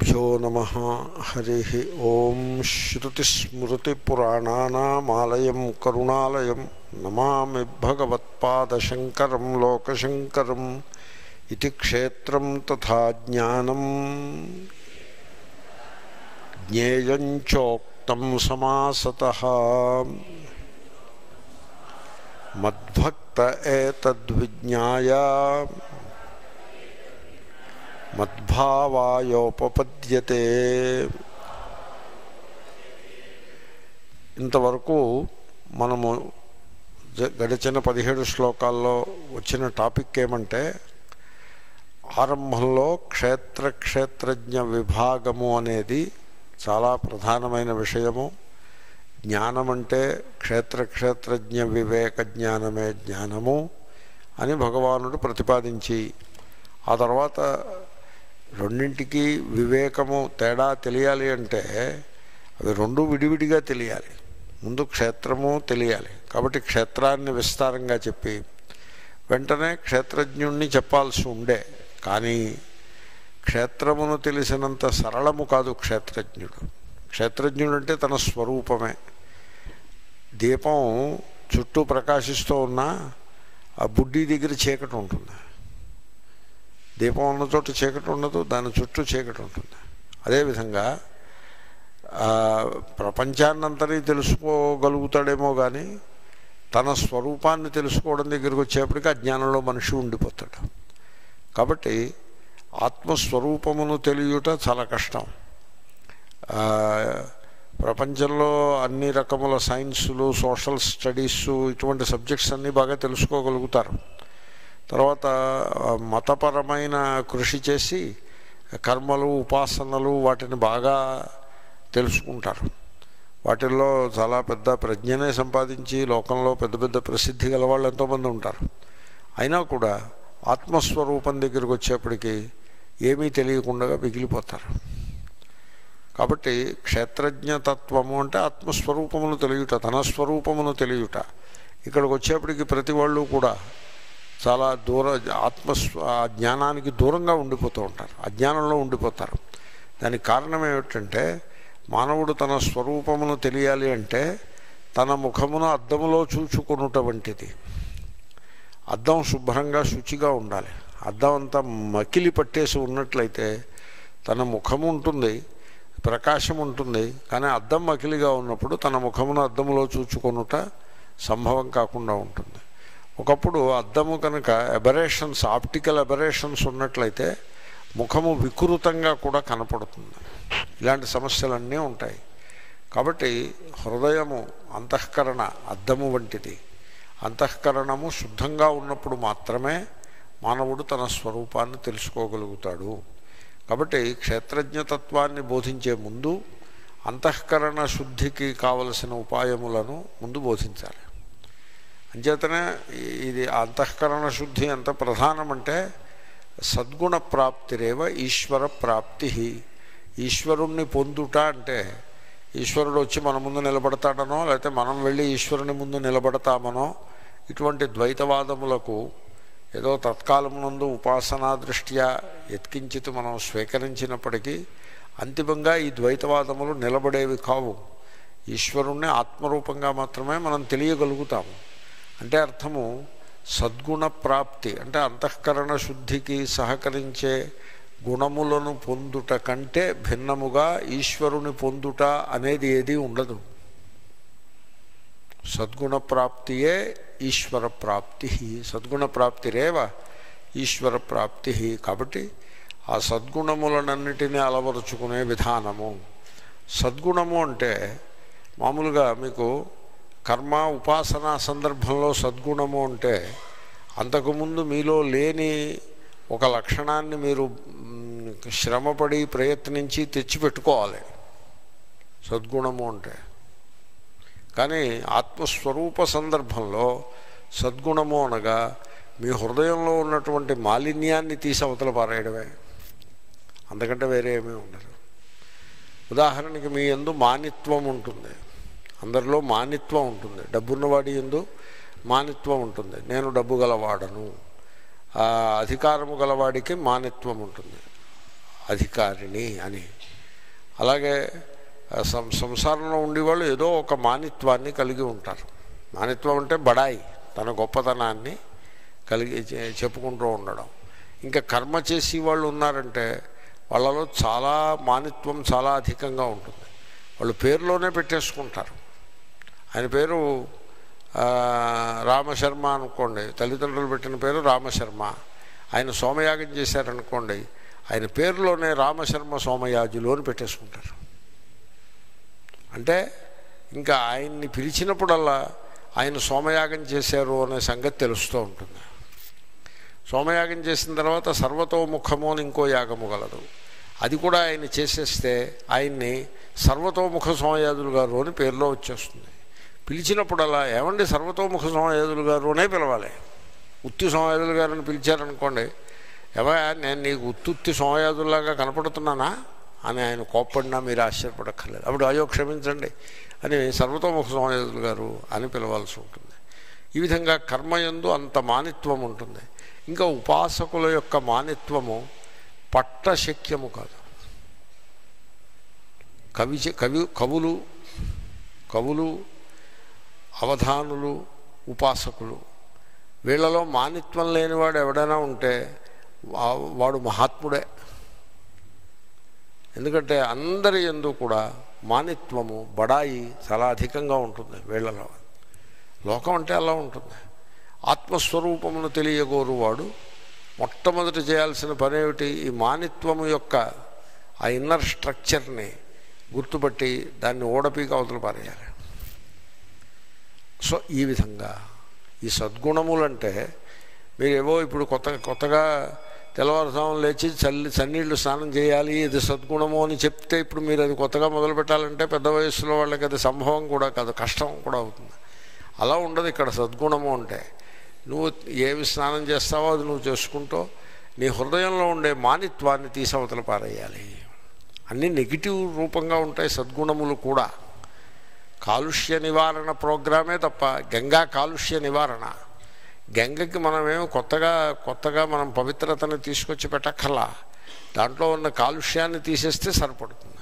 గురుభ్యో నమ హరి ఓం శ్రుతిస్మృతిపురాణానామాలయం కరుణాలయం నమామి భగవత్పాదశంకరం లోకశంకరం ఇది క్షేత్రం తథా జ్ఞానం జ్ఞేయం చోక్తం సమాసత మద్భక్త ఏతద్విజ్ఞాయ మద్భావాయోపపద్యతే ఇంతవరకు మనము జ- గడిచిన పదిహేడు శ్లోకాల్లో వచ్చిన టాపిక్ ఏమంటే ఆరంభంలో క్షేత్ర క్షేత్రజ్ఞ విభాగము అనేది చాలా ప్రధానమైన విషయము జ్ఞానం అంటే క్షేత్ర క్షేత్రజ్ఞ వివేక జ్ఞానమే జ్ఞానము అని భగవానుడు ప్రతిపాదించి ఆ తర్వాత రెండింటికి వివేకము తేడా తెలియాలి అంటే అవి రెండు విడివిడిగా తెలియాలి ముందు క్షేత్రము తెలియాలి కాబట్టి క్షేత్రాన్ని విస్తారంగా చెప్పి వెంటనే క్షేత్రజ్ఞుణ్ణి చెప్పాల్సి ఉండే కానీ క్షేత్రమును తెలిసినంత సరళము కాదు క్షేత్రజ్ఞుడు క్షేత్రజ్ఞుడు అంటే తన స్వరూపమే దీపం చుట్టూ ప్రకాశిస్తూ ఉన్నా ఆ బుడ్డి దగ్గర చీకటి ఉంటుంది దీపం ఉన్న చోట చీకటి ఉండదు దాని చుట్టూ చీకటి ఉంటుంది అదేవిధంగా ఆ, ప్రపంచాన్నంతని తెలుసుకోగలుగుతాడేమో కానీ తన స్వరూపాన్ని తెలుసుకోవడం దగ్గరికి వచ్చేప్పటికి అజ్ఞానంలో మనిషి ఉండిపోతాడు కాబట్టి ఆత్మస్వరూపమును తెలియట చాలా కష్టం ఆ, ప్రపంచంలో అన్ని రకముల సైన్సులు సోషల్ స్టడీస్ ఇటువంటి సబ్జెక్ట్స్ అన్నీ బాగా తెలుసుకోగలుగుతారు తర్వాత ఆ, మతపరమైన కృషి చేసి కర్మలు ఉపాసనలు వాటిని బాగా తెలుసుకుంటారు వాటిల్లో చాలా పెద్ద ప్రజ్ఞనే సంపాదించి లోకంలో పెద్ద పెద్ద ప్రసిద్ధి గల వాళ్ళు ఎంతోమంది ఉంటారు అయినా కూడా ఆత్మస్వరూపం దగ్గరికి వచ్చేప్పటికి ఏమీ తెలియకుండా మిగిలిపోతారు కాబట్టి క్షేత్రజ్ఞతత్వము అంటే ఆత్మస్వరూపమును తెలియట తన స్వరూపమును తెలియట ఇక్కడికి వచ్చేప్పటికి ప్రతి వాళ్ళు కూడా చాలా దూర ఆత్మస్వ ఆ జ్ఞానానికి దూరంగా ఉండిపోతూ ఉంటారు అజ్ఞానంలో ఉండిపోతారు దానికి కారణం ఏమిటంటే మానవుడు తన స్వరూపమును తెలియాలి అంటే తన ముఖమును అద్దములో చూచుకొనుట వంటిది అద్దం శుభ్రంగా శుచిగా ఉండాలి అద్దం అంతా మకిలి పట్టేసి ఉన్నట్లయితే తన ముఖము ఉంటుంది ప్రకాశం ఉంటుంది కానీ అద్దం మకిలిగా ఉన్నప్పుడు తన ముఖమును అద్దములో చూచుకొనుట సంభవం కాకుండా ఉంటుంది ఒకప్పుడు అద్దము కనుక ఎబరేషన్స్ ఆప్టికల్ ఎబరేషన్స్ ఉన్నట్లయితే ముఖము వికృతంగా కూడా కనపడుతుంది ఇలాంటి సమస్యలన్నీ ఉంటాయి కాబట్టి హృదయము అంతఃకరణ అద్దము వంటిది అంతఃకరణము శుద్ధంగా ఉన్నప్పుడు మాత్రమే మానవుడు తన స్వరూపాన్ని తెలుసుకోగలుగుతాడు కాబట్టి క్షేత్రజ్ఞతత్వాన్ని బోధించే ముందు అంతఃకరణ శుద్ధికి కావలసిన ఉపాయములను ముందు బోధించాలి అంచేతనే ఈ- ఇది అంతఃకరణ శుద్ధి ఎంత ప్రధానమంటే సద్గుణ ప్రాప్తిరేవ ఈశ్వర ప్రాప్తి ఈశ్వరుణ్ణి పొందుట అంటే ఈశ్వరుడు వచ్చి మన ముందు నిలబడతాడనో లేకపోతే మనం వెళ్ళి ఈశ్వరుని ముందు నిలబడతామనో ఇటువంటి ద్వైతవాదములకు ఏదో తత్కాలమునందు ఉపాసనా దృష్ట్యా ఎత్కించిత్ మనం స్వీకరించినప్పటికీ అంతిమంగా ఈ ద్వైతవాదములు నిలబడేవి కావు ఈశ్వరుణ్ణి ఆత్మరూపంగా మాత్రమే మనం తెలియగలుగుతాము అంటే అర్థము సద్గుణ ప్రాప్తి అంటే అంతఃకరణ శుద్ధికి సహకరించే గుణములను పొందుట కంటే భిన్నముగా ఈశ్వరుని పొందుట అనేది ఏదీ ఉండదు సద్గుణ ప్రాప్తియే ఈశ్వర ప్రాప్తి సద్గుణ ప్రాప్తిరేవ ఈశ్వర ప్రాప్తి కాబట్టి ఆ సద్గుణములనన్నిటినీ అలవరుచుకునే విధానము సద్గుణము అంటే మామూలుగా మీకు కర్మ ఉపాసన సందర్భంలో సద్గుణము అంటే అంతకుముందు మీలో లేని ఒక లక్షణాన్ని మీరు మ్, శ్రమపడి ప్రయత్నించి తెచ్చిపెట్టుకోవాలి సద్గుణము అంటే కానీ ఆత్మస్వరూప సందర్భంలో సద్గుణము అనగా మీ హృదయంలో ఉన్నటువంటి మాలిన్యాన్ని తీసి అవతల పారేయడమే అంతకంటే వేరే ఏమీ ఉండదు ఉదాహరణకి మీ ఎందు మానిత్వం ఉంటుంది అందరిలో మానిత్వం ఉంటుంది డబ్బున్నవాడి ఎందు మానిత్వం ఉంటుంది నేను డబ్బు గలవాడను ఆ, అధికారము గలవాడికి మానిత్వం ఉంటుంది అధికారిణి అని అలాగే ఆ, సం సంసారంలో ఉండేవాళ్ళు ఏదో ఒక మానిత్వాన్ని కలిగి ఉంటారు మానిత్వం అంటే బడాయి తన గొప్పతనాన్ని కలిగి చె- చెప్పుకుంటూ ఉండడం ఇంకా కర్మ చేసి వాళ్ళు ఉన్నారంటే వాళ్ళలో చాలా మానిత్వం చాలా అధికంగా ఉంటుంది వాళ్ళు పేరులోనే పెట్టేసుకుంటారు ఆయన పేరు ఆ, రామశర్మ అనుకోండి తల్లిదండ్రులు పెట్టిన పేరు రామశర్మ ఆయన సోమయాగం చేశారనుకోండి ఆయన పేరులోనే రామశర్మ సోమయాజులు అని పెట్టేసుకుంటారు అంటే ఇంకా ఆయన్ని పిలిచినప్పుడల్లా ఆయన సోమయాగం చేశారు అనే సంగతి తెలుస్తూ ఉంటుంది సోమయాగం చేసిన తర్వాత సర్వతోముఖము అని ఇంకో యాగము గలదు అది కూడా ఆయన చేసేస్తే ఆయన్ని సర్వతోముఖ సోమయాజులు గారు అని పేరులో వచ్చేస్తుంది పిలిచినప్పుడల్లా ఏమండి సర్వతోముఖ సోమయాజులు గారు అనే పిలవాలి ఉత్తి సోమయాజులు గారిని పిలిచారనుకోండి ఏమయ్యా నేను నీకు ఉత్తుత్తి సోమయాజుల్లాగా కనపడుతున్నానా అని ఆయన కోప్పడినా మీరు ఆశ్చర్యపడక్కర్లేదు అప్పుడు అయ్యో క్షమించండి అని సర్వతోముఖ సోమయాజులు గారు అని పిలవాల్సి ఉంటుంది ఈ విధంగా కర్మయందు అంత మానిత్వం ఉంటుంది ఇంకా ఉపాసకుల యొక్క మానిత్వము పట్టశక్యము కాదు కవి చే- కవి కవులు కవులు అవధానులు ఉపాసకులు వీళ్ళలో మానిత్వం లేనివాడు ఎవడైనా ఉంటే వా- వాడు మహాత్ముడే ఎందుకంటే అందరి ఎందు కూడా మానిత్వము బడాయి చాలా అధికంగా ఉంటుంది వీళ్ళలో లోకం అంటే అలా ఉంటుంది ఆత్మస్వరూపమును తెలియగోరువాడు మొట్టమొదటి చేయాల్సిన పని ఏమిటి ఈ మానిత్వము యొక్క ఆ ఇన్నర్ స్ట్రక్చర్ని గుర్తుపట్టి దాన్ని ఓడపీకి అవతల పారేయాలి సో ఈ విధంగా ఈ సద్గుణములంటే మీరేవో ఇప్పుడు కొత్త కొత్తగా తెల్లవారుజామున లేచి చల్లి చన్నీళ్ళు స్నానం చేయాలి ఇది సద్గుణము అని చెప్తే ఇప్పుడు మీరు అది కొత్తగా మొదలు పెట్టాలంటే పెద్ద వయసులో వాళ్ళకి అది సంభవం కూడా కాదు కష్టం కూడా అవుతుంది అలా ఉండదు ఇక్కడ సద్గుణము అంటే నువ్వు ఏమి స్నానం చేస్తావో అది నువ్వు చేసుకుంటూ నీ హృదయంలో ఉండే మానిత్వాన్ని తీసవతల పారేయాలి అన్నీ నెగిటివ్ రూపంగా ఉంటాయి సద్గుణములు కూడా కాలుష్య నివారణ ప్రోగ్రామే తప్ప గంగా కాలుష్య నివారణ గంగకి మనమేం కొత్తగా కొత్తగా మనం పవిత్రతను తీసుకొచ్చి పెట్టక్కర్లా దాంట్లో ఉన్న కాలుష్యాన్ని తీసేస్తే సరిపడుతుంది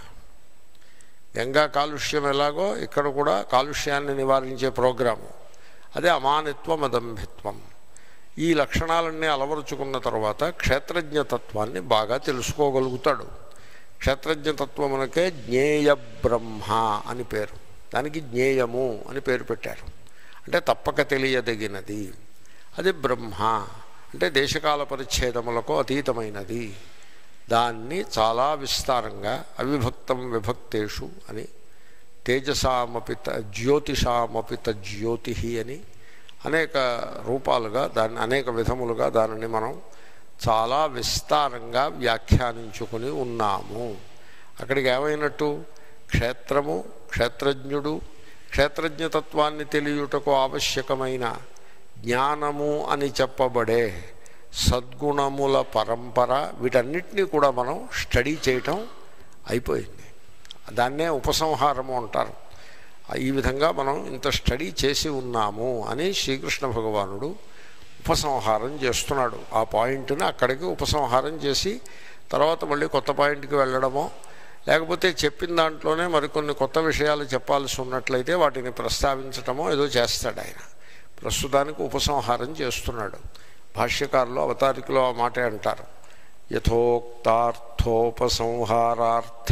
గంగా కాలుష్యం ఎలాగో ఇక్కడ కూడా కాలుష్యాన్ని నివారించే ప్రోగ్రాము అదే అమానిత్వం అదంభిత్వం ఈ లక్షణాలన్నీ అలవరుచుకున్న తర్వాత క్షేత్రజ్ఞతత్వాన్ని బాగా తెలుసుకోగలుగుతాడు క్షేత్రజ్ఞతత్వమునకే జ్ఞేయ బ్రహ్మ అని పేరు దానికి జ్ఞేయము అని పేరు పెట్టారు అంటే తప్పక తెలియదగినది అది బ్రహ్మ అంటే దేశకాల పరిచ్ఛేదములకు అతీతమైనది దాన్ని చాలా విస్తారంగా అవిభక్తం విభక్తేషు అని తేజసామపిత జ్యోతిషామపిత జ్యోతి అని అనేక రూపాలుగా దాన్ని అనేక విధములుగా దానిని మనం చాలా విస్తారంగా వ్యాఖ్యానించుకుని ఉన్నాము అక్కడికి ఏమైనట్టు క్షేత్రము క్షేత్రజ్ఞుడు క్షేత్రజ్ఞతత్వాన్ని తెలియుటకు ఆవశ్యకమైన జ్ఞానము అని చెప్పబడే సద్గుణముల పరంపర వీటన్నిటినీ కూడా మనం స్టడీ చేయటం అయిపోయింది దాన్నే ఉపసంహారము అంటారు ఈ విధంగా మనం ఇంత స్టడీ చేసి ఉన్నాము అని శ్రీకృష్ణ భగవానుడు ఉపసంహారం చేస్తున్నాడు ఆ పాయింట్ని అక్కడికి ఉపసంహారం చేసి తర్వాత మళ్ళీ కొత్త పాయింట్కి వెళ్ళడమో లేకపోతే చెప్పిన దాంట్లోనే మరికొన్ని కొత్త విషయాలు చెప్పాల్సి ఉన్నట్లయితే వాటిని ప్రస్తావించటమో ఏదో చేస్తాడు ఆయన ప్రస్తుతానికి ఉపసంహారం చేస్తున్నాడు భాష్యకారులు అవతారికలో ఆ మాటే అంటారు యథోక్తార్థోపసంహారార్థ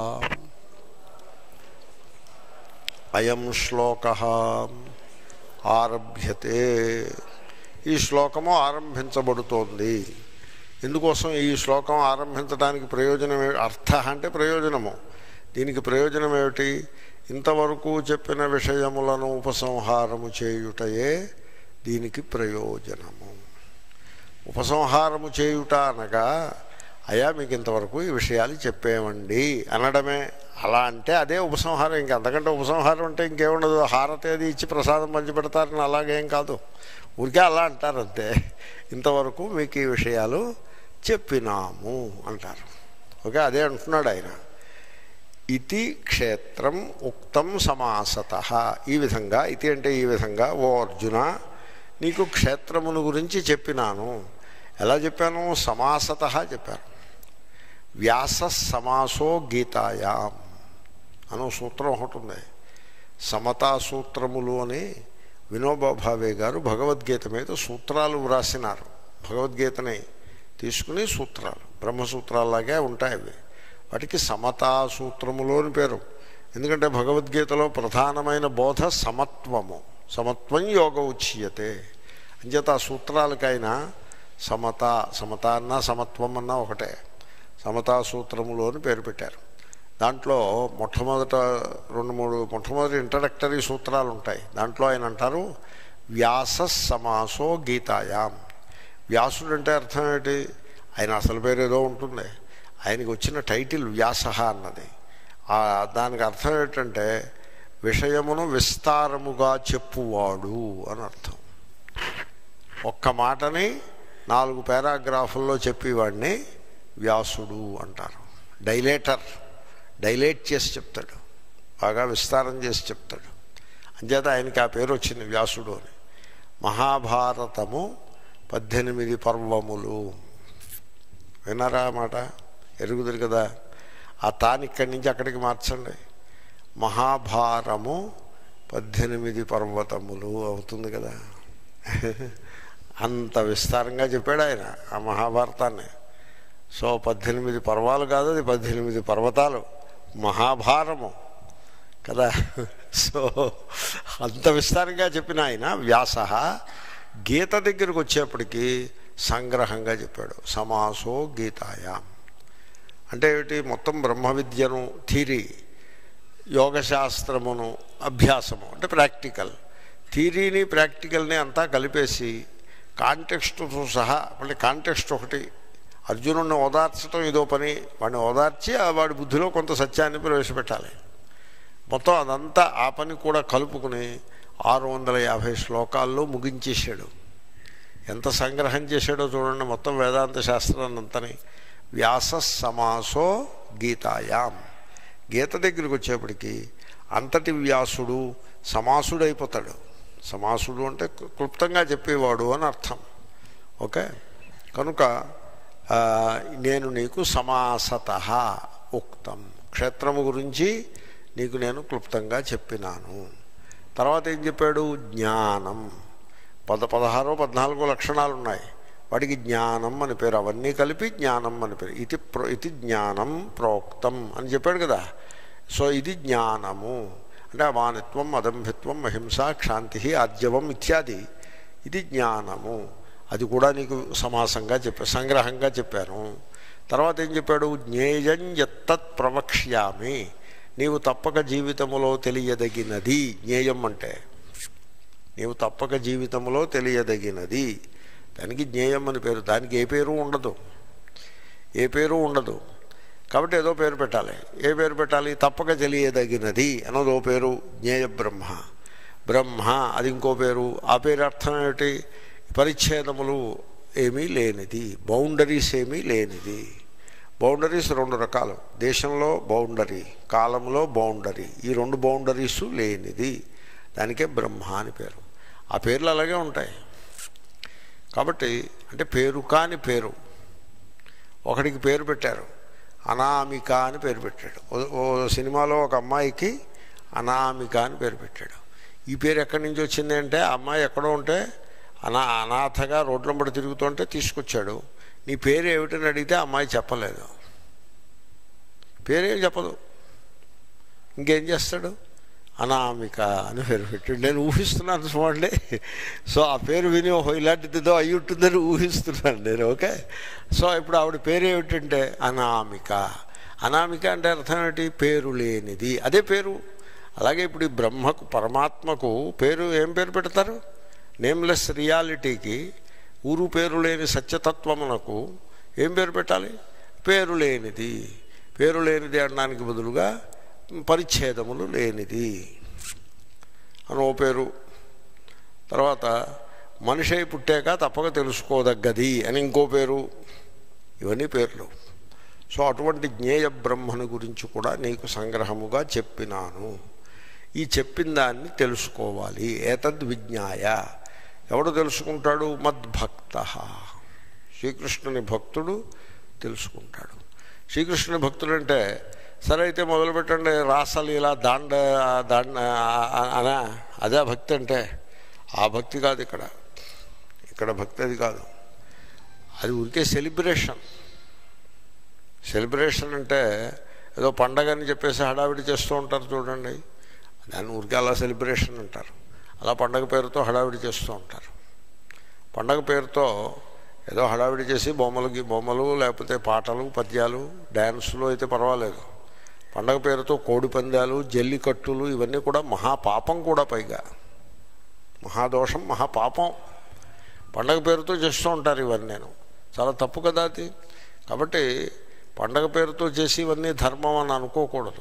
అయం శ్లోక ఆరభ్యతే ఈ శ్లోకము ఆరంభించబడుతోంది ఎందుకోసం ఈ శ్లోకం ఆరంభించడానికి ప్రయోజనం ఏ- అర్థ అంటే ప్రయోజనము దీనికి ప్రయోజనం ఏమిటి ఇంతవరకు చెప్పిన విషయములను ఉపసంహారము చేయుటయే దీనికి ప్రయోజనము ఉపసంహారము చేయుట అనగా అయ్యా మీకు ఇంతవరకు ఈ విషయాలు చెప్పేమండి అనడమే అలా అంటే అదే ఉపసంహారం ఇంక అంతకంటే ఉపసంహారం అంటే ఇంకేముండదు హారతి అది ఇచ్చి ప్రసాదం పంచిపెడతారని అలాగేం కాదు ఊరికే అలా అంటారు అంతే ఇంతవరకు మీకు ఈ విషయాలు చెప్పినాము అంటారు ఓకే అదే అంటున్నాడు ఆయన ఇతి క్షేత్రం ఉక్తం సమాసత ఈ విధంగా ఇతి అంటే ఈ విధంగా ఓ అర్జున నీకు క్షేత్రమును గురించి చెప్పినాను ఎలా చెప్పాను సమాసత చెప్పాను వ్యాస సమాసో గీతాయాం అనో సూత్రం ఒకటి ఉంది సమతా సూత్రములు అని వినోబా భావే గారు భగవద్గీత మీద సూత్రాలు వ్రాసినారు భగవద్గీతని తీసుకుని సూత్రాలు బ్రహ్మసూత్రాల్లాగే ఉంటాయి అవి వాటికి సమతా సూత్రములు అని పేరు ఎందుకంటే భగవద్గీతలో ప్రధానమైన బోధ సమత్వము సమత్వం యోగ ఉచ్యతే అంచేత ఆ సూత్రాలకైనా సమత సమత అన్నా సమత్వం అన్నా ఒకటే సమతా సూత్రములు అని పేరు పెట్టారు దాంట్లో మొట్టమొదట రెండు మూడు మొట్టమొదటి ఇంట్రడక్టరీ సూత్రాలు ఉంటాయి దాంట్లో ఆయన అంటారు వ్యాస సమాసో గీతాయాం వ్యాసుడు అంటే అర్థం ఏంటి ఆయన అసలు పేరు ఏదో ఉంటుంది ఆయనకి వచ్చిన టైటిల్ వ్యాస అన్నది ఆ దానికి అర్థం ఏంటంటే విషయమును విస్తారముగా చెప్పువాడు అని అర్థం ఒక్క మాటని నాలుగు పారాగ్రాఫుల్లో చెప్పేవాడిని వ్యాసుడు అంటారు డైలేటర్ డైలేట్ చేసి చెప్తాడు బాగా విస్తారం చేసి చెప్తాడు అంచేత ఆయనకి ఆ పేరు వచ్చింది వ్యాసుడు అని మహాభారతము పద్దెనిమిది పర్వములు విన్నారా ఆ మాట ఎరుగుదురు కదా ఆ తాను ఇక్కడి నుంచి అక్కడికి మార్చండి మహాభారము పద్దెనిమిది పర్వతములు అవుతుంది కదా అంత విస్తారంగా చెప్పాడు ఆయన ఆ మహాభారతాన్ని సో పద్దెనిమిది పర్వాలు కాదు అది పద్దెనిమిది పర్వతాలు మహాభారము కదా సో అంత విస్తారంగా చెప్పిన ఆయన వ్యాస గీత దగ్గరికి వచ్చేప్పటికి సంగ్రహంగా చెప్పాడు సమాసో గీతాయాం అంటే ఏమిటి మొత్తం బ్రహ్మ విద్యను థీరీ యోగశాస్త్రమును అభ్యాసము అంటే ప్రాక్టికల్ థీరీని ప్రాక్టికల్ని అంతా కలిపేసి కాంటెక్స్ట్తో సహా మళ్ళీ కాంటెక్స్ట్ ఒకటి అర్జునుడిని ఓదార్చడం ఇదో పని వాడిని ఓదార్చి ఆ వాడి బుద్ధిలో కొంత సత్యాన్ని ప్రవేశపెట్టాలి మొత్తం అదంతా ఆ పని కూడా కలుపుకుని ఆరు వందల యాభై శ్లోకాల్లో ముగించేశాడు ఎంత సంగ్రహం చేశాడో చూడండి మొత్తం వేదాంత శాస్త్రాన్ని అంతని వ్యాస సమాసో గీతాయాం గీత దగ్గరికి వచ్చేప్పటికి అంతటి వ్యాసుడు సమాసుడైపోతాడు సమాసుడు అంటే క్లుప్తంగా చెప్పేవాడు అని అర్థం ఓకే కనుక ఆ, నేను నీకు సమాసత ఉక్తం క్షేత్రము గురించి నీకు నేను క్లుప్తంగా చెప్పినాను తర్వాత ఏం చెప్పాడు జ్ఞానం పద పదహారో పద్నాలుగో లక్షణాలు ఉన్నాయి వాటికి జ్ఞానం అని పేరు అవన్నీ కలిపి జ్ఞానం అని పేరు ఇది ప్రో ఇది జ్ఞానం ప్రోక్తం అని చెప్పాడు కదా సో ఇది జ్ఞానము అంటే అమానిత్వం అదంభిత్వం అహింస క్షాంతి ఆద్యవం ఇత్యాది ఇది జ్ఞానము అది కూడా నీకు సమాసంగా చెప్పా సంగ్రహంగా చెప్పాను తర్వాత ఏం చెప్పాడు జ్ఞేయం ఎత్తత్ ప్రవక్ష్యామి నీవు తప్పక జీవితములో తెలియదగినది జ్ఞేయం అంటే నీవు తప్పక జీవితంలో తెలియదగినది దానికి జ్ఞేయం అని పేరు దానికి ఏ పేరు ఉండదు ఏ పేరు ఉండదు కాబట్టి ఏదో పేరు పెట్టాలి ఏ పేరు పెట్టాలి తప్పక తెలియదగినది అన్నదో పేరు జ్ఞేయ బ్రహ్మ బ్రహ్మ అది ఇంకో పేరు ఆ పేరు అర్థం ఏమిటి పరిచ్ఛేదములు ఏమీ లేనిది బౌండరీస్ ఏమీ లేనిది బౌండరీస్ రెండు రకాలు దేశంలో బౌండరీ కాలంలో బౌండరీ ఈ రెండు బౌండరీస్ లేనిది దానికే బ్రహ్మ అని పేరు ఆ పేర్లు అలాగే ఉంటాయి కాబట్టి అంటే పేరు కాని పేరు ఒకడికి పేరు పెట్టారు అనామిక అని పేరు పెట్టాడు ఓ- ఓ సినిమాలో ఒక అమ్మాయికి అనామిక అని పేరు పెట్టాడు ఈ పేరు ఎక్కడి నుంచి వచ్చింది అంటే ఆ అమ్మాయి ఎక్కడో ఉంటే అనా అనాథగా రోడ్ల పడి తిరుగుతుంటే తీసుకొచ్చాడు నీ పేరు ఏమిటని అడిగితే ఆ అమ్మాయి చెప్పలేదు పేరేం చెప్పదు ఇంకేం చేస్తాడు అనామిక అని పేరు పెట్టాడు నేను ఊహిస్తున్నాను చూడండి సో ఆ పేరు విని ఓహో ఇలాంటిదిదో అయి ఉంటుందని ఊహిస్తున్నాను నేను ఓకే సో ఇప్పుడు ఆవిడ పేరు ఏమిటంటే అనామిక అనామిక అంటే అర్థం ఏంటి పేరు లేనిది అదే పేరు అలాగే ఇప్పుడు ఈ బ్రహ్మకు పరమాత్మకు పేరు ఏం పేరు పెడతారు నేమ్లెస్ రియాలిటీకి ఊరు పేరు లేని సత్యతత్వమునకు ఏం పేరు పెట్టాలి పేరు లేనిది పేరు లేనిది అనడానికి బదులుగా పరిచ్ఛేదములు లేనిది అని ఓ పేరు తర్వాత మనిషి అయి పుట్టాక తప్పక తెలుసుకోదగ్గది అని ఇంకో పేరు ఇవన్నీ పేర్లు సో అటువంటి జ్ఞేయ బ్రహ్మను గురించి కూడా నీకు సంగ్రహముగా చెప్పినాను ఈ చెప్పిన దాన్ని తెలుసుకోవాలి ఏతద్ విజ్ఞాయ ఎవడు తెలుసుకుంటాడు మద్భక్త శ్రీకృష్ణుని భక్తుడు తెలుసుకుంటాడు శ్రీకృష్ణుని భక్తులు అంటే సరే అయితే మొదలుపెట్టండి రాసలీల దాండ దాండ అనా అదే భక్తి అంటే ఆ భక్తి కాదు ఇక్కడ ఇక్కడ భక్తి అది కాదు అది ఊరికే సెలిబ్రేషన్ సెలబ్రేషన్ అంటే ఏదో పండగ అని చెప్పేసి హడావిడి చేస్తూ ఉంటారు చూడండి దాన్ని ఊరికే అలా సెలబ్రేషన్ అంటారు అలా పండగ పేరుతో హడావిడి చేస్తూ ఉంటారు పండగ పేరుతో ఏదో హడావిడి చేసి బొమ్మలకి బొమ్మలు లేకపోతే పాటలు పద్యాలు డ్యాన్సులు అయితే పర్వాలేదు పండగ పేరుతో కోడి పందాలు జల్లికట్టులు ఇవన్నీ కూడా మహాపాపం కూడా పైగా మహాదోషం మహాపాపం పండగ పేరుతో చేస్తూ ఉంటారు ఇవన్నీ నేను చాలా తప్పు కదా అది కాబట్టి పండగ పేరుతో చేసి ఇవన్నీ ధర్మం అని అనుకోకూడదు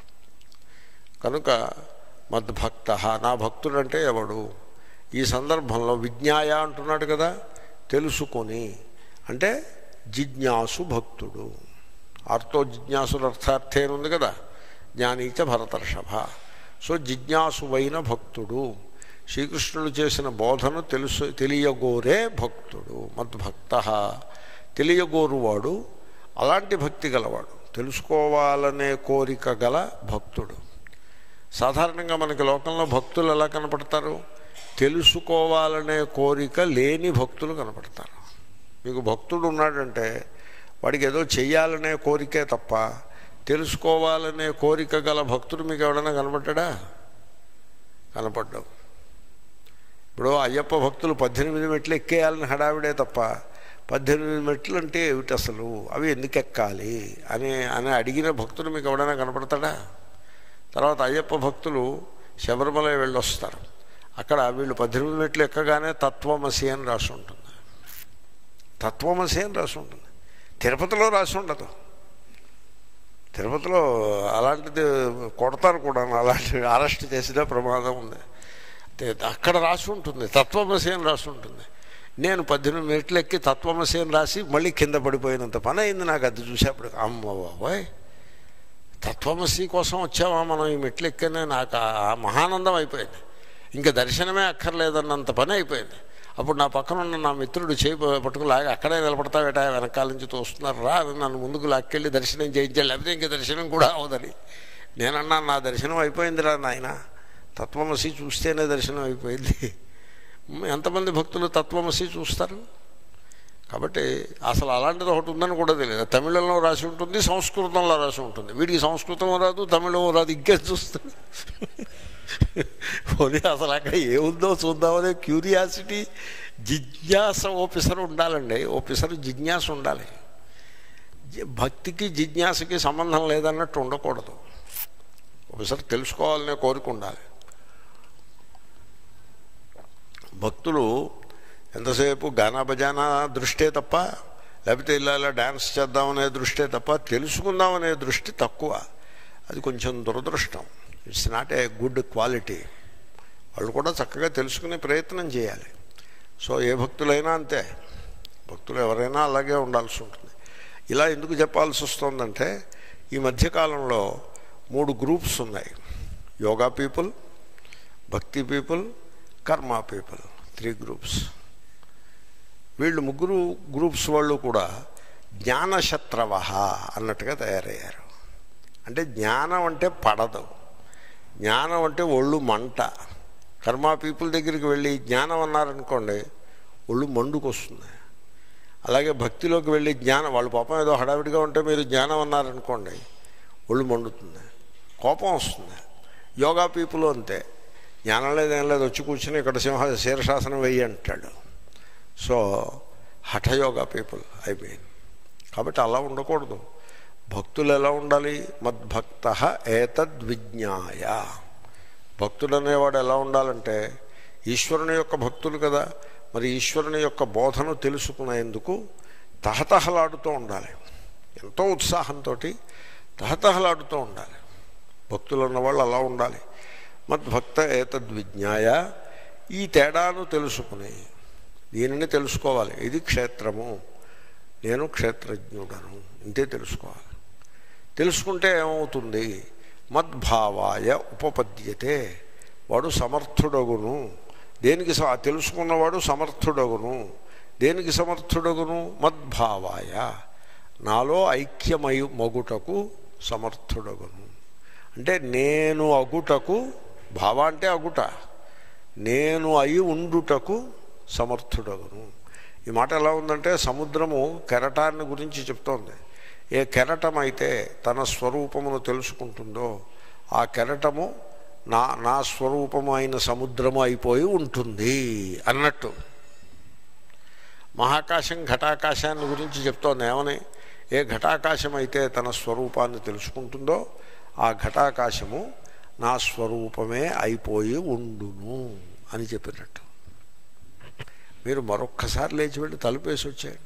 కనుక మద్భక్త నా భక్తుడంటే ఎవడు ఈ సందర్భంలో విజ్ఞాయ అంటున్నాడు కదా తెలుసుకొని అంటే జిజ్ఞాసు భక్తుడు అర్థో జిజ్ఞాసుల అర్థార్థే ఉంది కదా జ్ఞానీచ భరతర్షభ సో జిజ్ఞాసువైన భక్తుడు శ్రీకృష్ణుడు చేసిన బోధను తెలుసు తెలియగోరే భక్తుడు మద్భక్త తెలియగోరువాడు అలాంటి భక్తి గలవాడు తెలుసుకోవాలనే కోరిక గల భక్తుడు సాధారణంగా మనకి లోకంలో భక్తులు ఎలా కనపడతారు తెలుసుకోవాలనే కోరిక లేని భక్తులు కనపడతారు మీకు భక్తుడు ఉన్నాడంటే వాడికి ఏదో చెయ్యాలనే కోరికే తప్ప తెలుసుకోవాలనే కోరిక గల భక్తుడు మీకు ఎవడైనా కనపడ్డా కనపడ్డావు ఇప్పుడు అయ్యప్ప భక్తులు పద్దెనిమిది మెట్లు ఎక్కేయాలని హడావిడే తప్ప పద్దెనిమిది మెట్లు అంటే ఏమిటి అసలు అవి ఎందుకు ఎక్కాలి అని అని అడిగిన భక్తులు మీకు ఎవడైనా కనపడతాడా తర్వాత అయ్యప్ప భక్తులు శబరిమల వెళ్ళొస్తారు అక్కడ వీళ్ళు పద్దెనిమిది మెట్లు ఎక్కగానే తత్వమసి అని రాసి ఉంటుంది తత్వమసి అని రాసి ఉంటుంది తిరుపతిలో రాసి ఉండదు తిరుపతిలో అలాంటిది కొడతారు కూడా అలాంటి అరెస్ట్ చేసిన ప్రమాదం ఉంది అక్కడ రాసి ఉంటుంది తత్వమసి అని రాసి ఉంటుంది నేను పద్దెనిమిది మెట్లు ఎక్కి తత్వమసి అని రాసి మళ్ళీ కింద పడిపోయినంత పని అయింది నాకు అది చూసేప్పుడు అమ్మ బాబాయ్ తత్వమసి కోసం వచ్చావా మనం ఈ మెట్లు ఎక్కనే నాకు ఆ మహానందం అయిపోయింది ఇంకా దర్శనమే అక్కర్లేదన్నంత పని అయిపోయింది అప్పుడు నా పక్కన ఉన్న నా మిత్రుడు చేయి పట్టుకుని లాగా అక్కడే నిలబడతావేట వెనకాల నుంచి తోస్తున్నారు రా అని నన్ను ముందుకు లాక్కెళ్ళి దర్శనం చేయించాలి లేకపోతే ఇంకా దర్శనం కూడా అవదని నేనన్నా నా దర్శనం అయిపోయిందిరా నాయన తత్వమసి చూస్తేనే దర్శనం అయిపోయింది ఎంతమంది భక్తులు తత్వమసి చూస్తారు కాబట్టి అసలు అలాంటిది ఒకటి ఉందని కూడా తెలియదు తమిళంలో రాసి ఉంటుంది సంస్కృతంలో రాసి ఉంటుంది వీడికి సంస్కృతం రాదు తమిళం రాదు ఇంకేం చూస్తాడు పోనీ అసలు అక్కడ ఏముందో చూద్దామనే క్యూరియాసిటీ జిజ్ఞాస ఓపిసర్ ఉండాలండి ఓపిసర్ జిజ్ఞాస ఉండాలి భక్తికి జిజ్ఞాసకి సంబంధం లేదన్నట్టు ఉండకూడదు ఒకసారి తెలుసుకోవాలనే కోరిక ఉండాలి భక్తులు ఎంతసేపు గానా బజానా దృష్టే తప్ప లేకపోతే ఇలా ఇలా డ్యాన్స్ చేద్దామనే దృష్టే తప్ప తెలుసుకుందామనే దృష్టి తక్కువ అది కొంచెం దురదృష్టం it's not a good quality వాళ్ళు కూడా చక్కగా తెలుసుకునే ప్రయత్నం చేయాలి సో ఏ భక్తులైనా అంతే భక్తులు ఎవరైనా అలాగే ఉండాల్సి ఉంటుంది ఇలా ఎందుకు చెప్పాల్సి వస్తుందంటే ఈ మధ్యకాలంలో మూడు గ్రూప్స్ ఉన్నాయి yoga people bhakti people karma people three groups వీళ్ళు ముగ్గురు గ్రూప్స్ వాళ్ళు కూడా జ్ఞానశత్రవ అన్నట్టుగా తయారయ్యారు అంటే జ్ఞానం అంటే పడదు జ్ఞానం అంటే ఒళ్ళు మంట కర్మ పీపుల్ దగ్గరికి వెళ్ళి జ్ఞానం అన్నారనుకోండి ఒళ్ళు మండుకు వస్తుంది అలాగే భక్తిలోకి వెళ్ళి జ్ఞానం వాళ్ళు పాపం ఏదో హడావిడిగా ఉంటే మీరు జ్ఞానం అన్నారనుకోండి ఒళ్ళు మండుతుంది కోపం వస్తుంది యోగా పీపుల్ అంతే జ్ఞానం లేదేం లేదు వచ్చి కూర్చుని ఇక్కడ సింహ శీర్షాసనం వెయ్యి అంటాడు సో హఠయోగా పీపుల్ అయిపోయింది కాబట్టి అలా ఉండకూడదు భక్తులు ఎలా ఉండాలి మద్భక్త ఏతద్విజ్ఞాయ భక్తుడు అనేవాడు ఎలా ఉండాలంటే ఈశ్వరుని యొక్క భక్తులు కదా మరి ఈశ్వరుని యొక్క బోధను తెలుసుకునేందుకు తహతహలాడుతూ ఉండాలి ఎంతో ఉత్సాహంతో తహతహలాడుతూ ఉండాలి భక్తులు ఉన్నవాళ్ళు అలా ఉండాలి మద్భక్త ఏతద్విజ్ఞాయ ఈ తేడాను తెలుసుకుని దీనిని తెలుసుకోవాలి ఇది క్షేత్రము నేను క్షేత్రజ్ఞుడను ఇంతే తెలుసుకోవాలి తెలుసుకుంటే ఏమవుతుంది మద్భావాయ ఉపపద్యతే వాడు సమర్థుడగును దేనికి స- తెలుసుకున్నవాడు సమర్థుడగును దేనికి సమర్థుడగును మద్భావాయ నాలో ఐక్యమై మగుటకు సమర్థుడగును అంటే నేను అగుటకు భావ అంటే అగుట నేను అయి ఉండుటకు సమర్థుడగును ఈ మాట ఎలా ఉందంటే సముద్రము కెరటాన్ని గురించి చెప్తోంది ఏ కెరటం అయితే తన స్వరూపమును తెలుసుకుంటుందో ఆ కెరటము నా నా స్వరూపము అయిన సముద్రము అయిపోయి ఉంటుంది అన్నట్టు మహాకాశం ఘటాకాశాన్ని గురించి చెప్తోంది ఏమని ఏ ఘటాకాశం అయితే తన స్వరూపాన్ని తెలుసుకుంటుందో ఆ ఘటాకాశము నా స్వరూపమే అయిపోయి ఉండును అని చెప్పినట్టు మీరు మరొక్కసారి లేచి వెళ్ళి తలుపేసి వచ్చేయండి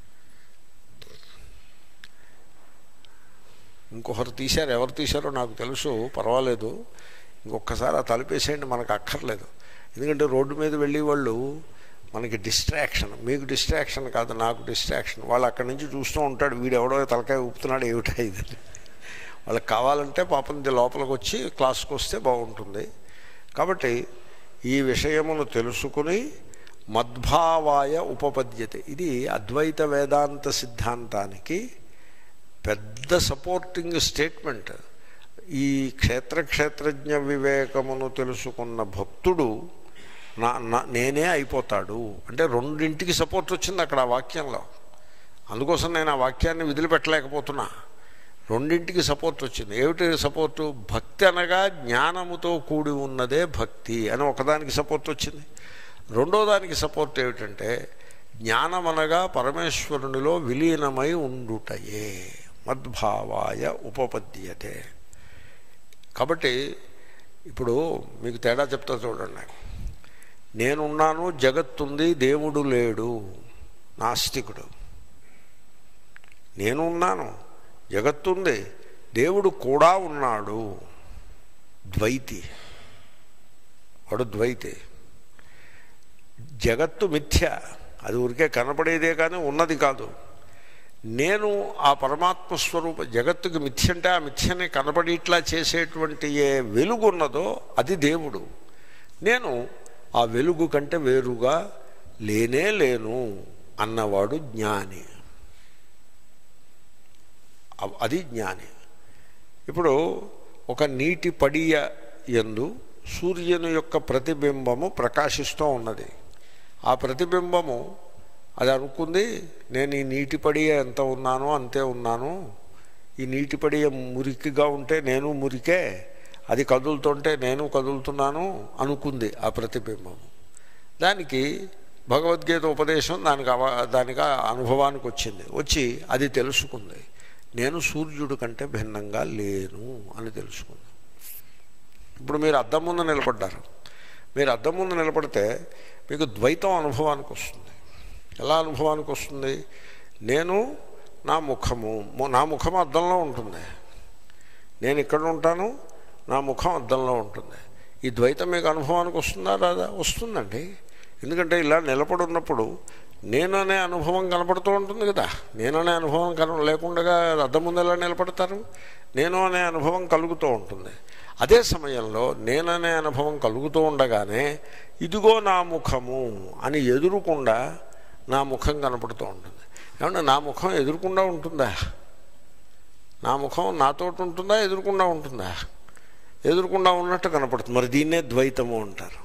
ఇంకొకరు తీశారు ఎవరు తీశారో నాకు తెలుసు పర్వాలేదు ఇంకొకసారి ఆ తలుపేసేయండి మనకు అక్కర్లేదు ఎందుకంటే రోడ్డు మీద వెళ్ళి వాళ్ళు మనకి డిస్ట్రాక్షన్ మీకు డిస్ట్రాక్షన్ కాదు నాకు డిస్ట్రాక్షన్ వాళ్ళు అక్కడి నుంచి చూస్తూ ఉంటాడు వీడు ఎవడో తలకాయ ఊపుతున్నాడు ఏమిటా ఇది వాళ్ళకి కావాలంటే పాపం ఇది లోపలికి వచ్చి క్లాస్కి వస్తే బాగుంటుంది కాబట్టి ఈ విషయమును తెలుసుకుని మద్భావాయ ఉపపద్యతే ఇది అద్వైత వేదాంత సిద్ధాంతానికి పెద్ద సపోర్టింగ్ స్టేట్మెంట్ ఈ క్షేత్రక్షేత్రజ్ఞ వివేకమును తెలుసుకున్న భక్తుడు నా నా నేనే అయిపోతాడు అంటే రెండింటికి సపోర్ట్ వచ్చింది అక్కడ ఆ వాక్యంలో అందుకోసం నేను ఆ వాక్యాన్ని విదిలిపెట్టలేకపోతున్నా రెండింటికి సపోర్ట్ వచ్చింది ఏమిటి సపోర్టు భక్తి అనగా జ్ఞానముతో కూడి ఉన్నదే భక్తి అని ఒకదానికి సపోర్ట్ వచ్చింది రెండో దానికి సపోర్ట్ ఏమిటంటే జ్ఞానం అనగా పరమేశ్వరునిలో విలీనమై ఉండుటయే మద్భావాయ ఉపపద్యతే కాబట్టి ఇప్పుడు మీకు తేడా చెప్తా చూడండి నేనున్నాను జగత్తుంది దేవుడు లేడు నాస్తికుడు నేను ఉన్నాను జగత్తుంది దేవుడు కూడా ఉన్నాడు ద్వైతి వాడు ద్వైతి జగత్తు మిథ్య అది ఊరికే కనపడేదే కానీ ఉన్నది కాదు నేను ఆ పరమాత్మ స్వరూప జగత్తుకి మిథ్య అంటే ఆ మిథ్యని కనపడిట్లా చేసేటువంటి ఏ వెలుగు ఉన్నదో అది దేవుడు నేను ఆ వెలుగు కంటే వేరుగా లేనే లేను అన్నవాడు జ్ఞాని అది జ్ఞాని ఇప్పుడు ఒక నీటి పడియ ఎందు సూర్యుని యొక్క ప్రతిబింబము ప్రకాశిస్తూ ఉన్నది ఆ ప్రతిబింబము అది అనుకుంది నేను ఈ నీటి పడియ ఎంత ఉన్నానో అంతే ఉన్నాను ఈ నీటి పడియ మురికిగా ఉంటే నేను మురికే అది కదులుతుంటే నేను కదులుతున్నాను అనుకుంది ఆ ప్రతిబింబము దానికి భగవద్గీత ఉపదేశం దానికి అవ దానికి అనుభవానికి వచ్చింది వచ్చి అది తెలుసుకుంది నేను సూర్యుడి కంటే భిన్నంగా లేను అని తెలుసుకుంది ఇప్పుడు మీరు అద్దం ముందు నిలబడ్డారు మీరు అద్దం ముందు నిలబడితే మీకు ద్వైతం అనుభవానికి వస్తుంది ఎలా అనుభవానికి వస్తుంది నేను నా ముఖము నా ముఖం అద్దంలో ఉంటుంది నేను ఇక్కడ ఉంటాను నా ముఖం అద్దంలో ఉంటుంది ఈ ద్వైతం మీకు అనుభవానికి వస్తుందా రాదా వస్తుందండి ఎందుకంటే ఇలా నిలబడి ఉన్నప్పుడు నేననే అనుభవం కనపడుతూ ఉంటుంది కదా నేననే అనుభవం కన లేకుండా అద్దం ముందు ఎలా నిలబడతారు నేను అనే అనుభవం కలుగుతూ ఉంటుంది అదే సమయంలో నేననే అనుభవం కలుగుతూ ఉండగానే ఇదిగో నా ముఖము అని ఎదురుకుండా నా ముఖం కనపడుతూ ఉంటుంది ఏమన్నా నా ముఖం ఎదురుకుండా ఉంటుందా నా ముఖం నాతోటి ఉంటుందా ఎదురుకుండా ఉంటుందా ఎదురుకుండా ఉన్నట్టు కనపడుతుంది మరి దీన్నే ద్వైతము అంటారు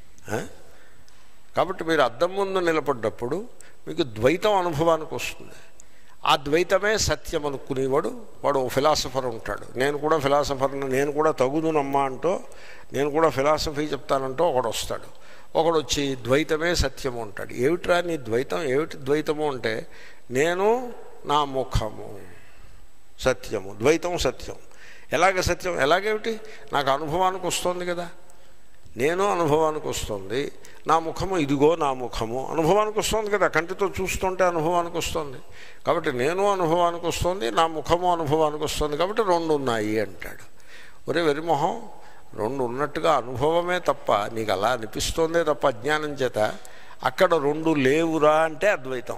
కాబట్టి మీరు అద్దం ముందు నిలబడ్డప్పుడు మీకు ద్వైతం అనుభవానికి వస్తుంది ఆ ద్వైతమే సత్యం అనుకునేవాడు వాడు ఓ ఫిలాసఫర్ ఉంటాడు నేను కూడా ఫిలాసఫర్ని నేను కూడా తగుదునమ్మా అంటూ నేను కూడా ఫిలాసఫీ చెప్తానంటూ ఒకడు వస్తాడు ఒకడు వచ్చి ద్వైతమే సత్యము అంటాడు ఏమిట్రా నీ ద్వైతం ఏమిటి ద్వైతము అంటే నేను నా ముఖము సత్యము ద్వైతం సత్యం ఎలాగ సత్యం ఎలాగేమిటి నాకు అనుభవానికి వస్తుంది కదా నేను అనుభవానికి వస్తుంది నా ముఖము ఇదిగో నా ముఖము అనుభవానికి వస్తుంది కదా కంటితో చూస్తుంటే అనుభవానికి వస్తుంది కాబట్టి నేను అనుభవానికి వస్తుంది నా ముఖము అనుభవానికి వస్తుంది కాబట్టి రెండు ఉన్నాయి అంటాడు ఒరే వెరిమొహం రెండు ఉన్నట్టుగా అనుభవమే తప్ప నీకు అలా అనిపిస్తోందే తప్ప అజ్ఞానం చేత అక్కడ రెండు లేవురా అంటే అద్వైతం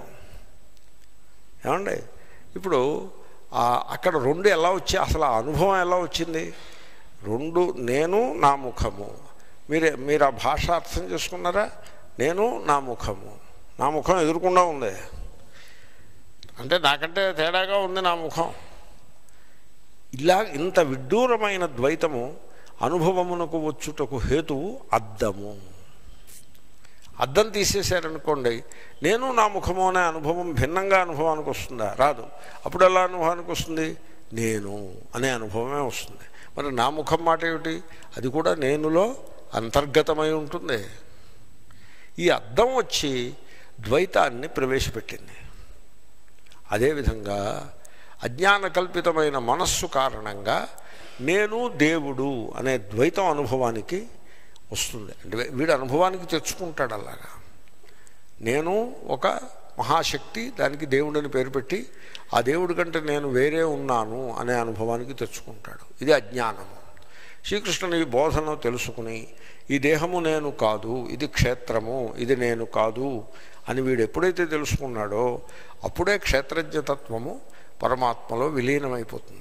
ఏమండి ఇప్పుడు అక్కడ రెండు ఎలా వచ్చి అసలు ఆ అనుభవం ఎలా వచ్చింది రెండు నేను నా ముఖము మీరే మీరు ఆ భాష అర్థం చేసుకున్నారా నేను నా ముఖము నా ముఖం ఎదురుకుండా ఉంది అంటే నాకంటే తేడాగా ఉంది నా ముఖం ఇలా ఇంత విడ్డూరమైన ద్వైతము అనుభవమునకు వచ్చుటకు హేతువు అద్దము అద్దం తీసేశారనుకోండి నేను నా ముఖము అనే అనుభవం భిన్నంగా అనుభవానికి వస్తుందా రాదు అప్పుడు ఎలా అనుభవానికి వస్తుంది నేను అనే అనుభవమే వస్తుంది మరి నా ముఖం మాట ఏమిటి అది కూడా నేనులో అంతర్గతమై ఉంటుంది ఈ అద్దం వచ్చి ద్వైతాన్ని ప్రవేశపెట్టింది అదేవిధంగా అజ్ఞాన కల్పితమైన మనస్సు కారణంగా నేను దేవుడు అనే ద్వైతం అనుభవానికి వస్తుంది అంటే వీడు అనుభవానికి తెచ్చుకుంటాడు అలాగా నేను ఒక మహాశక్తి దానికి దేవుడని పేరు పెట్టి ఆ దేవుడి కంటే నేను వేరే ఉన్నాను అనే అనుభవానికి తెచ్చుకుంటాడు ఇది అజ్ఞానము శ్రీకృష్ణుని ఈ బోధన తెలుసుకుని ఈ దేహము నేను కాదు ఇది క్షేత్రము ఇది నేను కాదు అని వీడు ఎప్పుడైతే తెలుసుకున్నాడో అప్పుడే క్షేత్రజ్ఞతత్వము పరమాత్మలో విలీనమైపోతుంది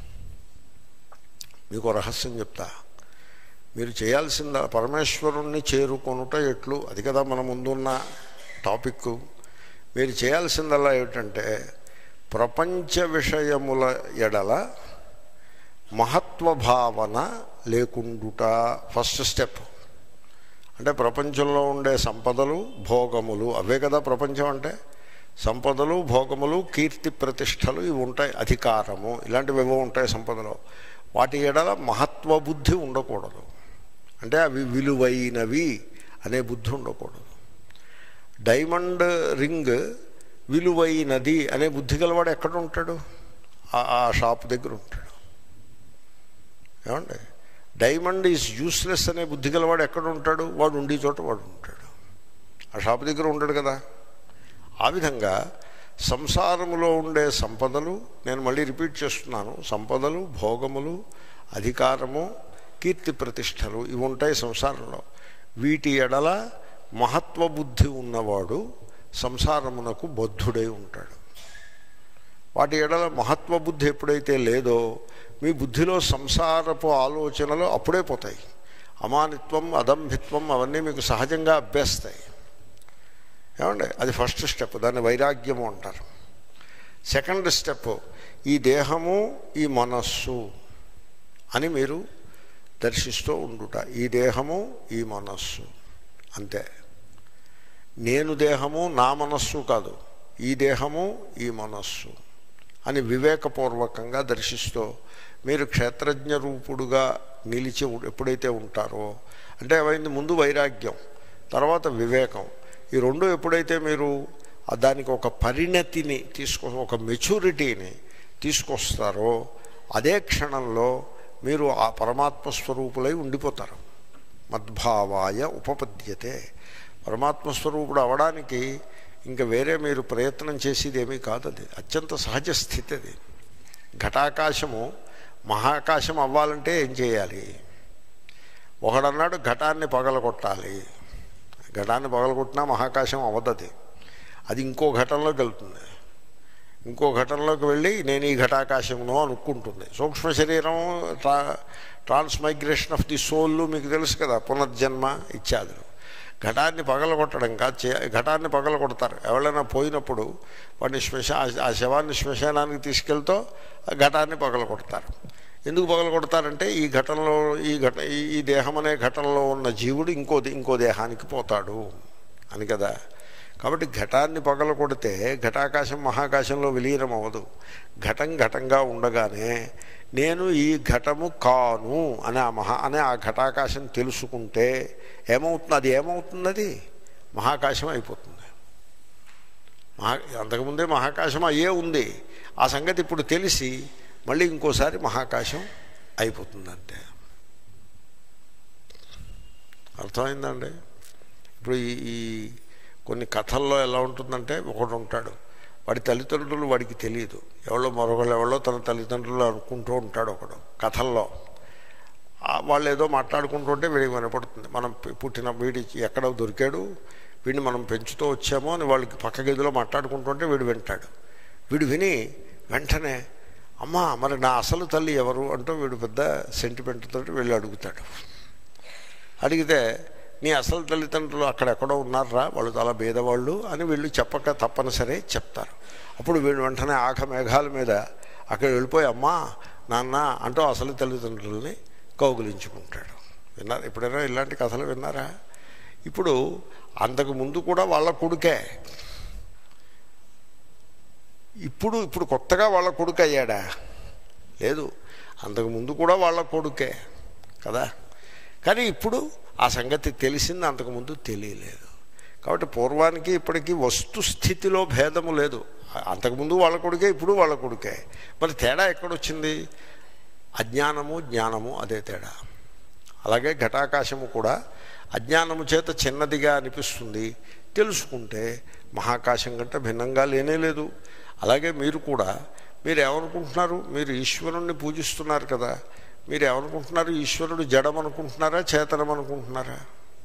మీకు రహస్యం చెప్తా మీరు చేయాల్సిందా పరమేశ్వరుణ్ణి చేరుకొనుట ఎట్లు అది కదా మన ముందున్న టాపిక్ మీరు చేయాల్సిందల్లా ఏమిటంటే ప్రపంచ విషయముల ఎడల మహత్వభావన లేకుండుట ఫస్ట్ స్టెప్ అంటే ప్రపంచంలో ఉండే సంపదలు భోగములు అవే కదా ప్రపంచం అంటే సంపదలు భోగములు కీర్తి ప్రతిష్టలు ఇవి ఉంటాయి అధికారము ఇలాంటివి ఏవో ఉంటాయి సంపదలో వాటి ఎడల మహత్వ బుద్ధి ఉండకూడదు అంటే అవి విలువైనవి అనే బుద్ధి ఉండకూడదు డైమండ్ రింగ్ విలువైనది అనే బుద్ధి గలవాడు ఎక్కడ ఉంటాడు ఆ షాప్ దగ్గర ఉంటాడు ఏమండి డైమండ్ ఈజ్ యూస్లెస్ అనే బుద్ధి గలవాడు ఎక్కడ ఉంటాడు వాడు ఉండే చోట వాడు ఉంటాడు ఆ షాప్ దగ్గర ఉంటాడు కదా ఆ విధంగా సంసారములో ఉండే సంపదలు నేను మళ్ళీ రిపీట్ చేస్తున్నాను సంపదలు భోగములు అధికారము కీర్తి ప్రతిష్టలు ఇవి ఉంటాయి సంసారంలో వీటి ఎడల మహత్వ బుద్ధి ఉన్నవాడు సంసారమునకు బద్ధుడై ఉంటాడు వాటి ఎడల మహత్వ బుద్ధి ఎప్పుడైతే లేదో మీ బుద్ధిలో సంసారపు ఆలోచనలు అప్పుడే పోతాయి అమానిత్వం అదంభిత్వం అవన్నీ మీకు సహజంగా అభ్యస్తాయి ఏమండి అది ఫస్ట్ స్టెప్ దాన్ని వైరాగ్యము అంటారు సెకండ్ స్టెప్ ఈ దేహము ఈ మనస్సు అని మీరు దర్శిస్తూ ఉండుట ఈ దేహము ఈ మనస్సు అంతే నేను దేహము నా మనస్సు కాదు ఈ దేహము ఈ మనస్సు అని వివేకపూర్వకంగా దర్శిస్తూ మీరు క్షేత్రజ్ఞ రూపుడుగా నిలిచి ఎప్పుడైతే ఉంటారో అంటే ఏమైంది ముందు వైరాగ్యం తర్వాత వివేకం ఈ రెండు ఎప్పుడైతే మీరు దానికి ఒక పరిణతిని తీసుకొ ఒక మెచ్యూరిటీని తీసుకొస్తారో అదే క్షణంలో మీరు ఆ పరమాత్మ స్వరూపులై ఉండిపోతారు మద్భావాయ ఉపపద్యతే పరమాత్మ స్వరూపుడు అవడానికి ఇంకా వేరే మీరు ప్రయత్నం చేసేది ఏమీ కాదు అది అత్యంత సహజ స్థితి అది ఘటాకాశము మహాకాశం అవ్వాలంటే ఏం చేయాలి ఒకడన్నాడు ఘటాన్ని పగలగొట్టాలి ఘటాన్ని పగలగొట్టినా మహాకాశం అవ్వదది అది ఇంకో ఘటంలోకి వెళ్తుంది ఇంకో ఘటనలోకి వెళ్ళి నేను ఈ ఘటాకాశంలో అనుకుంటుంది సూక్ష్మ శరీరం ట్రా ట్రాన్స్మైగ్రేషన్ ఆఫ్ ది సోల్ మీకు తెలుసు కదా పునర్జన్మ ఇత్యాదులు ఘటాన్ని పగలగొట్టడం కాదు చే ఘటాన్ని పగలగొడతారు ఎవరైనా పోయినప్పుడు వాడిని శ్మశా ఆ శవాన్ని శ్మశానానికి తీసుకెళ్తూ ఆ ఘటాన్ని పగలగొడతారు ఎందుకు పగలగొడతారంటే ఈ ఘటనలో ఈ ఘట ఈ దేహం అనే ఘటనలో ఉన్న జీవుడు ఇంకో ఇంకో దేహానికి పోతాడు అని కదా కాబట్టి ఘటాన్ని పగల కొడితే ఘటాకాశం మహాకాశంలో విలీనం అవ్వదు ఘటం ఘటంగా ఉండగానే నేను ఈ ఘటము కాను అనే ఆ మహా అనే ఆ ఘటాకాశం తెలుసుకుంటే ఏమవుతుంది అది ఏమవుతుంది అది మహాకాశం అయిపోతుంది మహా అంతకుముందే మహాకాశం అయ్యే ఉంది ఆ సంగతి ఇప్పుడు తెలిసి మళ్ళీ ఇంకోసారి మహాకాశం అయిపోతుందంటే అర్థమైందండి ఇప్పుడు ఈ ఈ కొన్ని కథల్లో ఎలా ఉంటుందంటే ఒకడు ఉంటాడు వాడి తల్లిదండ్రులు వాడికి తెలియదు ఎవరో మరొకళ్ళు ఎవరో తన తల్లిదండ్రులు అనుకుంటూ ఉంటాడు ఒకడు కథల్లో వాళ్ళు ఏదో మాట్లాడుకుంటుంటే వీడికి వినపడుతుంది మనం పుట్టిన వీడి ఎక్కడ దొరికాడు వీడిని మనం పెంచుతూ వచ్చామో అని వాళ్ళకి పక్క గదిలో మాట్లాడుకుంటుంటే వీడు వింటాడు వీడు విని వెంటనే అమ్మ మరి నా అసలు తల్లి ఎవరు అంటూ వీడు పెద్ద సెంటిమెంట్ తోటి వెళ్ళి అడుగుతాడు అడిగితే నీ అసలు తల్లిదండ్రులు అక్కడెక్కడో ఉన్నారా వాళ్ళు చాలా భేదవాళ్ళు అని వీళ్ళు చెప్పక తప్పనిసరి చెప్తారు అప్పుడు వీళ్ళు వెంటనే ఆఖ మేఘాల మీద అక్కడ వెళ్ళిపోయి అమ్మా నాన్న అంటూ అసలు తల్లిదండ్రులని కౌగులించుకుంటాడు విన్నారు ఎప్పుడైనా ఇలాంటి కథలు విన్నారా ఇప్పుడు అంతకు ముందు కూడా వాళ్ళ కొడుకే ఇప్పుడు ఇప్పుడు కొత్తగా వాళ్ళ కొడుకు అయ్యాడా లేదు అంతకు ముందు కూడా వాళ్ళ కొడుకే కదా కానీ ఇప్పుడు ఆ సంగతి తెలిసింది అంతకుముందు తెలియలేదు కాబట్టి పూర్వానికి ఇప్పటికీ వస్తుస్థితిలో భేదము లేదు అంతకుముందు వాళ్ళ కొడుకే ఇప్పుడు వాళ్ళ కొడుకే మరి తేడా ఎక్కడొచ్చింది అజ్ఞానము జ్ఞానము అదే తేడా అలాగే ఘటాకాశము కూడా అజ్ఞానము చేత చిన్నదిగా అనిపిస్తుంది తెలుసుకుంటే మహాకాశం కంటే భిన్నంగా లేనే లేదు అలాగే మీరు కూడా మీరు ఏమనుకుంటున్నారు మీరు ఈశ్వరుణ్ణి పూజిస్తున్నారు కదా మీరు ఏమనుకుంటున్నారు ఈశ్వరుడు జడం అనుకుంటున్నారా చేతనం అనుకుంటున్నారా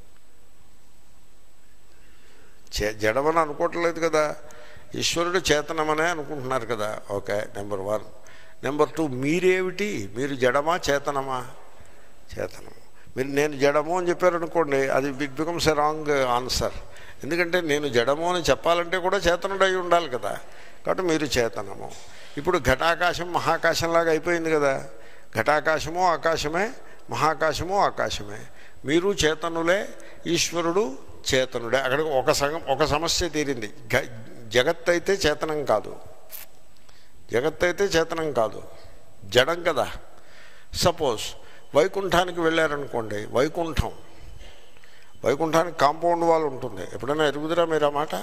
చే జడమని అనుకోవట్లేదు కదా ఈశ్వరుడు చేతనమనే అనుకుంటున్నారు కదా okay number one number two మీరేమిటి మీరు జడమా చేతనమా చేతనము మీరు నేను జడము అని చెప్పారనుకోండి అది big becomes a wrong answer ఎందుకంటే నేను జడము అని చెప్పాలంటే కూడా చేతనుడై ఉండాలి కదా కాబట్టి మీరు చేతనము ఇప్పుడు ఘటాకాశం మహాకాశంలాగా అయిపోయింది కదా ఘటాకాశము ఆకాశమే మహాకాశము ఆకాశమే మీరు చేతనులే ఈశ్వరుడు చేతనుడే అక్కడ ఒక సగం ఒక సమస్య తీరింది గ- జగత్ అయితే చేతనం కాదు జగత్ అయితే చేతనం కాదు జడం కదా సపోజ్ వైకుంఠానికి వెళ్ళారనుకోండి వైకుంఠం వైకుంఠానికి కాంపౌండ్ వాల్ ఉంటుంది ఎప్పుడైనా ఎరుగుదరా మీరు ఆ మాట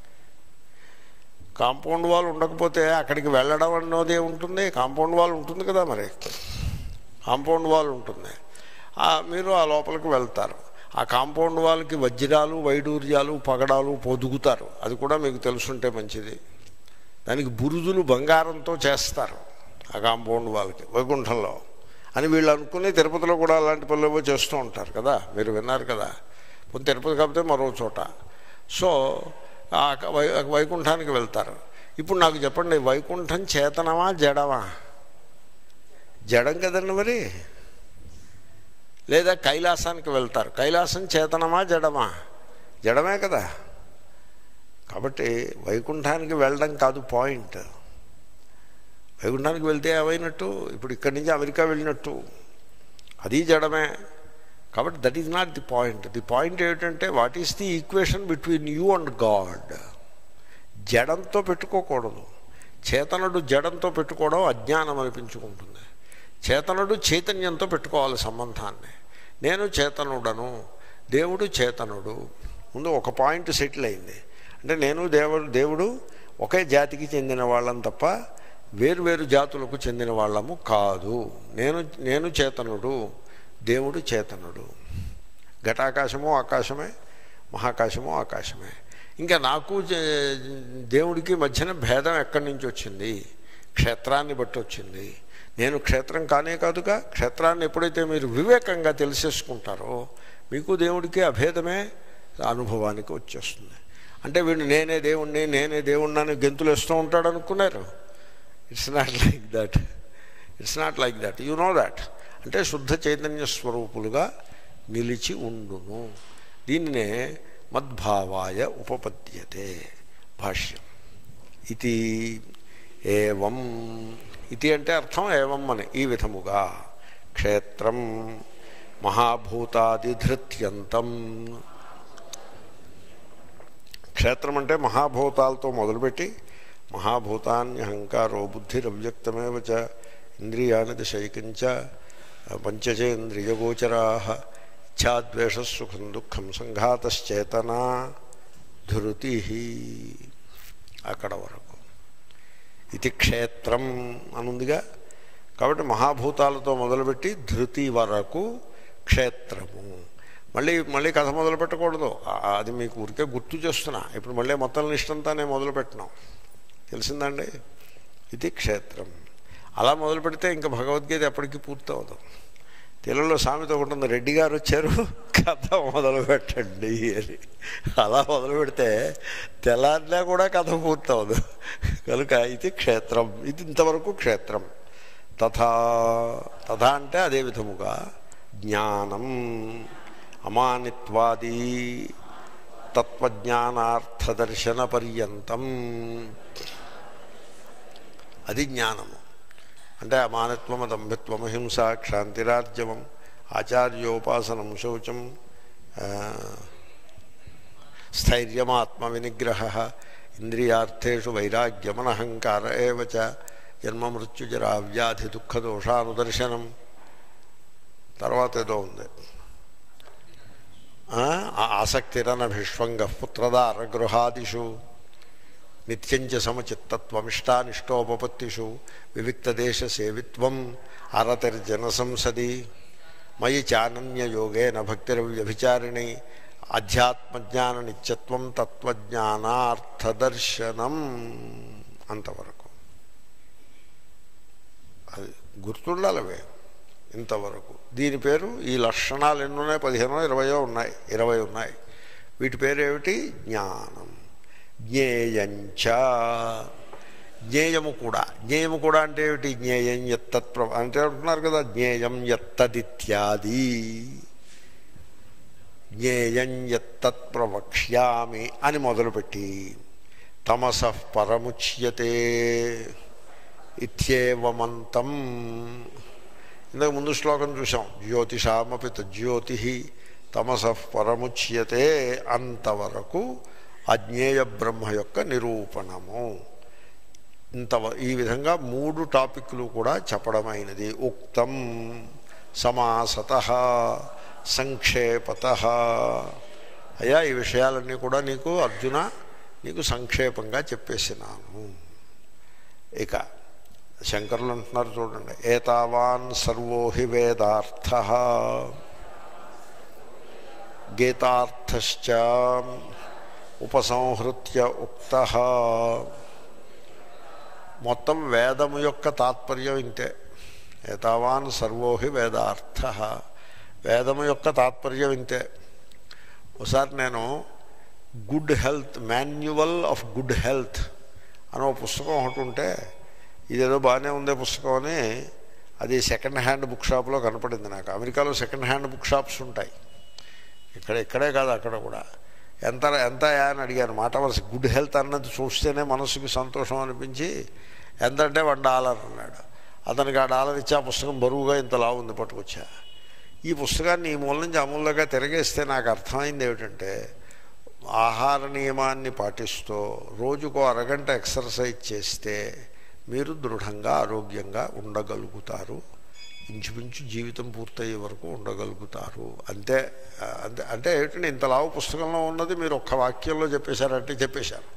కాంపౌండ్ వాల్ ఉండకపోతే అక్కడికి వెళ్ళడం అన్నది ఉంటుంది కాంపౌండ్ వాల్ ఉంటుంది కదా మరి కాంపౌండ్ వాల్ ఉంటుంది ఆ మీరు ఆ లోపలికి వెళ్తారు ఆ కాంపౌండ్ వాల్కి వజ్రాలు వైడూర్యాలు పగడాలు పొదుగుతారు అది కూడా మీకు తెలుసుంటే మంచిది దానికి బురుజులు బంగారంతో చేస్తారు ఆ కాంపౌండ్ వాళ్ళకి వైకుంఠంలో అని వీళ్ళు అనుకుని తిరుపతిలో కూడా అలాంటి పనులు చేస్తూ ఉంటారు కదా మీరు విన్నారు కదా పోనీ తిరుపతి కాకపోతే మరో చోట సో ఆ వై వైకుంఠానికి వెళ్తారు ఇప్పుడు నాకు చెప్పండి వైకుంఠం చేతనమా జడమా జడం కదండి మరి లేదా కైలాసానికి వెళ్తారు కైలాసం చేతనమా జడమా జడమే కదా కాబట్టి వైకుంఠానికి వెళ్ళడం కాదు పాయింట్ వైకుంఠానికి వెళ్తే ఏమైనట్టు ఇప్పుడు ఇక్కడి నుంచి అమెరికా వెళ్ళినట్టు అది జడమే కాబట్టి that is not the point the point ఏమిటంటే what is the equation between you and God జడంతో పెట్టుకోకూడదు చేతనుడు జడంతో పెట్టుకోవడం అజ్ఞానం అనిపించుకుంటుంది చేతనుడు చైతన్యంతో పెట్టుకోవాలి సంబంధాన్ని నేను చేతనుడను దేవుడు చేతనుడు ముందు ఒక పాయింట్ సెటిల్ అయింది అంటే నేను దేవుడు దేవుడు ఒకే జాతికి చెందిన వాళ్ళం తప్ప వేరువేరు జాతులకు చెందిన వాళ్ళము కాదు నేను నేను చేతనుడు దేవుడు చేతనుడు ఘటాకాశము ఆకాశమే మహాకాశము ఆకాశమే ఇంకా నాకు జ- దేవుడికి మధ్యన భేదం ఎక్కడి నుంచి వచ్చింది క్షేత్రాన్ని బట్టి వచ్చింది నేను క్షేత్రం కానే కాదుగా క్షేత్రాన్ని ఎప్పుడైతే మీరు వివేకంగా తెలిసేసుకుంటారో మీకు దేవుడికి అభేదమే అనుభవానికి వచ్చేస్తుంది అంటే వీడు నేనే దేవుణ్ణి నేనే దేవుణ్ణి అని గెంతులు వేస్తూ ఉంటాడు అనుకున్నారు it's not like that it's not like that you know that అంటే శుద్ధ చైతన్య స్వరూపులుగా నిలిచి ఉండును దీన్నే మద్భావాయ ఉపపద్యతే భాష్యం ఇది ఏవం ఇది అంటే అర్థం ఏవం అని ఈ విధముగా క్షేత్రం మహాభూతాదిధృత్యంతం క్షేత్రం అంటే మహాభూతాలతో మొదలుపెట్టి మహాభూతాన్ని అహంకారో బుద్ధిరవ్యక్తమేవ చ ఇంద్రియాణి దశైకంచ పంచచేంద్రియగోచరా ఇచ్ఛాద్వేషసుఖం దుఃఖం సంఘాతశ్చేతనా ధృతి అక్కడ వరకు ఇది క్షేత్రం అనుందిగా కాబట్టి మహాభూతాలతో మొదలుపెట్టి ధృతి వరకు క్షేత్రము మళ్ళీ మళ్ళీ కథ మొదలు పెట్టకూడదు ఆ- అది మీకు ఊరికే గుర్తు చేస్తున్నా ఇప్పుడు మళ్ళీ మొత్తం లిస్టంతా నేను మొదలు పెట్టినాం తెలిసిందండి ఇది క్షేత్రం అలా మొదలు పెడితే ఇంకా భగవద్గీత ఎప్పటికీ పూర్తి అవ్వదు తెలుగులో సామెత ఒకటి ఉంది రెడ్డి గారు వచ్చారు కథ మొదలు పెట్టండి అని అలా మొదలు పెడితే తెల్లారినా కూడా కథ పూర్తి అవ్వదు కనుక ఇది క్షేత్రం ఇది ఇంతవరకు క్షేత్రం తథా తథా అంటే అదే విధముగా జ్ఞానం అమానిత్వాది తత్వజ్ఞానార్థదర్శన పర్యంతం అది జ్ఞానము అంటే అమానత్వం దంభిత్వం అహింస క్షాంతిరార్జవం ఆచార్యోపాసనం శౌచం ఆ, స్థైర్యమాత్మ వినిగ్రహ ఇంద్రియార్థేషు వైరాగ్యమనహంకార ఏవ చ జన్మ మృత్యుజరా వ్యాధి దుఃఖదోషానుదర్శనం తర్వాత ఏదో ఉంది ఆ, ఆసక్తిరనభిష్వంగ పుత్రదార గృహాదిషు నిత్యంచ సమచిత్తత్వమిష్టానిష్టోపపత్తిషు వివిక్తదేశ సేవిత్వం అరతిర్జన సంసది మయి చానన్యయోగేన భక్తిరవ్యభిచారిణి అధ్యాత్మజ్ఞాన నిత్యత్వం తత్వజ్ఞానార్థదర్శనం అంతవరకు అది గుర్తుండాలవే ఇంతవరకు దీని పేరు ఈ లక్షణాలు ఎన్ని ఉన్నాయి పదిహేనో ఇరవయో ఉన్నాయి ఇరవై ఉన్నాయి వీటి పేరు ఏమిటి జ్ఞానం జ్ఞేయంచ జ్ఞేయము కూడా జ్ఞేయము కూడా అంటే ఏమిటి జ్ఞేయం ఎత్తత్ ప్ర అంటే అంటున్నారు కదా జ్ఞేయం ఎత్తదిత్యాది జ్ఞేయం ఎత్తత్ ప్రవక్ష్యామి అని మొదలుపెట్టి తమస పరముచ్యతే ఇత్యేవమంతం ఇంతకు ముందు శ్లోకం చూసాం జ్యోతిషామపి జ్యోతి తమస పరముచ్యతే అంతవరకు అజ్ఞేయ బ్రహ్మ యొక్క నిరూపణము ఇంత ఈ విధంగా మూడు టాపిక్లు కూడా చెప్పడమైనది ఉక్తం సమాసత సంక్షేపత అయ్యా ఈ విషయాలన్నీ కూడా నీకు అర్జున నీకు సంక్షేపంగా చెప్పేసినాను ఇక శంకరులు అంటున్నారు చూడండి ఏతావాన్ సర్వో హి వేదార్థ గీతార్థశ్చ ఉపసంహృత్య ఉక్త మొత్తం వేదము యొక్క తాత్పర్యం ఇంతే ఏతావాన్ సర్వోహి వేదార్థ వేదము యొక్క తాత్పర్యం ఇంతే ఒకసారి నేను good health manual of good health అని ఒక పుస్తకం ఒకటి ఉంటే ఇదేదో బాగానే ఉందే పుస్తకం అని అది సెకండ్ హ్యాండ్ బుక్ షాప్లో కనపడింది నాకు అమెరికాలో సెకండ్ హ్యాండ్ బుక్ షాప్స్ ఉంటాయి ఇక్కడ ఇక్కడే కాదు అక్కడ కూడా ఎంత ఎంత అని అడిగాను మాట వలస గుడ్ హెల్త్ అన్నది చూస్తేనే మనసుకి సంతోషం అనిపించి ఎంత అంటే వన్ డాలర్ అన్నాడు అతనికి ఆ డాలర్ ఇచ్చి ఆ పుస్తకం బరువుగా ఇంతలా ఉంది పట్టుకొచ్చా ఈ పుస్తకాన్ని ఈ మూల నుంచి అమూల్యంగా తిరగేస్తే నాకు అర్థమైంది ఏమిటంటే ఆహార నియమాన్ని పాటిస్తూ రోజుకో అరగంట ఎక్సర్సైజ్ చేస్తే మీరు దృఢంగా ఆరోగ్యంగా ఉండగలుగుతారు ఇంచుమించు జీవితం పూర్తయ్యే వరకు ఉండగలుగుతారు అంతే అంతే అంటే ఏమిటంటే ఇంత లావు పుస్తకంలో ఉన్నది మీరు ఒక్క వాక్యంలో చెప్పేశారంటే చెప్పేశారు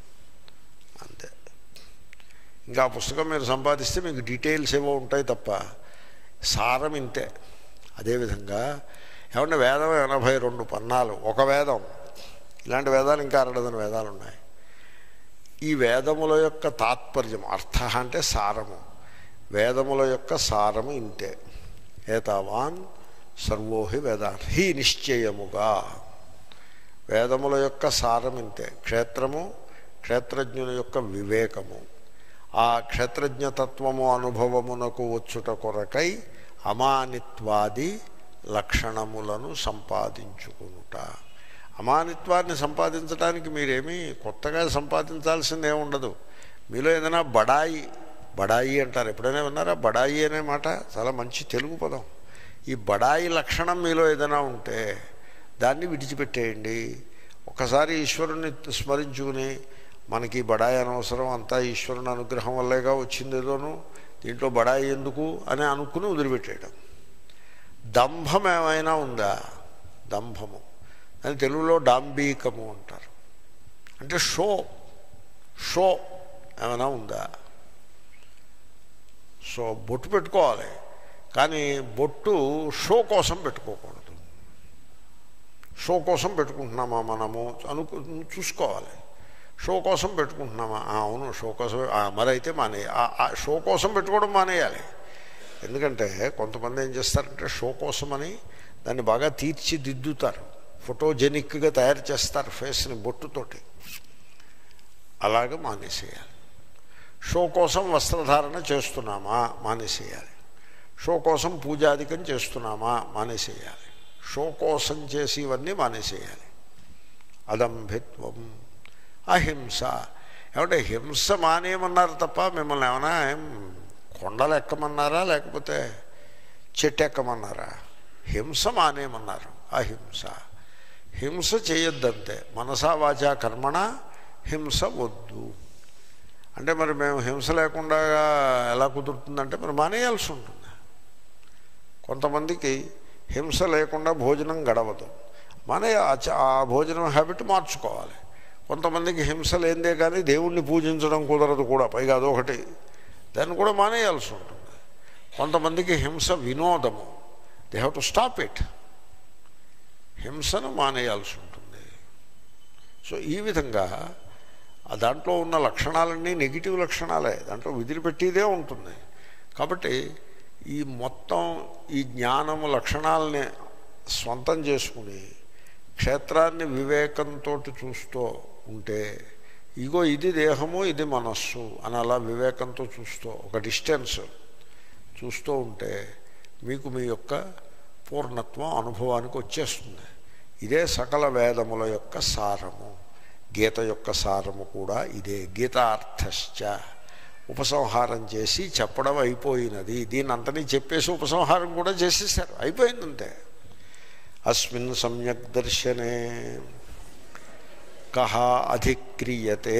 అంతే ఇంకా ఆ పుస్తకం మీరు సంపాదిస్తే మీకు డీటెయిల్స్ ఏవో ఉంటాయి తప్ప సారం ఇంతే అదేవిధంగా ఏమంటే వేదం ఎనభై రెండు పన్నాలు ఒక వేదం ఇలాంటి వేదాలు ఇంకా అరడదని వేదాలు ఉన్నాయి ఈ వేదముల యొక్క తాత్పర్యం అర్థ అంటే సారము వేదముల యొక్క సారము ఇంతే ఏతావాన్ సర్వోహి వేదార్థ హి నిశ్చయముగా వేదముల యొక్క సారం ఇంతే క్షేత్రము క్షేత్రజ్ఞుని యొక్క వివేకము ఆ క్షేత్రజ్ఞతత్వము అనుభవమునకు వచ్చుట కొరకై అమానిత్వాది లక్షణములను సంపాదించుకునుట అమానిత్వాన్ని సంపాదించడానికి మీరేమీ కొత్తగా సంపాదించాల్సిందే ఉండదు మీలో ఏదైనా బడాయి బడాయి అంటారు ఎప్పుడైనా విన్నారా బడాయి అనే మాట చాలా మంచి తెలుగు పదం ఈ బడాయి లక్షణం మీలో ఏదైనా ఉంటే దాన్ని విడిచిపెట్టేయండి ఒకసారి ఈశ్వరుని స్మరించుకుని మనకి బడాయి అనవసరం అంతా ఈశ్వరుని అనుగ్రహం వల్లేగా వచ్చింది ఏదోను దీంట్లో బడాయి ఎందుకు అని అనుకుని వదిలిపెట్టేయడం దంభం ఏమైనా ఉందా దంభము అని తెలుగులో డాంబీకము అంటారు అంటే షో షో ఏమైనా ఉందా సో బొట్టు పెట్టుకోవాలి కానీ బొట్టు షో కోసం పెట్టుకోకూడదు షో కోసం పెట్టుకుంటున్నామా మనము అనుకు చూసుకోవాలి షో కోసం పెట్టుకుంటున్నామా ఆ, అవును షో కోసం ఆ, మరి అయితే మానే ఆ షో కోసం పెట్టుకోవడం మానేయాలి ఎందుకంటే కొంతమంది ఏం చేస్తారంటే షో కోసమని దాన్ని బాగా తీర్చిదిద్దుతారు ఫోటోజెనిక్గా తయారు చేస్తారు ఫేస్ని బొట్టుతోటి అలాగే మానేసేయాలి షో కోసం వస్త్రధారణ చేస్తున్నామా మానేసేయాలి షో కోసం పూజాధికం చేస్తున్నామా మానేసేయాలి షో కోసం చేసి ఇవన్నీ మానేసేయాలి అదంభిత్వం అహింస ఏమంటే హింస మానేయమన్నారు తప్ప మిమ్మల్ని ఏమైనా ఏం కొండలు ఎక్కమన్నారా లేకపోతే చెట్టు ఎక్కమన్నారా హింస మానేయమన్నారు అహింస హింస చేయొద్దంతే మనసా వాచా కర్మణ హింస వద్దు అంటే మరి మేము హింస లేకుండా ఎలా కుదురుతుందంటే మరి మానేయాల్సి ఉంటుంది కొంతమందికి హింస లేకుండా భోజనం గడవదు మానే ఆ చ- ఆ భోజనం హ్యాబిట్ మార్చుకోవాలి కొంతమందికి హింస లేదే కానీ దేవుణ్ణి పూజించడం కుదరదు కూడా పైగా అదొకటి దాన్ని కూడా మానేయాల్సి ఉంటుంది కొంతమందికి హింస వినోదము they have to stop it హింసను మానేయాల్సి ఉంటుంది సో ఈ విధంగా ఆ దాంట్లో ఉన్న లక్షణాలన్నీ నెగిటివ్ లక్షణాలే దాంట్లో విదిలిపెట్టేదే ఉంటుంది కాబట్టి ఈ మొత్తం ఈ జ్ఞానము లక్షణాలని స్వంతం చేసుకుని క్షేత్రాన్ని వివేకంతో చూస్తూ ఉంటే ఇగో ఇది దేహము ఇది మనస్సు అని అలా వివేకంతో చూస్తూ ఒక డిస్టెన్స్ చూస్తూ ఉంటే మీకు మీ యొక్క పూర్ణత్వం అనుభవానికి వచ్చేస్తుంది ఇదే సకల వేదముల యొక్క సారము గీత యొక్క సారము కూడా ఇదే గీతార్థశ్చ ఉపసంహారం చేసి చెప్పడం అయిపోయినది దీని అంతని చెప్పేసి ఉపసంహారం కూడా చేసేసారు అయిపోయిందంతే అస్మిన్ సమ్యక్ దర్శనే కహ అధిక్రియతే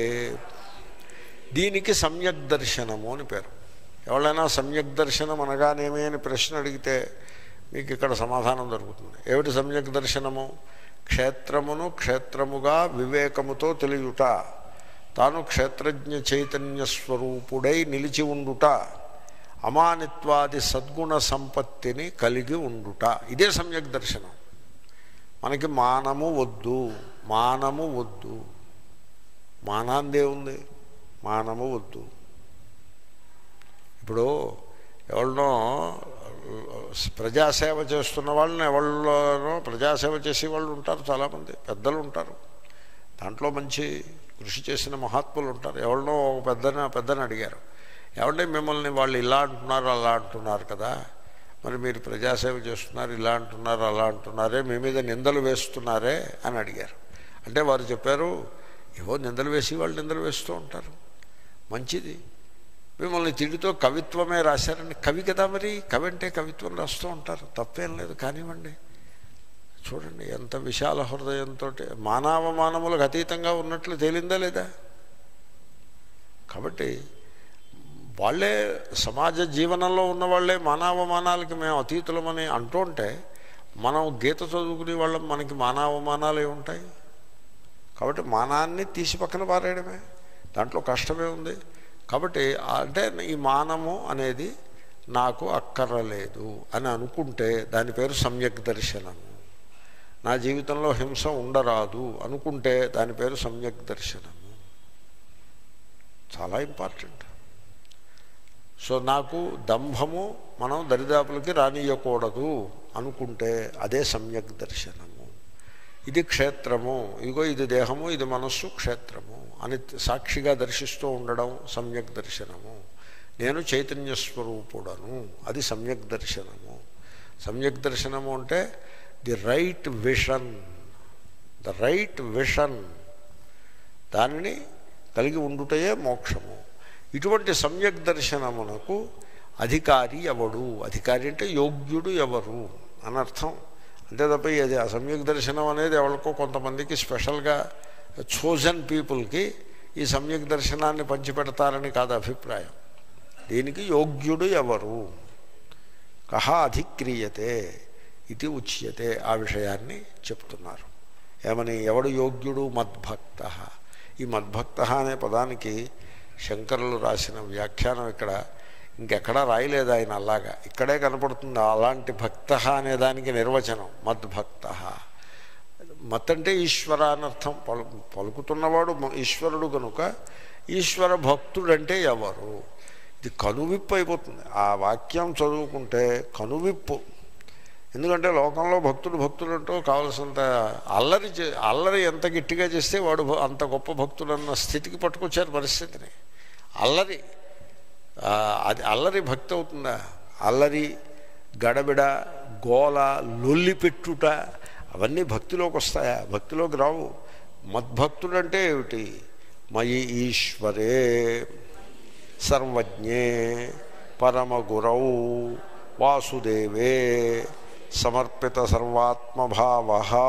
దీనికి సమ్యక్ దర్శనము అని పేరు ఎవరైనా సమ్యక్ దర్శనం అనగానేమి అని ప్రశ్న అడిగితే మీకు ఇక్కడ సమాధానం దొరుకుతుంది ఏమిటి సమ్యక్ దర్శనము క్షేత్రమును క్షేత్రముగా వివేకముతో తెలియుట తాను క్షేత్రజ్ఞ చైతన్య స్వరూపుడై నిలిచి ఉండుట అమానిత్వాది సద్గుణ సంపత్తిని కలిగి ఉండుట ఇదే సమ్యక్ దర్శనం మనకి మానము వద్దు మానము వద్దు మానాందే ఉంది మానము వద్దు ఇప్పుడు ఎవరినో ప్రజాసేవ చేస్తున్న వాళ్ళని ఎవరిలోనో ప్రజాసేవ చేసే వాళ్ళు ఉంటారు చాలామంది పెద్దలు ఉంటారు దాంట్లో మంచి కృషి చేసిన మహాత్ములు ఉంటారు ఎవరినో ఒక పెద్దన పెద్దని అడిగారు ఏమంటే మిమ్మల్ని వాళ్ళు ఇలా అంటున్నారు అలా అంటున్నారు కదా మరి మీరు ప్రజాసేవ చేస్తున్నారు ఇలా అంటున్నారు అలా అంటున్నారే మీ మీద నిందలు వేస్తున్నారే అని అడిగారు అంటే వారు చెప్పారు ఏవో నిందలు వేసి వాళ్ళు నిందలు వేస్తూ ఉంటారు మంచిది మిమ్మల్ని తిడితో కవిత్వమే రాశారండి కవి కదా మరి కవి అంటే కవిత్వం రాస్తూ ఉంటారు తప్పేం లేదు కానివ్వండి చూడండి ఎంత విశాల హృదయంతో మానవమానములకు అతీతంగా ఉన్నట్లు తేలిందా లేదా కాబట్టి వాళ్ళే సమాజ జీవనంలో ఉన్న వాళ్ళే మానవమానాలకి మేము అతీతులమని అంటుంటే మనం గీత చదువుకునే వాళ్ళం మనకి మానవమానాలు ఉంటాయి కాబట్టి మానాన్ని తీసి పక్కన పారేయడమే దాంట్లో కష్టమే ఉంది కాబట్టి అంటే ఈ మానము అనేది నాకు అక్కర్లేదు అని అనుకుంటే దాని పేరు సమ్యక్ దర్శనము నా జీవితంలో హింస ఉండరాదు అనుకుంటే దాని పేరు సమ్యక్ దర్శనము చాలా ఇంపార్టెంట్ సో నాకు దంభము మనం దరిదాపులకి రానియకూడదు అనుకుంటే అదే సమ్యక్ దర్శనము ఇది క్షేత్రము ఇగో ఇది దేహము ఇది మనస్సు క్షేత్రము అని సాక్షిగా దర్శిస్తూ ఉండడం సమ్యక్ దర్శనము నేను చైతన్య స్వరూపుడను అది సమ్యక్ దర్శనము సమ్యక్ దర్శనము అంటే the right vision the right vision దానిని కలిగి ఉండుటయే మోక్షము ఇటువంటి సమ్యక్ దర్శనమునకు అధికారి ఎవడు అధికారి అంటే యోగ్యుడు ఎవరు అని అర్థం అంతే తప్ప ఇది ఆ సమ్యక్ దర్శనం అనేది ఎవరికో కొంతమందికి స్పెషల్గా చోజన్ పీపుల్కి ఈ సమ్యక్ దర్శనాన్ని పంచిపెడతారని కాదు అభిప్రాయం దీనికి యోగ్యుడు ఎవరు కహ అధిక్రియతే ఇది ఉచ్యతే ఆ విషయాన్ని చెప్తున్నారు ఏమని ఎవడు యోగ్యుడు మద్భక్త ఈ మద్భక్త అనే పదానికి శంకరులు రాసిన వ్యాఖ్యానం ఇక్కడ ఇంకెక్కడా రాయలేదు ఆయన అలాగా ఇక్కడే కనపడుతుంది అలాంటి భక్త అనే దానికి నిర్వచనం మద్భక్త మత్ అంటే ఈశ్వర అనర్థం పలు పలుకుతున్నవాడు ఈశ్వరుడు కనుక ఈశ్వర భక్తుడంటే ఎవరు ఇది కనువిప్పు అయిపోతుంది ఆ వాక్యం చదువుకుంటే కనువిప్పు ఎందుకంటే లోకంలో భక్తుడు భక్తుడు అంటూ కావలసినంత అల్లరి అల్లరి ఎంత గట్టిగా చేస్తే వాడు అంత గొప్ప భక్తుడు అన్న స్థితికి పట్టుకొచ్చారు పరిస్థితిని అల్లరి అది అల్లరి భక్తి అవుతుందా అల్లరి గడబిడ గోల లొల్లి పెట్టుట అవన్నీ భక్తిలోకి వస్తాయా భక్తిలోకి రావు మద్భక్తుడంటే ఏమిటి మయి ఈశ్వరే సర్వజ్ఞే పరమగురౌ వాసుదేవే సమర్పిత సర్వాత్మభావ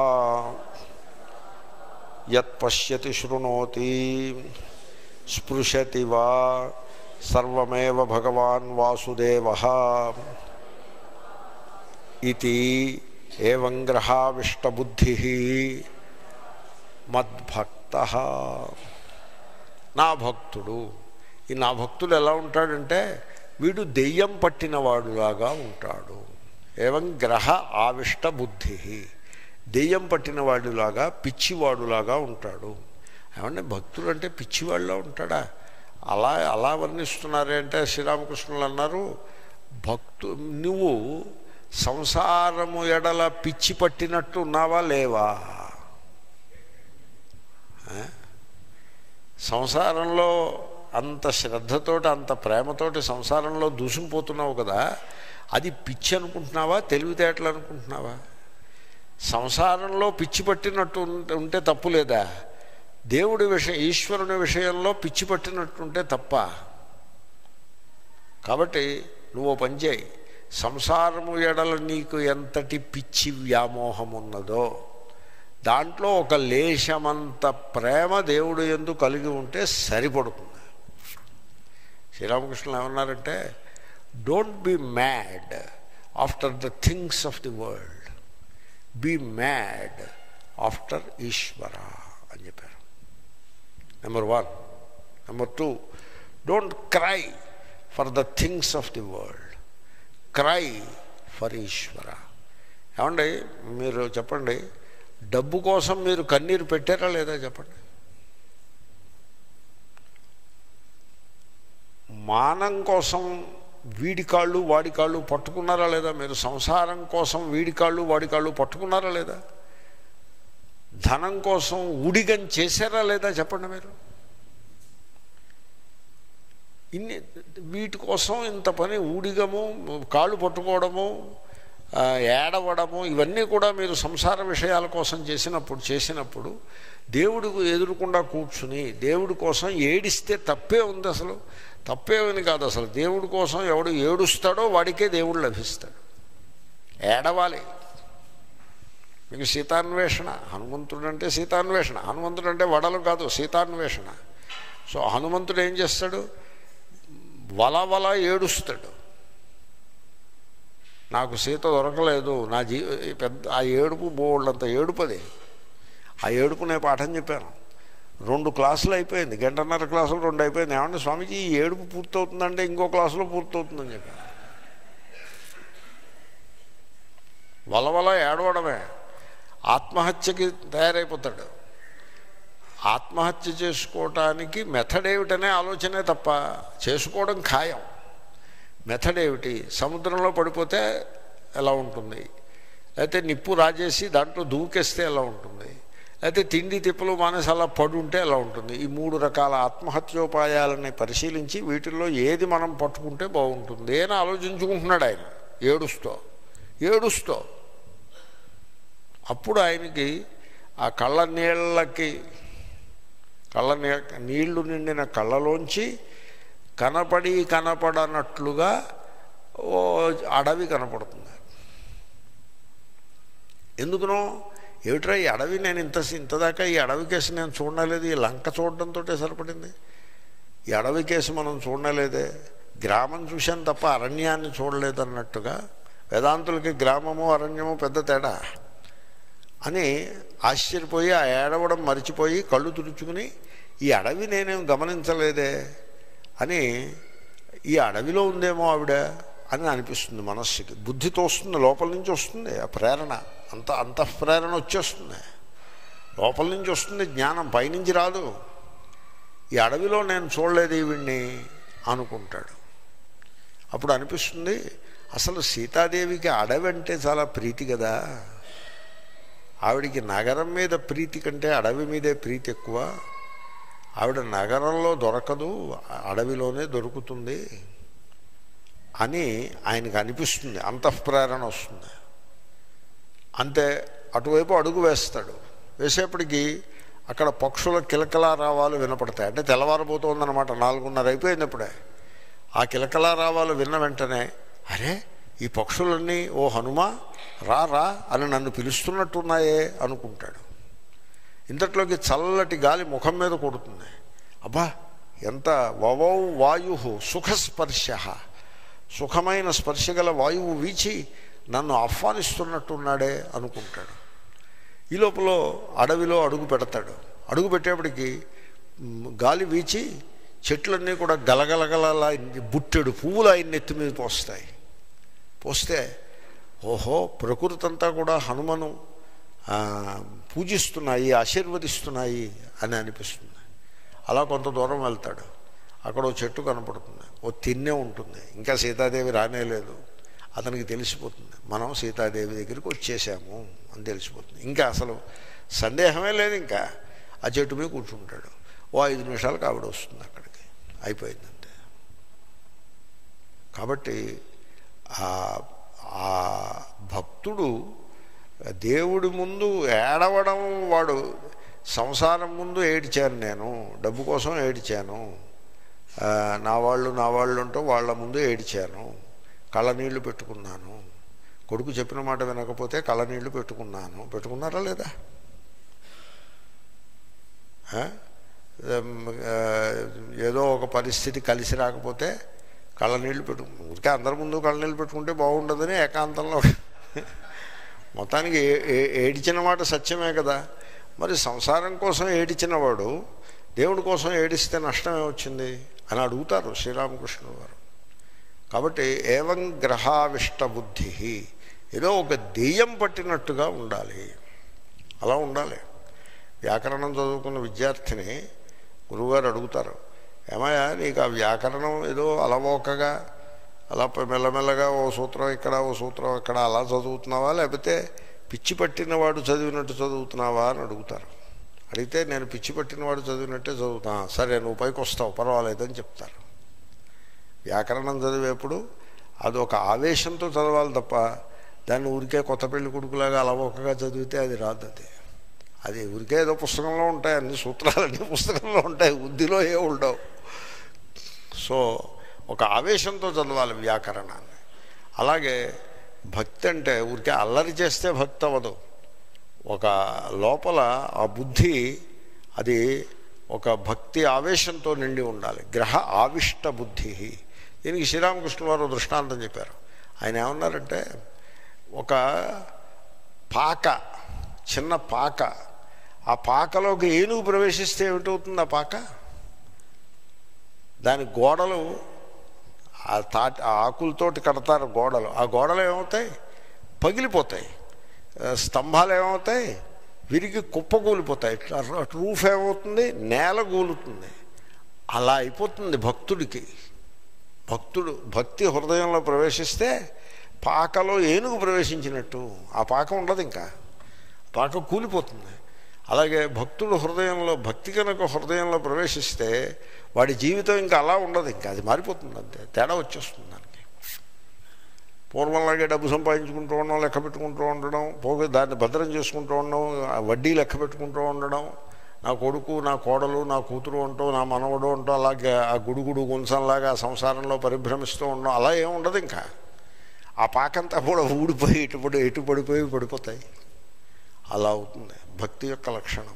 యత్పశ్యతి శృణోతి స్పృశతి వా సర్వమేవ భగవాన్ వాసుదేవ ఇది ఏం గ్రహావిష్టబుద్ధి మద్భక్త నా భక్తుడు ఈ నా భక్తుడు ఎలా ఉంటాడంటే వీడు దెయ్యం పట్టినవాడులాగా ఉంటాడు ఏవం గ్రహ ఆవిష్ట బుద్ధి దెయ్యం పట్టినవాడిలాగా పిచ్చివాడులాగా ఉంటాడు ఏమంటే భక్తుడు అంటే పిచ్చివాడిలా ఉంటాడా అలా అలా వర్ణిస్తున్నారే అంటే శ్రీరామకృష్ణులు అన్నారు భక్తు నువ్వు సంసారము ఎడల పిచ్చి పట్టినట్టు ఉన్నావా లేవా ఆ? సంసారంలో అంత శ్రద్ధతోటి అంత ప్రేమతోటి సంసారంలో దూసుకుపోతున్నావు కదా అది పిచ్చి అనుకుంటున్నావా తెలివితేటలు అనుకుంటున్నావా సంసారంలో పిచ్చి పట్టినట్టు ఉంటే ఉంటే తప్పు లేదా దేవుడి విషయం ఈశ్వరుని విషయంలో పిచ్చి పట్టినట్టుంటే తప్ప కాబట్టి నువ్వు ఓ పని చేయి సంసారము ఎడల నీకు ఎంతటి పిచ్చి వ్యామోహం ఉన్నదో దాంట్లో ఒక లేశమంత ప్రేమ దేవుడు ఎందు కలిగి ఉంటే సరిపడుతుంది శ్రీరామకృష్ణులు ఏమన్నారంటే don't be mad after the things of the world be mad after Ishwara అని చెప్పారు number one number two don't cry for the things of the world cry for Ishwara ఏమండి మీరు చెప్పండి డబ్బు కోసం మీరు కన్నీరు పెట్టారా లేదా చెప్పండి మానం కోసం వీడి కాళ్ళు వాడి కాళ్ళు పట్టుకున్నారా లేదా మీరు సంసారం కోసం వీడి కాళ్ళు వాడి కాళ్ళు పట్టుకున్నారా లేదా ధనం కోసం ఉడిగం చేశారా లేదా చెప్పండి మీరు ఇన్ని వీటి కోసం ఇంత పని ఊడిగము కాళ్ళు పట్టుకోవడము ఆ, ఏడవడము ఇవన్నీ కూడా మీరు సంసార విషయాల కోసం చేసినప్పుడు చేసినప్పుడు దేవుడికి ఎదురుకుండా కూర్చుని దేవుడి కోసం ఏడిస్తే తప్పే ఉంది అసలు తప్పేమని కాదు అసలు దేవుడి కోసం ఎవడు ఏడుస్తాడో వాడికే దేవుడు లభిస్తాడు ఏడవాలి మీకు సీతాన్వేషణ హనుమంతుడు అంటే సీతాన్వేషణ హనుమంతుడు అంటే వడలు కాదు సీతాన్వేషణ సో హనుమంతుడు ఏం చేస్తాడు వల వల ఏడుస్తాడు నాకు సీత దొరకలేదు నా జీ పెద్ద ఆ ఏడుపు బోళ్ళంత ఏడుపది ఆ ఏడుపు నేను పాఠం చెప్పాను రెండు క్లాసులు అయిపోయింది గంటన్నర క్లాసులు రెండు అయిపోయింది ఏమంటే స్వామీజీ ఈ ఏడుపు పూర్తవుతుందంటే ఇంకో క్లాసులో పూర్తవుతుందని చెప్పాను వలవల ఏడవడమే ఆత్మహత్యకి తయారైపోతాడు ఆత్మహత్య చేసుకోవటానికి మెథడ్ ఏమిటనే ఆలోచనే తప్ప చేసుకోవడం ఖాయం మెథడ్ ఏమిటి సముద్రంలో పడిపోతే ఎలా ఉంటుంది లేకపోతే నిప్పు రాజేసి దాంట్లో దూకేస్తే ఎలా ఉంటుంది లేకపోతే తిండి తిప్పలు మానేసి అలా పడుంటే ఎలా ఉంటుంది ఈ మూడు రకాల ఆత్మహత్యోపాయాలని పరిశీలించి వీటిల్లో ఏది మనం పట్టుకుంటే బాగుంటుంది అని ఆలోచించుకుంటున్నాడు ఆయన ఏడుస్తూ ఏడుస్తూ అప్పుడు ఆయనకి ఆ కళ్ళ నీళ్ళకి కళ్ళ నీ నీళ్లు నిండిన కళ్ళలోంచి కనపడి కనపడనట్లుగా ఓ అడవి కనపడుతుంది ఎందుకునో ఏమిట్రా ఈ అడవి నేను ఇంత ఇంతదాకా ఈ అడవి కేసు నేను చూడలేదు ఈ లంక చూడడంతో సరిపడింది ఈ అడవి కేసు మనం చూడలేదే గ్రామం చూశాను తప్ప అరణ్యాన్ని చూడలేదన్నట్టుగా వేదాంతులకి గ్రామము అరణ్యము పెద్ద తేడా అని ఆశ్చర్యపోయి ఆ ఏడవడం మరిచిపోయి కళ్ళు తుడుచుకుని ఈ అడవి నేనేం గమనించలేదే అని ఈ అడవిలో ఉందేమో ఆవిడ అని అనిపిస్తుంది మనస్సుకి బుద్ధితో వస్తుంది లోపల నుంచి వస్తుంది ఆ ప్రేరణ అంత అంతఃప్రేరణ వచ్చేస్తుంది లోపల నుంచి వస్తుంది జ్ఞానం పైనుంచి రాదు ఈ అడవిలో నేను చూడలేదు ఈవిడ్ని అనుకుంటాడు అప్పుడు అనిపిస్తుంది అసలు సీతాదేవికి అడవి అంటే చాలా ప్రీతి కదా ఆవిడికి నగరం మీద ప్రీతి కంటే అడవి మీదే ప్రీతి ఎక్కువ ఆవిడ నగరంలో దొరకదు అడవిలోనే దొరుకుతుంది అని ఆయనకు అనిపిస్తుంది అంతఃప్రేరణ వస్తుంది అంతే అటువైపు అడుగు వేస్తాడు వేసేప్పటికీ అక్కడ పక్షుల కిలకలా రావాలు వినపడతాయి అంటే తెల్లవారబోతోందనమాట నాలుగున్నర అయిపోయింది ఇప్పుడే ఆ కిలకలా రావాలు విన్న వెంటనే అరే ఈ పక్షులన్నీ ఓ హనుమా రా రా అని నన్ను పిలుస్తున్నట్టున్నాయే అనుకుంటాడు ఇంతట్లోకి చల్లటి గాలి ముఖం మీద కొడుతుంది అబ్బా ఎంత వవౌ వాయు సుఖస్పర్శ సుఖమైన స్పర్శ గల వాయువు వీచి నన్ను ఆహ్వానిస్తున్నట్టున్నాడే అనుకుంటాడు ఈ లోపల అడవిలో అడుగు పెడతాడు అడుగు పెట్టేప్పటికి మ్, గాలి వీచి చెట్లన్నీ కూడా గలగలగలలా బుట్టెడు పువ్వులు ఆయన నెత్తి మీద పోస్తాయి పోస్తే ఓహో ప్రకృతి అంతా కూడా హనుమను ఆ, పూజిస్తున్నాయి ఆశీర్వదిస్తున్నాయి అని అనిపిస్తుంది అలా కొంత దూరం వెళ్తాడు అక్కడ ఓ చెట్టు కనపడుతుంది ఓ తిన్నే ఉంటుంది ఇంకా సీతాదేవి రానేలేదు అతనికి తెలిసిపోతుంది మనం సీతాదేవి దగ్గరికి వచ్చేసాము అని తెలిసిపోతుంది ఇంకా అసలు సందేహమే లేదు ఇంకా ఆ చెట్టు మీద కూర్చుంటాడు ఓ ఐదు నిమిషాలకు ఆవిడ వస్తుంది అక్కడికి అయిపోయిందంటే కాబట్టి ఆ ఆ భక్తుడు దేవుడి ముందు ఏడవడం వాడు సంసారం ముందు ఏడిచాను నేను డబ్బు కోసం ఏడిచాను ఆ, నా వాళ్ళు నా వాళ్ళు అంటూ వాళ్ళ ముందు ఏడిచాను కళ్ళనీళ్ళు పెట్టుకున్నాను కొడుకు చెప్పిన మాట వినకపోతే కళ్ళనీళ్ళు పెట్టుకున్నాను పెట్టుకున్నారా లేదా ఆ? ఎం, ఆ, ఏదో ఒక పరిస్థితి కలిసి రాకపోతే కళ్ళనీళ్ళు పెట్టు ఊరికే అందరి ముందు కళ్ళనీళ్ళు పెట్టుకుంటే బాగుండదని ఏకాంతంలో మొత్తానికి ఏ- ఏ- ఏడిచిన మాట సత్యమే కదా మరి సంసారం కోసం ఏడిచిన వాడు దేవుడి కోసం ఏడిస్తే నష్టమే వచ్చింది అని అడుగుతారు శ్రీరామకృష్ణుడు వారు కాబట్టి ఏవం గ్రహావిష్ట బుద్ధి ఏదో ఒక దెయ్యం పట్టినట్టుగా ఉండాలి అలా ఉండాలి వ్యాకరణం చదువుకున్న విద్యార్థిని గురువుగారు అడుగుతారు ఏమయ్యా నీకు ఆ వ్యాకరణం ఏదో అలవోకగా అలా ప- మెల్లమెల్లగా ఓ సూత్రం ఇక్కడ ఓ సూత్రం ఇక్కడ అలా చదువుతున్నావా లేకపోతే పిచ్చి పట్టినవాడు చదివినట్టు చదువుతున్నావా అని అడుగుతారు అడిగితే నేను పిచ్చి పట్టినవాడు చదివినట్టే చదువుతా సరే నువ్వు పైకి వస్తావు పర్వాలేదని చెప్తారు వ్యాకరణం చదివేప్పుడు అది ఒక ఆవేశంతో చదవాలి తప్ప దాన్ని ఊరికే కొత్త పెళ్లి కొడుకులాగా అలవోకగా చదివితే అది రాదు అది అది ఊరికే ఏదో పుస్తకంలో ఉంటాయి అన్ని సూత్రాలన్నీ పుస్తకంలో ఉంటాయి బుద్ధిలో ఏ ఉండవు సో ఒక ఆవేశంతో చదవాలి వ్యాకరణాన్ని అలాగే భక్తి అంటే ఊరికే అల్లరి చేస్తే భక్తి అవ్వదు ఒక లోపల ఆ బుద్ధి అది ఒక భక్తి ఆవేశంతో నిండి ఉండాలి గ్రహ ఆవిష్ట బుద్ధి దీనికి శ్రీరామకృష్ణ వారు దృష్టాంతం చెప్పారు ఆయన ఏమన్నారంటే ఒక పాక చిన్న పాక ఆ పాకలోకి ఏనుగు ప్రవేశిస్తే ఏమిటవుతుంది ఆ పాక దాని గోడలు ఆ తాటి ఆ ఆకులతోటి కడతారు గోడలు ఆ గోడలు ఏమవుతాయి పగిలిపోతాయి ఆ, స్తంభాలు ఏమవుతాయి విరిగి కుప్పకూలిపోతాయి అటు రూఫ్ ఏమవుతుంది నేల కూలుతుంది అలా అయిపోతుంది భక్తుడికి భక్తుడు భక్తి హృదయంలో ప్రవేశిస్తే పాకలో ఏనుగు ప్రవేశించినట్టు ఆ పాక ఉండదు ఇంకా పాక కూలిపోతుంది అలాగే భక్తుడు హృదయంలో భక్తి కనుక హృదయంలో ప్రవేశిస్తే వాడి జీవితం ఇంకా అలా ఉండదు ఇంకా అది మారిపోతుంది అంతే తేడా వచ్చేస్తుంది దానికి పూర్వంలాగే డబ్బు సంపాదించుకుంటూ ఉండడం లెక్క పెట్టుకుంటూ ఉండడం పోగా దాన్ని భద్రం చేసుకుంటూ ఉండడం ఆ వడ్డీ లెక్క పెట్టుకుంటూ ఉండడం నా కొడుకు నా కోడలు నా కూతురు అంటూ నా మనవడు అంటూ అలాగే ఆ గుడుగుడు గుంసంలాగా ఆ సంసారంలో పరిభ్రమిస్తూ ఉండడం అలా ఏం ఉండదు ఇంకా ఆ పాకంతా కూడా ఊడిపోయి ఇటుపడి ఇటు పడిపోయి పడిపోతాయి అలా అవుతుంది భక్తి యొక్క లక్షణం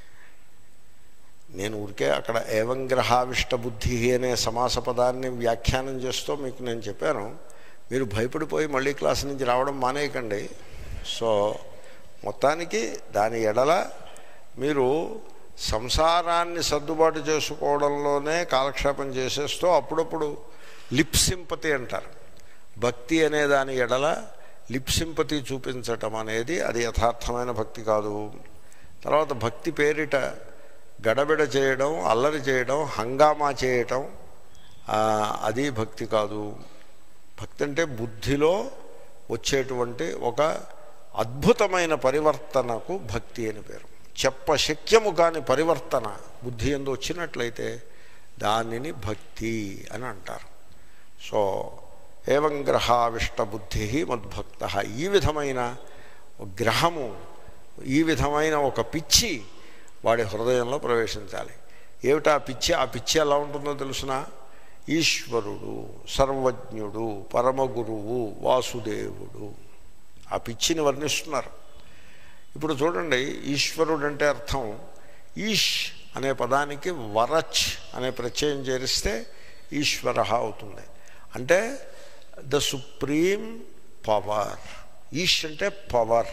నేను ఊరికే అక్కడ ఏవం గ్రహావిష్ట బుద్ధి అనే సమాస పదాన్ని వ్యాఖ్యానం చేస్తూ మీకు నేను చెప్పాను మీరు భయపడిపోయి మళ్ళీ క్లాస్ నుంచి రావడం మానేయకండి సో మొత్తానికి దాని ఎడల మీరు సంసారాన్ని సర్దుబాటు చేసుకోవడంలోనే కాలక్షేపం చేసేస్తూ అప్పుడప్పుడు లిప్ సింపతి అంటారు భక్తి అనే దాని ఎడల లిప్ సింపతి చూపించటం అనేది అది యథార్థమైన భక్తి కాదు తర్వాత భక్తి పేరిట గడబిడ చేయడం అల్లరి చేయడం హంగామా చేయటం ఆ, అది భక్తి కాదు భక్తి అంటే బుద్ధిలో వచ్చేటువంటి ఒక అద్భుతమైన పరివర్తనకు భక్తి అని పేరు చెప్పశక్యము కాని పరివర్తన బుద్ధి ఎందు వచ్చినట్లయితే దానిని భక్తి అని అంటారు సో ఏవం గ్రహావిష్ట బుద్ధి మద్భక్త ఈ విధమైన గ్రహము ఈ విధమైన ఒక పిచ్చి వాడి హృదయంలో ప్రవేశించాలి ఏమిటా పిచ్చి ఆ పిచ్చి ఎలా ఉంటుందో తెలుసిన ఈశ్వరుడు సర్వజ్ఞుడు పరమగురువు వాసుదేవుడు ఆ పిచ్చిని వర్ణిస్తున్నారు ఇప్పుడు చూడండి ఈశ్వరుడు అంటే అర్థం ఈష్ అనే పదానికి వరచ్ అనే ప్రత్యయం చేరిస్తే ఈశ్వర అవుతుంది అంటే ద సుప్రీం పవర్ ఈష్ అంటే పవర్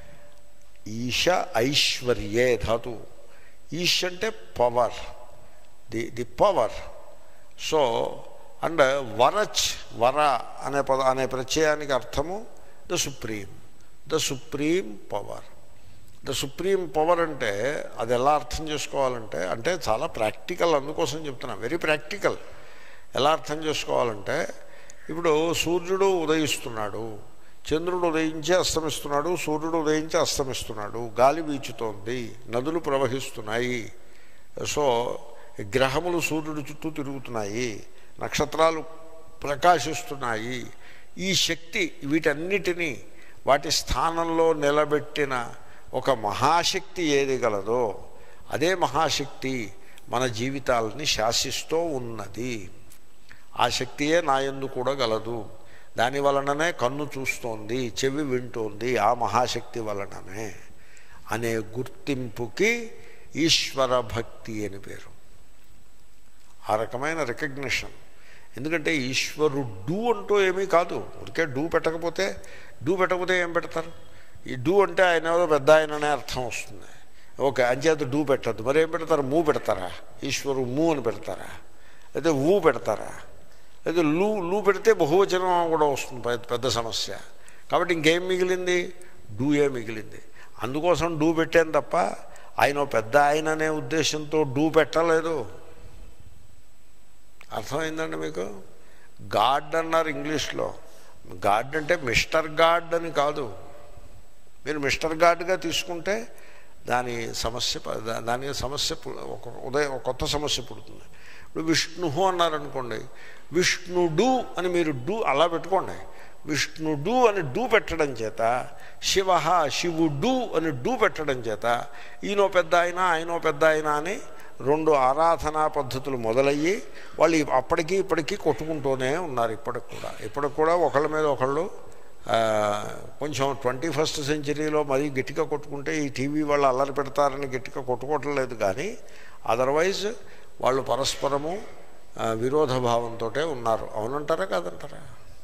ఈశ ఐశ్వర్యే ధాతు ఈష్ అంటే power the the power so and వరచ్ వర అనే పద అనే ప్రత్యయానికి అర్థము the supreme the supreme power the supreme power అంటే అది ఎలా అర్థం చేసుకోవాలంటే అంటే చాలా ప్రాక్టికల్ అందుకోసం చెప్తున్నా వెరీ ప్రాక్టికల్ ఎలా అర్థం చేసుకోవాలంటే ఇప్పుడు సూర్యుడు ఉదయిస్తున్నాడు చంద్రుడు ఉదయించి అస్తమిస్తున్నాడు సూర్యుడు ఉదయించి అస్తమిస్తున్నాడు గాలి వీచుతోంది నదులు ప్రవహిస్తున్నాయి సో గ్రహములు సూర్యుడు చుట్టూ తిరుగుతున్నాయి నక్షత్రాలు ప్రకాశిస్తున్నాయి ఈ శక్తి వీటన్నిటినీ వాటి స్థానంలో నిలబెట్టిన ఒక మహాశక్తి ఏది గలదో అదే మహాశక్తి మన జీవితాలని శాసిస్తూ ఉన్నది ఆ శక్తియే నా యందు కూడా గలదు దాని వలననే కన్ను చూస్తోంది చెవి వింటోంది ఆ మహాశక్తి వలననే అనే గుర్తింపుకి ఈశ్వర భక్తి అని పేరు ఆ రకమైన రికగ్నిషన్ ఎందుకంటే ఈశ్వరుడు అంటూ ఏమీ కాదు ఊరికే డూ పెట్టకపోతే డూ పెట్టకపోతే ఏం పెడతారు ఈ డూ అంటే ఆయన ఏదో పెద్ద ఆయననే అర్థం వస్తుంది ఓకే అంచేత డూ పెట్టద్దు మరి ఏం పెడతారు మూ పెడతారా ఈశ్వరు మూ అని పెడతారా అయితే ఊ పెడతారా అయితే లూ లూ పెడితే బహువచనం కూడా వస్తుంది పెద్ద పెద్ద సమస్య కాబట్టి ఇంకేం మిగిలింది డూయే మిగిలింది అందుకోసం డూ పెట్టాను తప్ప ఆయన ఓ పెద్ద ఆయన అనే ఉద్దేశంతో డూ పెట్టలేదు అర్థమైందండి మీకు గాడ్ అన్నారు ఇంగ్లీష్లో గాడ్ అంటే మిస్టర్ గాడ్ అని కాదు మీరు మిస్టర్ గాడ్గా తీసుకుంటే దాని సమస్య ప- దా- దాని సమస్య పు- ఒక ఉదయం ఒక కొత్త సమస్య పుడుతుంది ఇప్పుడు విష్ణు అన్నారనుకోండి విష్ణుడు అని మీరు డు అలా పెట్టుకోండి విష్ణుడు అని డూ పెట్టడం చేత శివ శివుడు అని డూ పెట్టడం చేత ఈయనో పెద్ద ఆయన ఆయనో పెద్ద ఆయన అని రెండు ఆరాధనా పద్ధతులు మొదలయ్యి వాళ్ళు అప్పటికి ఇప్పటికీ కొట్టుకుంటూనే ఉన్నారు ఇప్పటికి కూడా ఇప్పటికి కూడా ఒకళ్ళ మీద ఒకళ్ళు ఆ, కొంచెం ట్వంటీ ఫస్ట్ సెంచరీలో మరీ గట్టిగా కొట్టుకుంటే ఈ టీవీ వాళ్ళు అల్లరి పెడతారని గట్టిగా కొట్టుకోవటం లేదు కానీ అదర్వైజ్ వాళ్ళు పరస్పరము ఆ, విరోధ భావంతో ఉన్నారు అవునంటారా కాదంటారా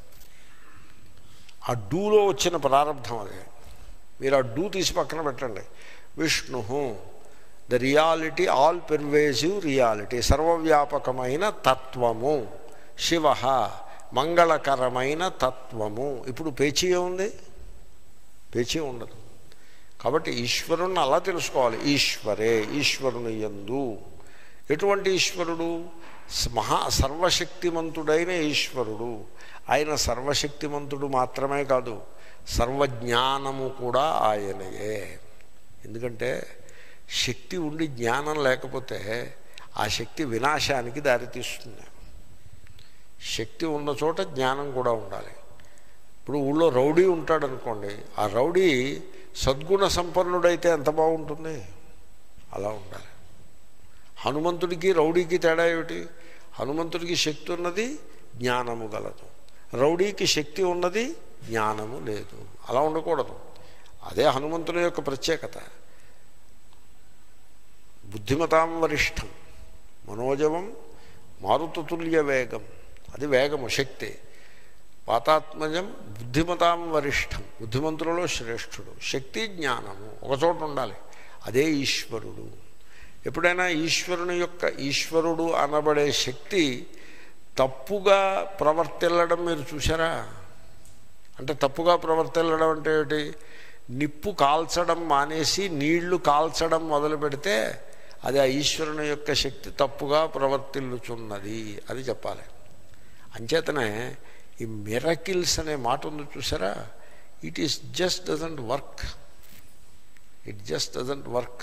ఆ డూలో వచ్చిన ప్రారంభం అది మీరు ఆ డూ తీసి పక్కన పెట్టండి Vishnu the reality all pervasive reality సర్వవ్యాపకమైన తత్వము శివ మంగళకరమైన తత్వము ఇప్పుడు పేచీ ఉంది పేచీ ఉండదు కాబట్టి ఈశ్వరుణ్ణి అలా తెలుసుకోవాలి ఈశ్వరే ఈశ్వరుని యందు ఎటువంటి ఈశ్వరుడు స- మహా సర్వశక్తిమంతుడైన ఈశ్వరుడు ఆయన సర్వశక్తిమంతుడు మాత్రమే కాదు సర్వజ్ఞానము కూడా ఆయనయే ఎందుకంటే శక్తి ఉండి జ్ఞానం లేకపోతే ఆ శక్తి వినాశానికి దారితీస్తుంది శక్తి ఉన్న చోట జ్ఞానం కూడా ఉండాలి ఇప్పుడు ఊళ్ళో రౌడీ ఉంటాడు అనుకోండి ఆ రౌడీ సద్గుణ సంపన్నుడైతే ఎంత బాగుంటుంది అలా ఉండాలి హనుమంతుడికి రౌడీకి తేడా ఏమిటి హనుమంతుడికి శక్తి ఉన్నది జ్ఞానము గలదు రౌడీకి శక్తి ఉన్నది జ్ఞానము లేదు అలా ఉండకూడదు అదే హనుమంతుని యొక్క ప్రత్యేకత బుద్ధిమతాం వరిష్టం మనోజవం మారుతతుల్య వేగం అది వేగము శక్తి పాతాత్మజం బుద్ధిమతాం వరిష్టం బుద్ధిమంతులలో శ్రేష్ఠుడు శక్తి జ్ఞానము ఒక చోట ఉండాలి అదే ఈశ్వరుడు ఎప్పుడైనా ఈశ్వరుని యొక్క ఈశ్వరుడు అనబడే శక్తి తప్పుగా ప్రవర్తిల్లడం మీరు చూసారా అంటే తప్పుగా ప్రవర్తిల్లడం అంటే ఏమిటి నిప్పు కాల్చడం మానేసి నీళ్లు కాల్చడం మొదలు పెడితే అది ఆ ఈశ్వరుని యొక్క శక్తి తప్పుగా ప్రవర్తిల్లుచున్నది అది చెప్పాలి అంచేతనే ఈ మిరకిల్స్ అనే మాట ఉంది చూసారా it is just doesn't work it just doesn't work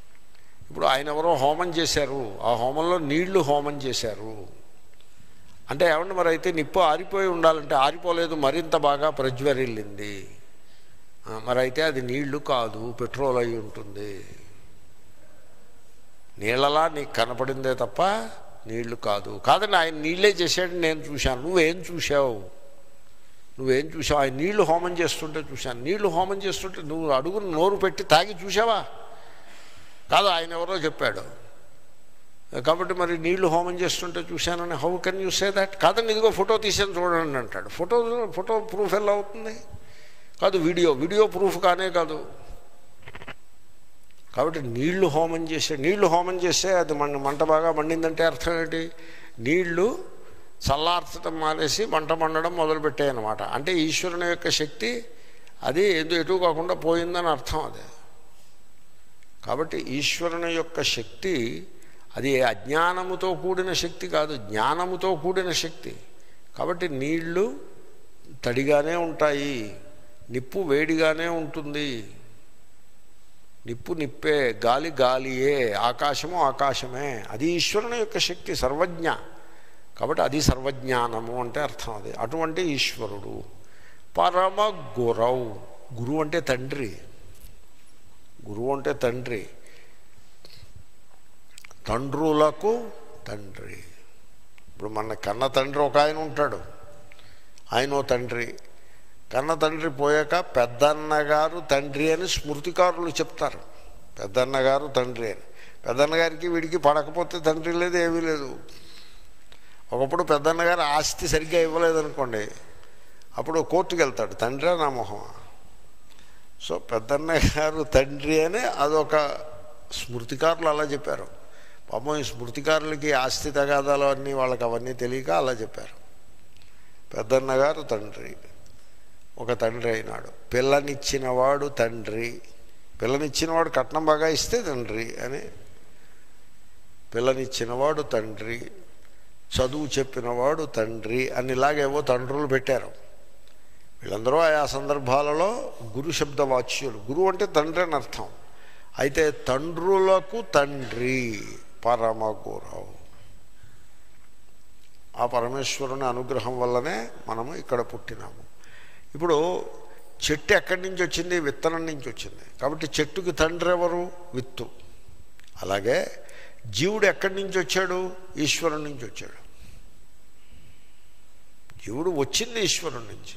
ఇప్పుడు ఆయన ఎవరో హోమం చేశారు ఆ హోమంలో నీళ్లు హోమం చేశారు అంటే ఏమంటే మరి అయితే నిప్పు ఆరిపోయి ఉండాలంటే ఆరిపోలేదు మరింత బాగా ప్రజ్వరిల్లింది ఆ, మరి అయితే అది నీళ్లు కాదు పెట్రోల్ అయి ఉంటుంది నీళ్ళలా నీకు కనపడిందే తప్ప నీళ్లు కాదు కాదండి ఆయన నీళ్ళే చేశాడు నేను చూశాను నువ్వేం చూశావు నువ్వేం చూసావు ఆయన నీళ్లు హోమం చేస్తుంటే చూశాను నీళ్లు హోమం చేస్తుంటే నువ్వు అడుగును నోరు పెట్టి తాగి చూసావా కాదు ఆయన ఎవరో చెప్పాడు కాబట్టి మరి నీళ్లు హోమం చేస్తుంటే చూశానని how can you say that కాదండి ఇదిగో ఫోటో తీసాను చూడండి అంటాడు ఫోటో ఫోటో ప్రూఫ్ ఎలా అవుతుంది కాదు వీడియో వీడియో ప్రూఫ్ కానే కాదు కాబట్టి నీళ్లు హోమం చేసే నీళ్లు హోమం చేస్తే అది మన మంట బాగా మండిందంటే అర్థం ఏంటి నీళ్లు చల్లార్చడం మానేసి మంట మండడం మొదలుపెట్టాయి అన్నమాట అంటే ఈశ్వరుని యొక్క శక్తి అది ఎటు ఎటు కాకుండా పోయిందని అర్థం అది కాబట్టి ఈశ్వరుని యొక్క శక్తి అది అజ్ఞానముతో కూడిన శక్తి కాదు జ్ఞానముతో కూడిన శక్తి కాబట్టి నీళ్లు తడిగానే ఉంటాయి నిప్పు వేడిగానే ఉంటుంది నిప్పు నిప్పే గాలి గాలియే ఆకాశము ఆకాశమే అది ఈశ్వరుని యొక్క శక్తి సర్వజ్ఞ కాబట్టి అది సర్వజ్ఞానము అంటే అర్థం అది అటువంటి ఈశ్వరుడు పరమ గురవు గురువు అంటే తండ్రి గురువు అంటే తండ్రి తండ్రులకు తండ్రి ఇప్పుడు మన కన్న తండ్రి ఒక ఆయన ఉంటాడు ఆయన ఓ తండ్రి కన్న తండ్రి పోయాక పెద్దన్నగారు తండ్రి అని స్మృతికారులు చెప్తారు పెద్దన్నగారు తండ్రి అని పెద్దన్నగారికి వీడికి పడకపోతే తండ్రి లేదు ఏమీ లేదు ఒకప్పుడు పెద్దన్నగారు ఆస్తి సరిగ్గా ఇవ్వలేదనుకోండి అప్పుడు కోర్టుకు వెళ్తాడు తండ్రి నా మొహం సో పెద్దన్నగారు తండ్రి అని అదొక స్మృతికారులు అలా చెప్పారు పాపం ఈ స్మృతికారులకి ఆస్తి తగాదాలు అన్నీ వాళ్ళకి అవన్నీ తెలియక అలా చెప్పారు పెద్దన్నగారు తండ్రి ఒక తండ్రి అయినాడు పిల్లనిచ్చినవాడు తండ్రి పిల్లనిచ్చినవాడు కట్నం బాగా ఇస్తే తండ్రి అని పిల్లనిచ్చినవాడు తండ్రి చదువు చెప్పినవాడు తండ్రి అని ఇలాగేవో తండ్రులు పెట్టారు వీళ్ళందరూ ఆయా సందర్భాలలో గురు శబ్ద వాచ్యులు గురువు అంటే తండ్రి అని అర్థం అయితే తండ్రులకు తండ్రి పరమ గురవు ఆ పరమేశ్వరుని అనుగ్రహం వల్లనే మనము ఇక్కడ పుట్టినాము ఇప్పుడు చెట్టు ఎక్కడి నుంచి వచ్చింది విత్తనం నుంచి వచ్చింది కాబట్టి చెట్టుకి తండ్రి ఎవరు విత్తు అలాగే జీవుడు ఎక్కడి నుంచి వచ్చాడు ఈశ్వరుని నుంచి వచ్చాడు జీవుడు వచ్చింది ఈశ్వరుని నుంచి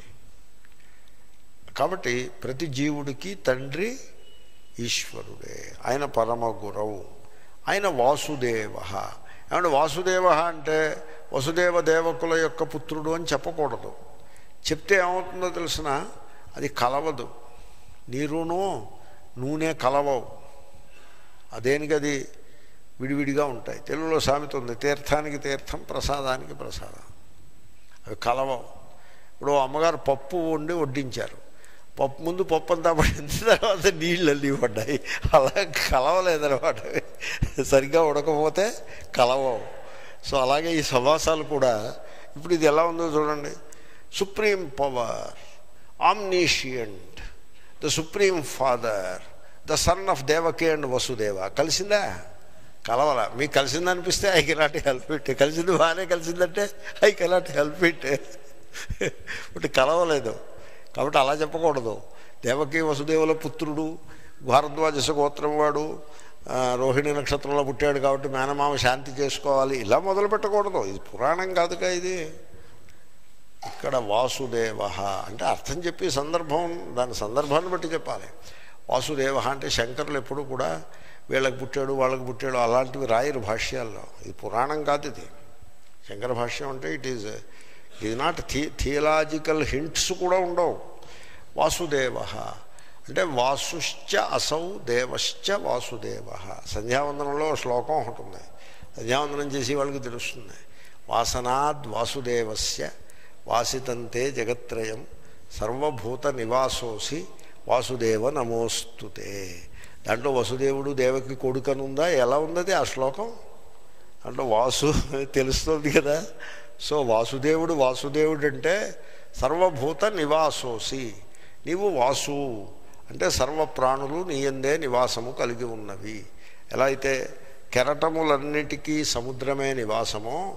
కాబట్టి ప్రతి జీవుడికి తండ్రి ఈశ్వరుడే ఆయన పరమ గురవు ఆయన వాసుదేవ ఏమంటే వాసుదేవ అంటే వసుదేవ దేవకుల యొక్క పుత్రుడు అని చెప్పకూడదు చెప్తే ఏమవుతుందో తెలిసిన అది కలవదు నీరును నూనె కలవవు అదేనికి అది విడివిడిగా ఉంటాయి తెలుగులో సామెత ఉంది తీర్థానికి తీర్థం ప్రసాదానికి ప్రసాదం అవి కలవవు ఇప్పుడు అమ్మగారు పప్పు వండి వడ్డించారు పప్పు ముందు పప్పు అంతా పడిన తర్వాత నీళ్ళు అల్లి పడ్డాయి అలా కలవలేదన్నమాట సరిగ్గా ఉడకపోతే కలవవు సో అలాగే ఈ సమాసాలు కూడా ఇప్పుడు ఇది ఎలా ఉందో చూడండి supreme power omniscient the supreme father the son of Devaki and Vasudeva కలిసిందా కలవాల మీకు కలిసింది అనిపిస్తే ఐ కెనాట్ హెల్ప్ ఇట్ కలిసింది బాగానే కలిసిందంటే ఐ కెనాట్ హెల్ప్ ఇట్ ఇప్పుడు కలవలేదు కాబట్టి అలా చెప్పకూడదు దేవకి వసుదేవుల పుత్రుడు భారద్వాజస గోత్రం వాడు ఆ, రోహిణి నక్షత్రంలో పుట్టాడు కాబట్టి మేనమామ శాంతి చేసుకోవాలి ఇలా మొదలు పెట్టకూడదు ఇది పురాణం కాదుగా ఇది ఇక్కడ వాసుదేవ అంటే అర్థం చెప్పి సందర్భం దాని సందర్భాన్ని బట్టి చెప్పాలి వాసుదేవ అంటే శంకరులు ఎప్పుడు కూడా వీళ్ళకి పుట్టాడు వాళ్ళకి పుట్టాడు అలాంటివి రాయరు భాష్యాల్లో ఇది పురాణం కాదు ఇది శంకర భాష్యం అంటే it is it is not the theological hints కూడా ఉండవు వాసుదేవ అంటే వాసుశ్చ అసౌ దేవశ్చ వాసుదేవ సంధ్యావందనంలో శ్లోకం ఒకటి ఉంది సంధ్యావందనం చేసి వాళ్ళకి తెలుస్తుంది వాసనాద్ వాసుదేవస్య వాసితంతే జగత్రయం సర్వభూత నివాసోసి వాసుదేవ నమోస్తుతే దాంట్లో వసుదేవుడు దేవకి కొడుకనుందా ఎలా ఉన్నది ఆ శ్లోకం అంటే వాసు తెలుస్తుంది కదా సో వాసుదేవుడు వాసుదేవుడు అంటే సర్వభూత నివాసోసి నీవు వాసు అంటే సర్వ ప్రాణులు నీయందే నివాసము కలిగి ఉన్నవి ఎలా అయితే కెరటములన్నిటికీ సముద్రమే నివాసమో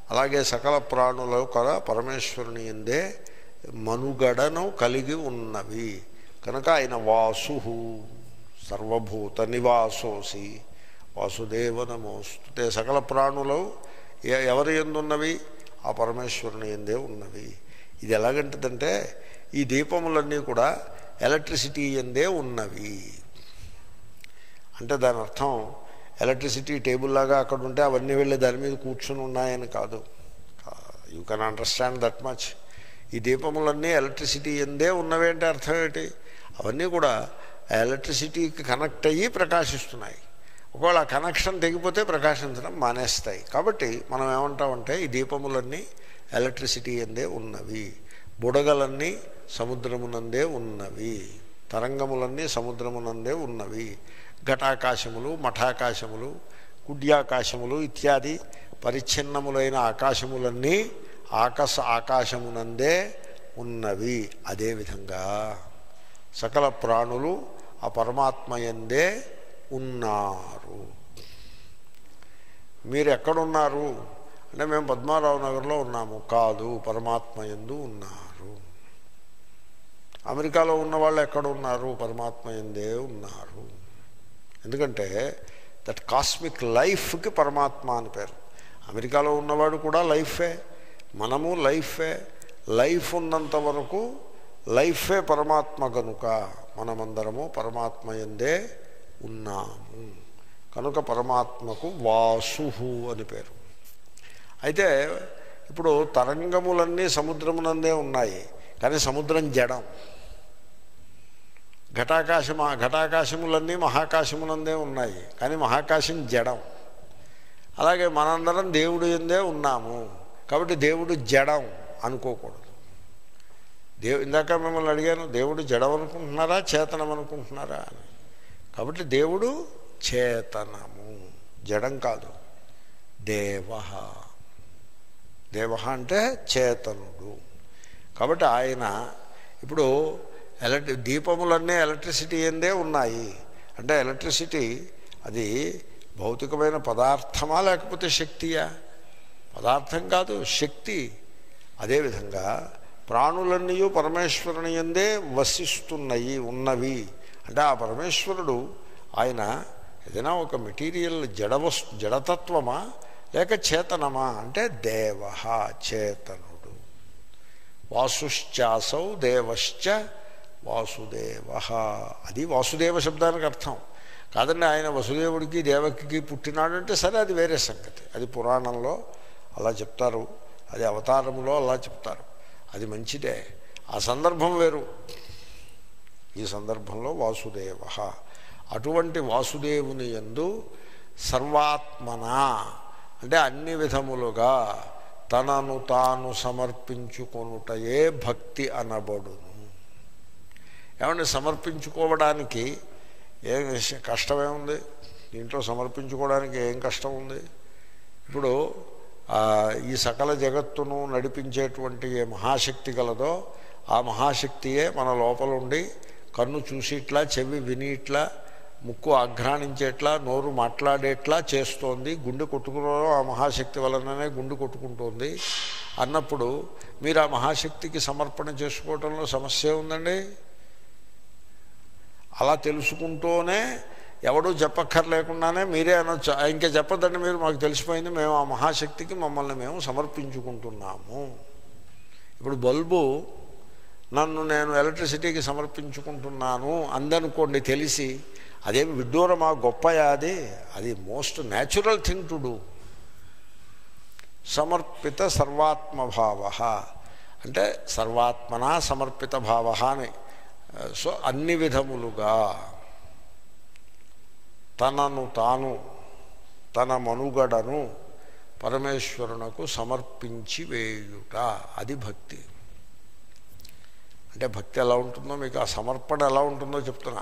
అలాగే సకల ప్రాణులు కూడా పరమేశ్వరుని ఎందే మనుగడను కలిగి ఉన్నవి కనుక ఆయన వాసు సర్వభూత నివాసోసి వాసుదేవ నమోస్తుతే సకల ప్రాణులు ఎ- ఎవరి ఎందున్నవి ఆ పరమేశ్వరుని ఎందే ఉన్నవి ఇది ఎలాగంటదంటే ఈ దీపములన్నీ కూడా ఎలక్ట్రిసిటీ ఎందే ఉన్నవి అంటే దాని అర్థం ఎలక్ట్రిసిటీ టేబుల్ లాగా అక్కడ ఉంటే అవన్నీ వెళ్ళి దాని మీద కూర్చుని ఉన్నాయని కాదు you can understand that much ఈ దీపములన్నీ ఎలక్ట్రిసిటీ ఎందే ఉన్నవి అంటే అర్థం ఏంటి అవన్నీ కూడా ఎలక్ట్రిసిటీకి కనెక్ట్ అయ్యి ప్రకాశిస్తున్నాయి ఒకవేళ ఆ కనెక్షన్ తెగిపోతే ప్రకాశించడం మానేస్తాయి కాబట్టి మనం ఏమంటామంటే ఈ దీపములన్నీ ఎలక్ట్రిసిటీ ఎందే ఉన్నవి బుడగలన్నీ సముద్రమునందే ఉన్నవి తరంగములన్నీ సముద్రమునందే ఉన్నవి ఘటాకాశములు మఠాకాశములు కుడ్యాకాశములు ఇత్యాది పరిచ్ఛిన్నములైన ఆకాశములన్నీ ఆకాశ ఆకాశమునందే ఉన్నవి అదేవిధంగా సకల ప్రాణులు ఆ పరమాత్మయందే ఉన్నారు మీరు ఎక్కడున్నారు అంటే మేము పద్మారావు నగర్లో ఉన్నాము కాదు పరమాత్మ ఎందు ఉన్నారు అమెరికాలో ఉన్న వాళ్ళు ఎక్కడ ఉన్నారు పరమాత్మ ఎందే ఉన్నారు ఎందుకంటే దట్ కాస్మిక్ లైఫ్కి పరమాత్మ అని పేరు అమెరికాలో ఉన్నవాడు కూడా లైఫే మనము లైఫే లైఫ్ ఉన్నంత వరకు లైఫే పరమాత్మ కనుక మనమందరము పరమాత్మ ఎందే ఉన్నాము కనుక పరమాత్మకు వాసు అని పేరు అయితే ఇప్పుడు తరంగములన్నీ సముద్రమునందే ఉన్నాయి కానీ సముద్రం జడం ఘటాకాశం ఘటాకాశములన్నీ మహాకాశమునందే ఉన్నాయి కానీ మహాకాశం జడం అలాగే మనందరం దేవుడు ఎందే ఉన్నాము కాబట్టి దేవుడు జడం అనుకోకూడదు దేవు ఇందాక మిమ్మల్ని అడిగాను దేవుడు జడం అనుకుంటున్నారా చేతనం అనుకుంటున్నారా అని కాబట్టి దేవుడు చేతనము జడం కాదు దేవ దేవ అంటే చేతనుడు కాబట్టి ఆయన ఇప్పుడు ఎలక్ట్రి దీపములన్నీ ఎలక్ట్రిసిటీ ఎందే ఉన్నాయి అంటే ఎలక్ట్రిసిటీ అది భౌతికమైన పదార్థమా లేకపోతే శక్తియా పదార్థం కాదు శక్తి అదేవిధంగా ప్రాణులన్నీ పరమేశ్వరుని ఎందే వసిస్తున్నాయి ఉన్నవి అంటే ఆ పరమేశ్వరుడు ఆయన ఏదైనా ఒక మెటీరియల్ జడవస్తు జడతత్వమా లేక చేతనమా అంటే దేవ చేతనుడు వాసుశ్చాసౌ దేవశ్చ వాసుదేవ అది వాసుదేవ శబ్దానికి అర్థం కాదండి ఆయన వసుదేవుడికి దేవకికి పుట్టినాడంటే సరే అది వేరే సంగతి అది పురాణంలో అలా చెప్తారు అది అవతారంలో అలా చెప్తారు అది మంచిదే ఆ సందర్భం వేరు ఈ సందర్భంలో వాసుదేవ అటువంటి వాసుదేవుని యందు సర్వాత్మన అంటే అన్ని విధములుగా తనను తాను సమర్పించుకొనుటయే భక్తి అనబడును ఏమంటే సమర్పించుకోవడానికి ఏం కష్టమేముంది దీంట్లో సమర్పించుకోవడానికి ఏం కష్టం ఉంది ఇప్పుడు ఆ, ఈ సకల జగత్తును నడిపించేటువంటి ఏ మహాశక్తి గలదో ఆ మహాశక్తియే మన లోపల ఉండి కన్ను చూసిట్లా చెవి వినిట్లా ముక్కు ఆఘ్రాణించేట్లా నోరు మాట్లాడేట్లా చేస్తోంది గుండె కొట్టుకునో ఆ మహాశక్తి వలననే గుండె కొట్టుకుంటోంది అన్నప్పుడు మీరు ఆ మహాశక్తికి సమర్పణ చేసుకోవడంలో సమస్య ఉందండి అలా తెలుసుకుంటూనే ఎవడూ చెప్పక్కర్లేకుండానే మీరే అనొచ్చు "ఆ, ఇంకా చెప్పొద్దండి మీరు మాకు తెలిసిపోయింది మేము ఆ మహాశక్తికి మమ్మల్ని మేము సమర్పించుకుంటున్నాము ఇప్పుడు బల్బు నన్ను నేను ఎలక్ట్రిసిటీకి సమర్పించుకుంటున్నాను అందనుకోండి తెలిసి అదేమి విడ్డూరమా గొప్పయా అది అది most natural thing to do సమర్పిత సర్వాత్మభావ అంటే సర్వాత్మన సమర్పిత భావ అని సో అన్ని విధములుగా తనను తాను తన మనుగడను పరమేశ్వరునకు సమర్పించి వేయుట అది భక్తి అంటే భక్తి ఎలా ఉంటుందో మీకు ఆ సమర్పణ ఎలా ఉంటుందో చెప్తున్నా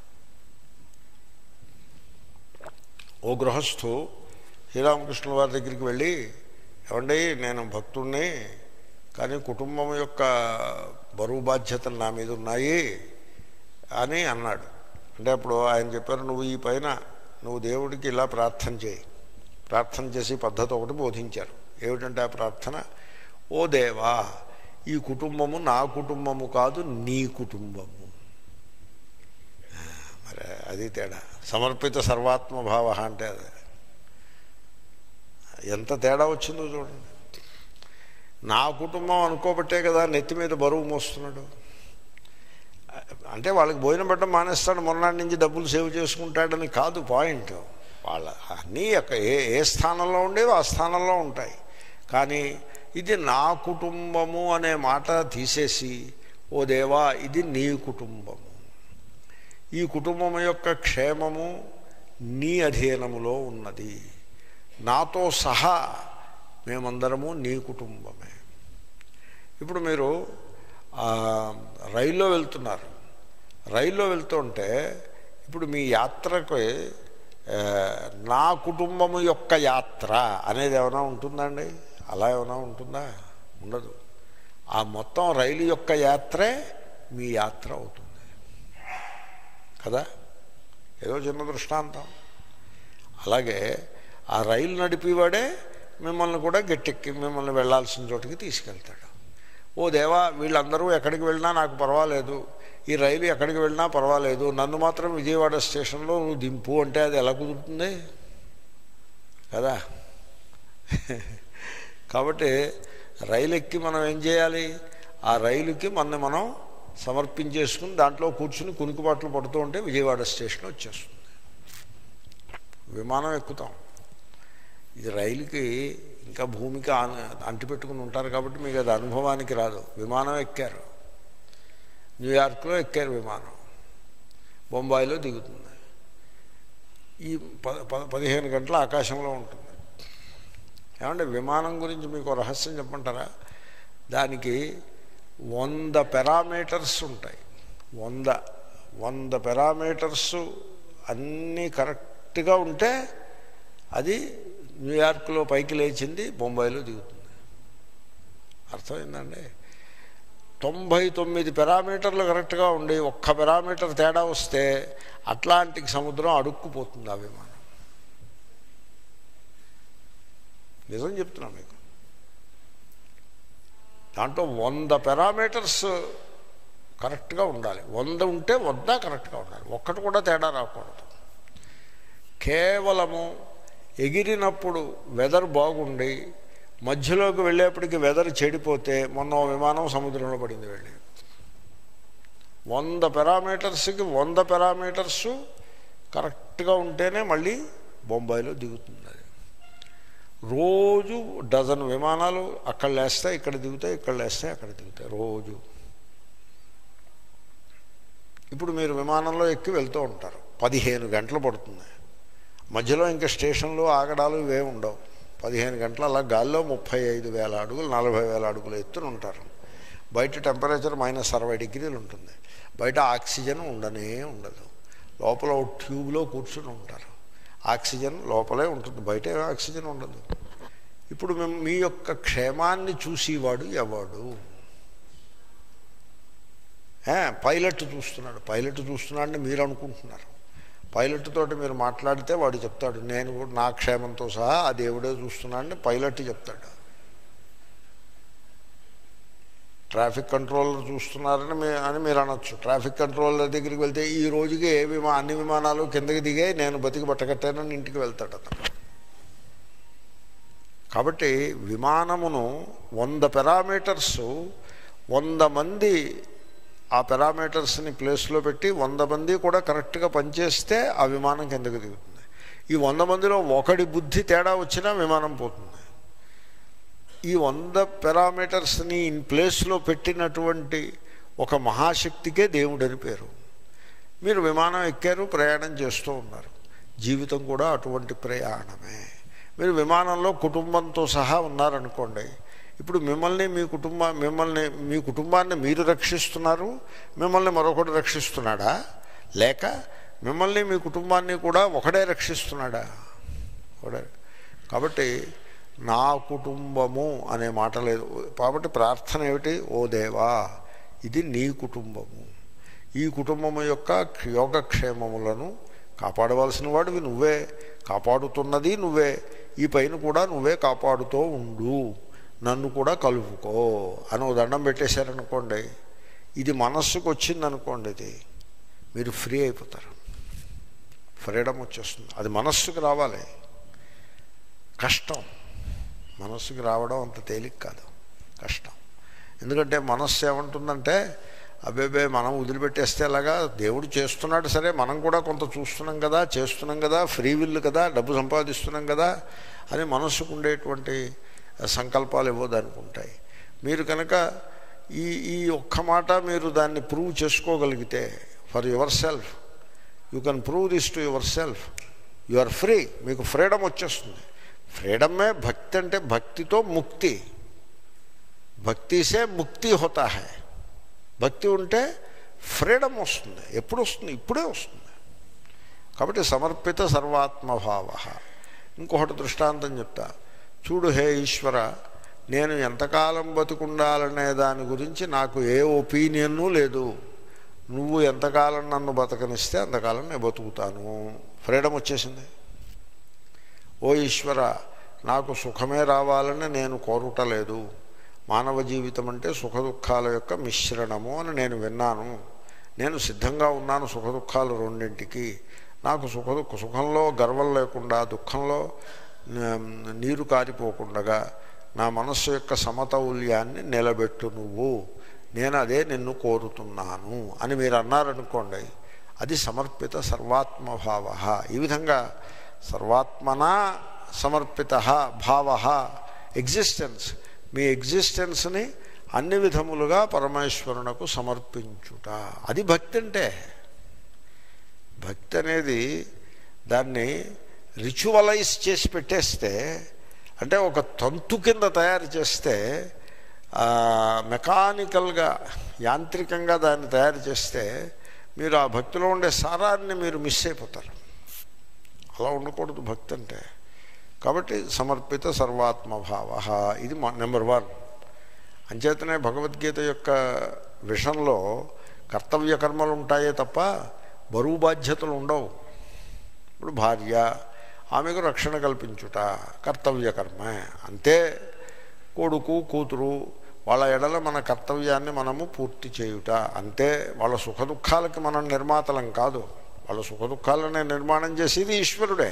ఓ గృహస్థు శ్రీరామకృష్ణుల వారి దగ్గరికి వెళ్ళి ఏమండి నేను భక్తుణ్ణి కానీ కుటుంబం యొక్క బరువు బాధ్యతలు నా మీద ఉన్నాయి అని అన్నాడు అంటే అప్పుడు ఆయన చెప్పారు నువ్వు ఈ పైన నువ్వు దేవుడికి ఇలా ప్రార్థన చేయి ప్రార్థన చేసి పద్ధతి ఒకటి బోధించారు ఏమిటంటే ఆ ప్రార్థన ఓ దేవా ఈ కుటుంబము నా కుటుంబము కాదు నీ కుటుంబము ఆ, మరి అది తేడా సమర్పిత సర్వాత్మభావ అంటే అదే ఎంత తేడా వచ్చిందో చూడండి నా కుటుంబం అనుకోబట్టే కదా నెత్తి మీద బరువు మోస్తున్నాడు అంటే వాళ్ళకి భోజనం పెట్టడం మానేస్తాడు మొన్నటి నుంచి డబ్బులు సేవ్ చేసుకుంటాడని కాదు పాయింట్ వాళ్ళ అన్నీ యొక్క ఏ ఏ స్థానంలో ఉండేవి ఆ స్థానంలో ఉంటాయి కానీ ఇది నా కుటుంబము అనే మాట తీసేసి ఓ దేవా ఇది నీ కుటుంబము ఈ కుటుంబం యొక్క క్షేమము నీ అధీనములో ఉన్నది నాతో సహా మేమందరము నీ కుటుంబమే ఇప్పుడు మీరు ఆ, రైల్లో వెళ్తున్నారు రైల్లో వెళ్తుంటే ఇప్పుడు మీ యాత్రకు ఆ, నా కుటుంబము యొక్క యాత్ర అనేది ఏమైనా ఉంటుందండి అలా ఏమైనా ఉంటుందా ఉండదు ఆ మొత్తం రైలు యొక్క యాత్రే మీ యాత్ర అవుతుంది కదా ఏదో చిన్న దృష్టాంతం అలాగే ఆ రైలు నడిపేవాడే మిమ్మల్ని కూడా గట్టెక్కి మిమ్మల్ని వెళ్ళాల్సిన చోటికి తీసుకెళ్తాడు ఓ దేవా వీళ్ళందరూ ఎక్కడికి వెళ్ళినా నాకు పర్వాలేదు ఈ రైలు ఎక్కడికి వెళ్ళినా పర్వాలేదు నన్ను మాత్రం విజయవాడ స్టేషన్లో నువ్వు దింపు అంటే అది ఎలా కుదురుతుంది కదా కాబట్టి రైలు ఎక్కి మనం ఏం చేయాలి ఆ రైలుకి మన మనం సమర్పించేసుకుని దాంట్లో కూర్చుని కునికిపాట్లు పడుతూ ఉంటే విజయవాడ స్టేషన్ వచ్చేస్తుంది విమానం ఎక్కుతాం ఇది రైలుకి ఇంకా భూమికి ఆన్- అంటిపెట్టుకుని ఉంటారు కాబట్టి మీకు అది అనుభవానికి రాదు విమానం ఎక్కారు న్యూయార్క్లో ఎక్కారు విమానం బొంబాయిలో దిగుతుంది ఈ ప ప- పదిహేను గంటల ఆకాశంలో ఉంటుంది ఏమంటే విమానం గురించి మీకు ఒక రహస్యం చెప్పంటారా దానికి వంద పెరామీటర్స్ ఉంటాయి వంద వంద పెరామీటర్స్ అన్నీ కరెక్ట్గా ఉంటే అది న్యూయార్క్లో పైకి లేచింది బొంబాయిలో దిగుతుంది అర్థమైందండి తొంభై తొమ్మిది పెరామీటర్లు కరెక్ట్గా ఉండి ఒక్క పెరామీటర్ తేడా వస్తే అట్లాంటిక్ సముద్రం అడుక్కుపోతుంది ఆ విమానం నిజం చెప్తున్నా మీకు దాంట్లో వంద పారామీటర్స్ కరెక్ట్గా ఉండాలి వంద ఉంటే వద్ద కరెక్ట్గా ఉండాలి ఒక్కటి కూడా తేడా రాకూడదు కేవలము ఎగిరినప్పుడు వెదర్ బాగుండి మధ్యలోకి వెళ్ళేప్పటికి వెదర్ చెడిపోతే మొన్న ఓ విమానం సముద్రంలో పడింది వెళ్ళి వంద పారామీటర్స్కి వంద పారామీటర్స్ కరెక్ట్గా ఉంటేనే మళ్ళీ బొంబాయిలో దిగుతుంది అది రోజు డజన్ విమానాలు అక్కడ లేస్తాయి ఇక్కడ దిగుతాయి ఇక్కడ లేస్తాయి అక్కడ దిగుతాయి రోజు ఇప్పుడు మీరు విమానంలో ఎక్కి వెళ్తూ ఉంటారు పదిహేను గంటలు పడుతుంది మధ్యలో ఇంకా స్టేషన్లు ఆగడాలు ఇవే ఉండవు పదిహేను గంటలు అలా గాల్లో ముప్పై ఐదు వేల అడుగులు నలభై వేల అడుగులు ఎత్తున ఉంటారు బయట టెంపరేచర్ మైనస్ అరవై డిగ్రీలు ఉంటుంది బయట ఆక్సిజన్ ఉండనే ఉండదు లోపల ఒక ట్యూబ్లో కూర్చుని ఉంటారు ఆక్సిజన్ లోపలే ఉంటుంది బయట ఏం ఆక్సిజన్ ఉండదు ఇప్పుడు మేము మీ యొక్క క్షేమాన్ని చూసేవాడు ఎవడు ఏ, పైలట్ చూస్తున్నాడు పైలట్ చూస్తున్నాడని మీరు అనుకుంటున్నారు పైలట్ తోటి మీరు మాట్లాడితే వాడు చెప్తాడు నేను కూడా నా క్షేమంతో సహా ఆ దేవుడే చూస్తున్నాడని పైలట్ చెప్తాడు ట్రాఫిక్ కంట్రోలర్ చూస్తున్నారని మీ అని మీరు అనొచ్చు ట్రాఫిక్ కంట్రోలర్ దగ్గరికి వెళ్తే ఈ రోజుకి ఏ విమా అన్ని విమానాలు కిందకి దిగాయి నేను బతికి పట్టకట్టానని ఇంటికి వెళ్తాడు అతను కాబట్టి విమానమును వంద పెరామీటర్స్ వంద మంది ఆ పెరామీటర్స్ని ప్లేస్లో పెట్టి వంద మంది కూడా కరెక్ట్గా పనిచేస్తే ఆ విమానం కిందకి దిగుతుంది ఈ వంద మందిలో ఒకడి బుద్ధి తేడా వచ్చినా విమానం పోతుంది ఈ వంద పారామీటర్స్ని ఇన్ ప్లేస్లో పెట్టినటువంటి ఒక మహాశక్తికే దేవుడని పేరు మీరు విమానం ఎక్కారు ప్రయాణం చేస్తూ ఉన్నారు జీవితం కూడా అటువంటి ప్రయాణమే మీరు విమానంలో కుటుంబంతో సహా ఉన్నారనుకోండి ఇప్పుడు మిమ్మల్ని మీ కుటుంబ మిమ్మల్ని మీ కుటుంబాన్ని మీరు రక్షిస్తున్నారు మిమ్మల్ని మరొకటి రక్షిస్తున్నాడా లేక మిమ్మల్ని మీ కుటుంబాన్ని కూడా ఒకడే రక్షిస్తున్నాడా ఒకడే కాబట్టి నా కుటుంబము అనే మాట లేదు కాబట్టి ప్రార్థన ఏమిటి ఓ దేవా ఇది నీ కుటుంబము ఈ కుటుంబము యొక్క యోగక్షేమములను కాపాడవలసిన వాడివి నువ్వే కాపాడుతున్నది నువ్వే ఈ పైన కూడా నువ్వే కాపాడుతూ ఉండు నన్ను కూడా కలుపుకో అని ఒక దండం పెట్టేశారనుకోండి ఇది మనస్సుకు వచ్చిందనుకోండి ఇది మీరు ఫ్రీ అయిపోతారు ఫ్రీడమ్ వచ్చేస్తుంది అది మనస్సుకు రావాలి కష్టం మనస్సుకి రావడం అంత తేలిక కాదు కష్టం ఎందుకంటే మనస్సు ఏమంటుందంటే అబ్బేబే మనం వదిలిపెట్టేస్తే ఎలాగా దేవుడు చేస్తున్నాడు సరే మనం కూడా కొంత చూస్తున్నాం కదా చేస్తున్నాం కదా ఫ్రీ విల్ కదా డబ్బు సంపాదిస్తున్నాం కదా అని మనస్సుకు ఉండేటువంటి సంకల్పాలు ఏవో దానికి ఉంటాయి మీరు కనుక ఈ ఈ ఒక్క మాట మీరు దాన్ని ప్రూవ్ చేసుకోగలిగితే for yourself you can prove this to yourself you are free మీకు ఫ్రీడమ్ వచ్చేస్తుంది ఫ్రీడమే భక్తి అంటే భక్తితో ముక్తి భక్తిసే ముక్తి హోతా హై భక్తి ఉంటే ఫ్రీడమ్ వస్తుంది ఎప్పుడు వస్తుంది ఇప్పుడే వస్తుంది కాబట్టి సమర్పిత సర్వాత్మభావ ఇంకొకటి దృష్టాంతం చెప్తా చూడు హే ఈశ్వర నేను ఎంతకాలం బతుకుండాలనే దాని గురించి నాకు ఏ ఒపీనియన్ను లేదు నువ్వు ఎంతకాలం నన్ను బతకనిస్తే అంతకాలం నేను బతుకుతాను ఫ్రీడమ్ వచ్చేసింది ఓ ఈశ్వర నాకు సుఖమే రావాలని నేను కోరుటలేదు మానవ జీవితం అంటే సుఖ దుఃఖాల యొక్క మిశ్రణము అని నేను విన్నాను నేను సిద్ధంగా ఉన్నాను సుఖ దుఃఖాలు రెండింటికి నాకు సుఖ దుఃఖ సుఖంలో గర్వం లేకుండా దుఃఖంలో నీరు కారిపోకుండగా నా మనస్సు యొక్క సమతౌల్యాన్ని నిలబెట్టు నువ్వు నేను అదే నిన్ను కోరుతున్నాను అని మీరు అన్నారనుకోండి అది సమర్పిత సర్వాత్మభావ ఈ విధంగా సర్వాత్మనా సమర్పిత భావ ఎగ్జిస్టెన్స్ మీ ఎగ్జిస్టెన్స్ని అన్ని విధములుగా పరమేశ్వరునకు సమర్పించుట అది భక్తి అంటే భక్తి అనేది దాన్ని రిచువలైజ్ చేసి పెట్టేస్తే అంటే ఒక తంతు కింద తయారు చేస్తే మెకానికల్గా యాంత్రికంగా దాన్ని తయారు చేస్తే మీరు ఆ భక్తిలో ఉండే సారాన్ని మీరు మిస్ అయిపోతారు అలా ఉండకూడదు భక్తి అంటే కాబట్టి సమర్పిత సర్వాత్మభావ ఇది నెంబర్ వన్ అంచేతనే భగవద్గీత యొక్క విషయంలో కర్తవ్య కర్మలు ఉంటాయే తప్ప బరువు బాధ్యతలు ఉండవు ఇప్పుడు భార్య ఆమెకు రక్షణ కల్పించుట కర్తవ్య కర్మే అంతే కొడుకు కూతురు వాళ్ళ ఎడల మన కర్తవ్యాన్ని మనము పూర్తి చేయుట అంతే వాళ్ళ సుఖ దుఃఖాలకి మనం నిర్మాతలం కాదు వాళ్ళ సుఖ దుఃఖాలనే నిర్మాణం చేసేది ఈశ్వరుడే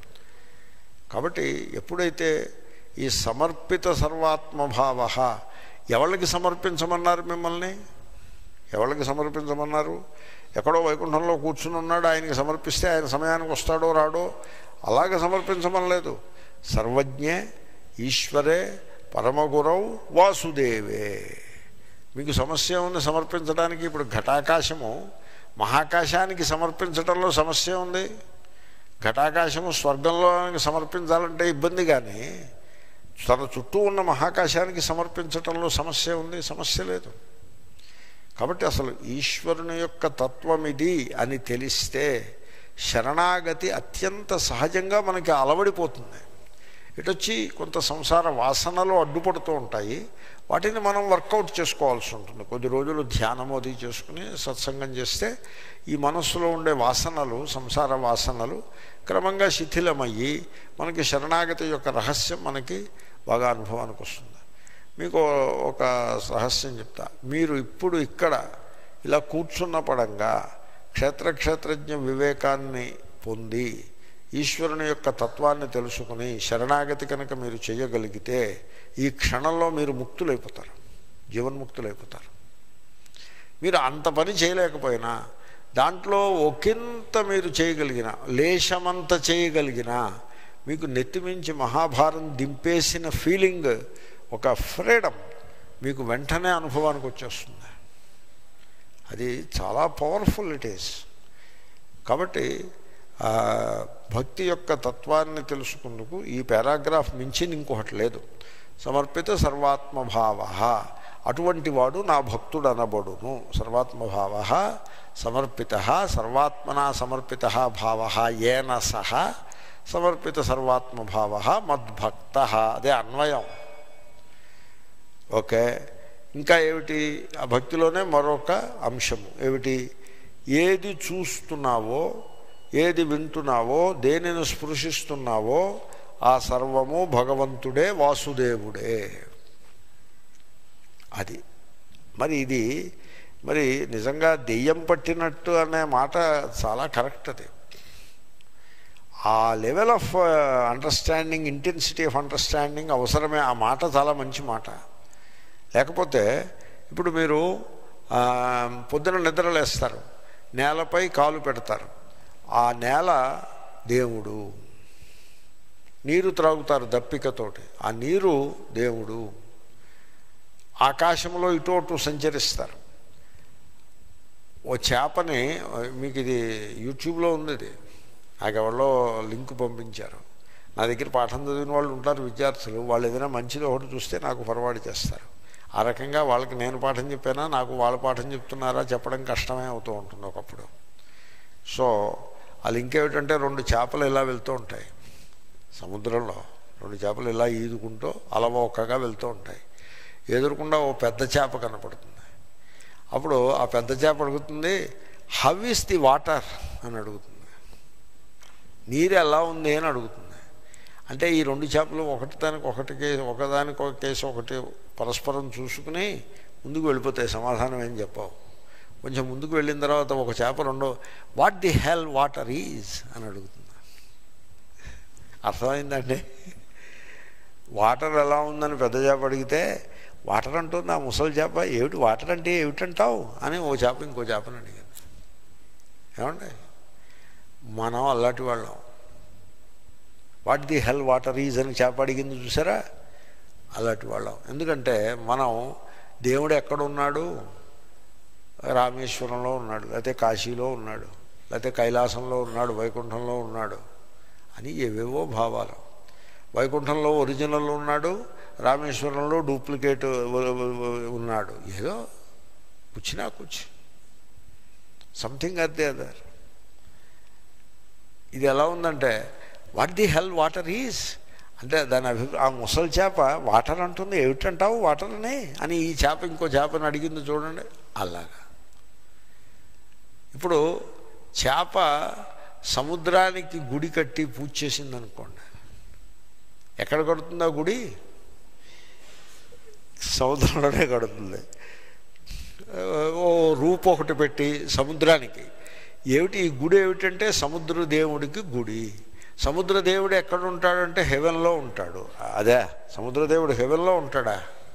కాబట్టి ఎప్పుడైతే ఈ సమర్పిత సర్వాత్మభావ ఎవరికి సమర్పించమన్నారు మిమ్మల్ని ఎవరికి సమర్పించమన్నారు ఎక్కడో వైకుంఠంలో కూర్చుని ఉన్నాడు ఆయనకి సమర్పిస్తే ఆయన సమయానికి వస్తాడో రాడో అలాగే సమర్పించమనలేదు సర్వజ్ఞే ఈశ్వరే పరమగురవు వాసుదేవే మీకు సమస్య ఉంది సమర్పించడానికి ఇప్పుడు ఘటాకాశము మహాకాశానికి సమర్పించడంలో సమస్య ఉంది ఘటాకాశము స్వర్గంలో సమర్పించాలంటే ఇబ్బంది కానీ తన చుట్టూ ఉన్న మహాకాశానికి సమర్పించటంలో సమస్య ఉంది సమస్య లేదు కాబట్టి అసలు ఈశ్వరుని యొక్క తత్వం ఇది అని తెలిస్తే శరణాగతి అత్యంత సహజంగా మనకి అలవడిపోతుంది ఇటొచ్చి కొంత సంసార వాసనలు అడ్డుపడుతూ ఉంటాయి వాటిని మనం వర్కౌట్ చేసుకోవాల్సి ఉంటుంది కొద్ది రోజులు ధ్యానం అది చేసుకుని సత్సంగం చేస్తే ఈ మనస్సులో ఉండే వాసనలు సంసార వాసనలు క్రమంగా శిథిలమయ్యి మనకి శరణాగతి యొక్క రహస్యం మనకి బాగా అనుభవానికి వస్తుంది మీకు ఒక రహస్యం చెప్తా మీరు ఇప్పుడు ఇక్కడ ఇలా కూర్చున్న పడంగా క్షేత్రక్షేత్రజ్ఞ వివేకాన్ని పొంది ఈశ్వరుని యొక్క తత్వాన్ని తెలుసుకుని శరణాగతి కనుక మీరు చేయగలిగితే ఈ క్షణంలో మీరు ముక్తులైపోతారు జీవన్ముక్తులైపోతారు మీరు అంత పని చేయలేకపోయినా దాంట్లో ఒకంత మీరు చేయగలిగిన లేశమంత చేయగలిగిన మీకు నెత్తిమించి మహాభారం దింపేసిన ఫీలింగ్ ఒక ఫ్రీడమ్ మీకు వెంటనే అనుభవానికి వచ్చేస్తుంది అది చాలా పవర్ఫుల్ ఇట్ ఈస్ కాబట్టి భక్తి యొక్క తత్వాన్ని తెలుసుకుందుకు ఈ పారాగ్రాఫ్ మించింది ఇంకొకటి లేదు సమర్పిత సర్వాత్మభావ అటువంటి వాడు నా భక్తుడు అనబడును సర్వాత్మభావ సమర్పిత సర్వాత్మనా సమర్పిత భావ ఏన సహ సమర్పిత సర్వాత్మభావ మద్భక్త అదే అన్వయం ఓకే ఇంకా ఏమిటి ఆ భక్తిలోనే మరొక అంశము ఏమిటి ఏది చూస్తున్నావో ఏది వింటున్నావో దేనిని స్పృశిస్తున్నావో ఆ సర్వము భగవంతుడే వాసుదేవుడే అది మరి ఇది మరి నిజంగా దెయ్యం పట్టినట్టు అనే మాట చాలా కరెక్ట్ అది ఆ level of understanding intensity of understanding అవసరమే ఆ మాట చాలా మంచి మాట లేకపోతే ఇప్పుడు మీరు ఆ, పొద్దున నిద్రలేస్తారు నేలపై కాలు పెడతారు ఆ నేల దేవుడు నీరు త్రాగుతారు దప్పికతోటి ఆ నీరు దేవుడు ఆకాశంలో ఇటు అటు సంచరిస్తారు ఓ చేపని మీకు ఇది యూట్యూబ్లో ఉంది ఇది నాకు ఎవరిలో లింక్ పంపించారు నా దగ్గర పాఠం చదివిన వాళ్ళు ఉంటారు విద్యార్థులు వాళ్ళు ఏదైనా మంచిది ఒకటి చూస్తే నాకు ఫర్వార్డ్ చేస్తారు ఆ రకంగా వాళ్ళకి నేను పాఠం చెప్పానా నాకు వాళ్ళ పాఠం చెప్తున్నారా చెప్పడం కష్టమే అవుతూ ఉంటుంది ఒకప్పుడు సో ఆ లింక్ ఏమిటంటే రెండు చేపలు ఇలా వెళ్తూ ఉంటాయి సముద్రంలో రెండు చేపలు ఇలా ఈదుకుంటూ అలవోకగా వెళ్తూ ఉంటాయి ఎదురుకుండా ఓ పెద్ద చేప కనపడుతుంది అప్పుడు ఆ పెద్ద చేప అడుగుతుంది హౌ ఇస్ ది వాటర్ అని అడుగుతుంది నీరు ఎలా ఉంది అని అడుగుతుంది అంటే ఈ రెండు చేపలు ఒకటి దానికి ఒకటి కేసు ఒకదానికి ఒక కేసు ఒకటి పరస్పరం చూసుకుని ముందుకు వెళ్ళిపోతాయి సమాధానం ఏం చెప్పావు కొంచెం ముందుకు వెళ్ళిన తర్వాత ఒక చేప రెండో what the hell water is అని అడుగుతుంది అర్థమైందండి వాటర్ ఎలా ఉందని పెద్ద చేప అడిగితే వాటర్ అంటుంది ఆ ముసలి చేప ఏమిటి వాటర్ అంటే ఏమిటంటావు అని ఓ చేప ఇంకో చేపని అడిగింది ఏమండి మనం అలాంటి వాళ్ళం what the hell water is అని చేప అడిగింది చూసారా అలాంటి వాళ్ళం ఎందుకంటే మనం దేవుడు ఎక్కడున్నాడు రామేశ్వరంలో ఉన్నాడు లేకపోతే కాశీలో ఉన్నాడు లేకపోతే కైలాసంలో ఉన్నాడు వైకుంఠంలో ఉన్నాడు అని ఏవేవో భావాలు వైకుంఠంలో ఒరిజినల్ ఉన్నాడు రామేశ్వరంలో డూప్లికేట్ ఉన్నాడు ఏదో కూర్చున్నా కూర్చు సంథింగ్ అదే అదర్ ఇది ఎలా ఉందంటే what the hell water is అంటే దాని అభిప్రాయం ఆ ముసలి చేప వాటర్ అంటుంది ఏమిటంటావు వాటర్ అని అని ఈ చేప ఇంకో చేపని అడిగింది చూడండి అలాగా ఇప్పుడు చేప సముద్రానికి గుడి కట్టి పూజ చేసింది అనుకోండి ఎక్కడ కడుతుంది ఆ గుడి సముద్రంలోనే కడుతుంది ఓ రూపు ఒకటి పెట్టి సముద్రానికి ఏమిటి ఈ గుడి ఏమిటంటే సముద్ర దేవుడికి గుడి సముద్ర దేవుడు ఎక్కడ ఉంటాడంటే హెవెన్లో ఉంటాడు అదే సముద్ర దేవుడు హెవెన్లో ఉంటాడా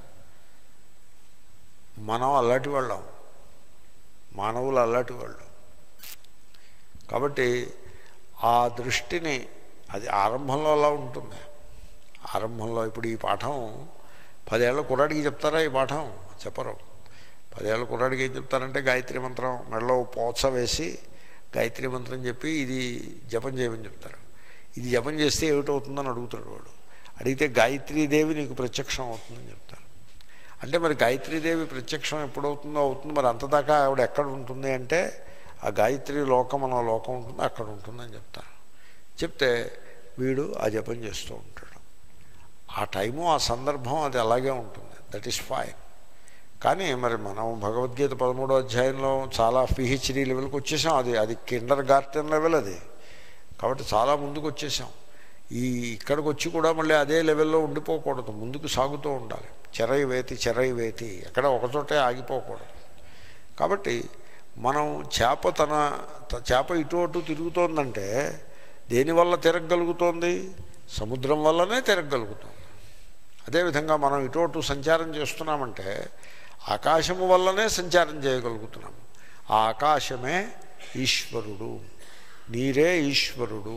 మనం అలాంటి వాళ్ళం మానవులు అలాంటి వాళ్ళు కాబట్టి ఆ దృష్టిని అది ఆరంభంలో అలా ఉంటుంది ఆరంభంలో ఇప్పుడు ఈ పాఠం పదేళ్ల కుర్రాడికి చెప్తారా ఈ పాఠం చెప్పరు పదేళ్ల కుర్రాడికి ఏం చెప్తారంటే గాయత్రి మంత్రం మెడలో పోత్స వేసి గాయత్రి మంత్రం చెప్పి ఇది జపం చేయమని చెప్తారు ఇది జపం చేస్తే ఏమిటవుతుందని అడుగుతాడు వాడు అడిగితే గాయత్రీదేవి నీకు ప్రత్యక్షం అవుతుందని చెప్తారు అంటే మరి గాయత్రీదేవి ప్రత్యక్షం ఎప్పుడవుతుందో అవుతుంది మరి అంతదాకా ఆవిడ ఎక్కడ ఉంటుంది అంటే ఆ గాయత్రి లోకం అన్న లోకం ఉంటుంది అక్కడ ఉంటుందని చెప్తారు చెప్తే వీడు ఆ జపం చేస్తూ ఉంటాడు ఆ టైము ఆ సందర్భం అది అలాగే ఉంటుంది దట్ ఈస్ ఫైన్ కానీ మరి మనం భగవద్గీత పదమూడో అధ్యాయంలో చాలా పిహెచ్డి లెవెల్కి వచ్చేసాం అది అది కిండర్ గార్టెన్ లెవెల్ అది కాబట్టి చాలా ముందుకు వచ్చేసాం ఈ ఇక్కడికి వచ్చి కూడా మళ్ళీ అదే లెవెల్లో ఉండిపోకూడదు ముందుకు సాగుతూ ఉండాలి చెరై వేతి చెరై వేతి ఎక్కడ ఒకచోటే ఆగిపోకూడదు కాబట్టి మనం చేప తన చేప ఇటు అటు తిరుగుతోందంటే దేనివల్ల తిరగగలుగుతోంది సముద్రం వల్లనే తిరగగలుగుతుంది అదేవిధంగా మనం ఇటు అటు సంచారం చేస్తున్నామంటే ఆకాశము వల్లనే సంచారం చేయగలుగుతున్నాము ఆ ఆకాశమే ఈశ్వరుడు నీరే ఈశ్వరుడు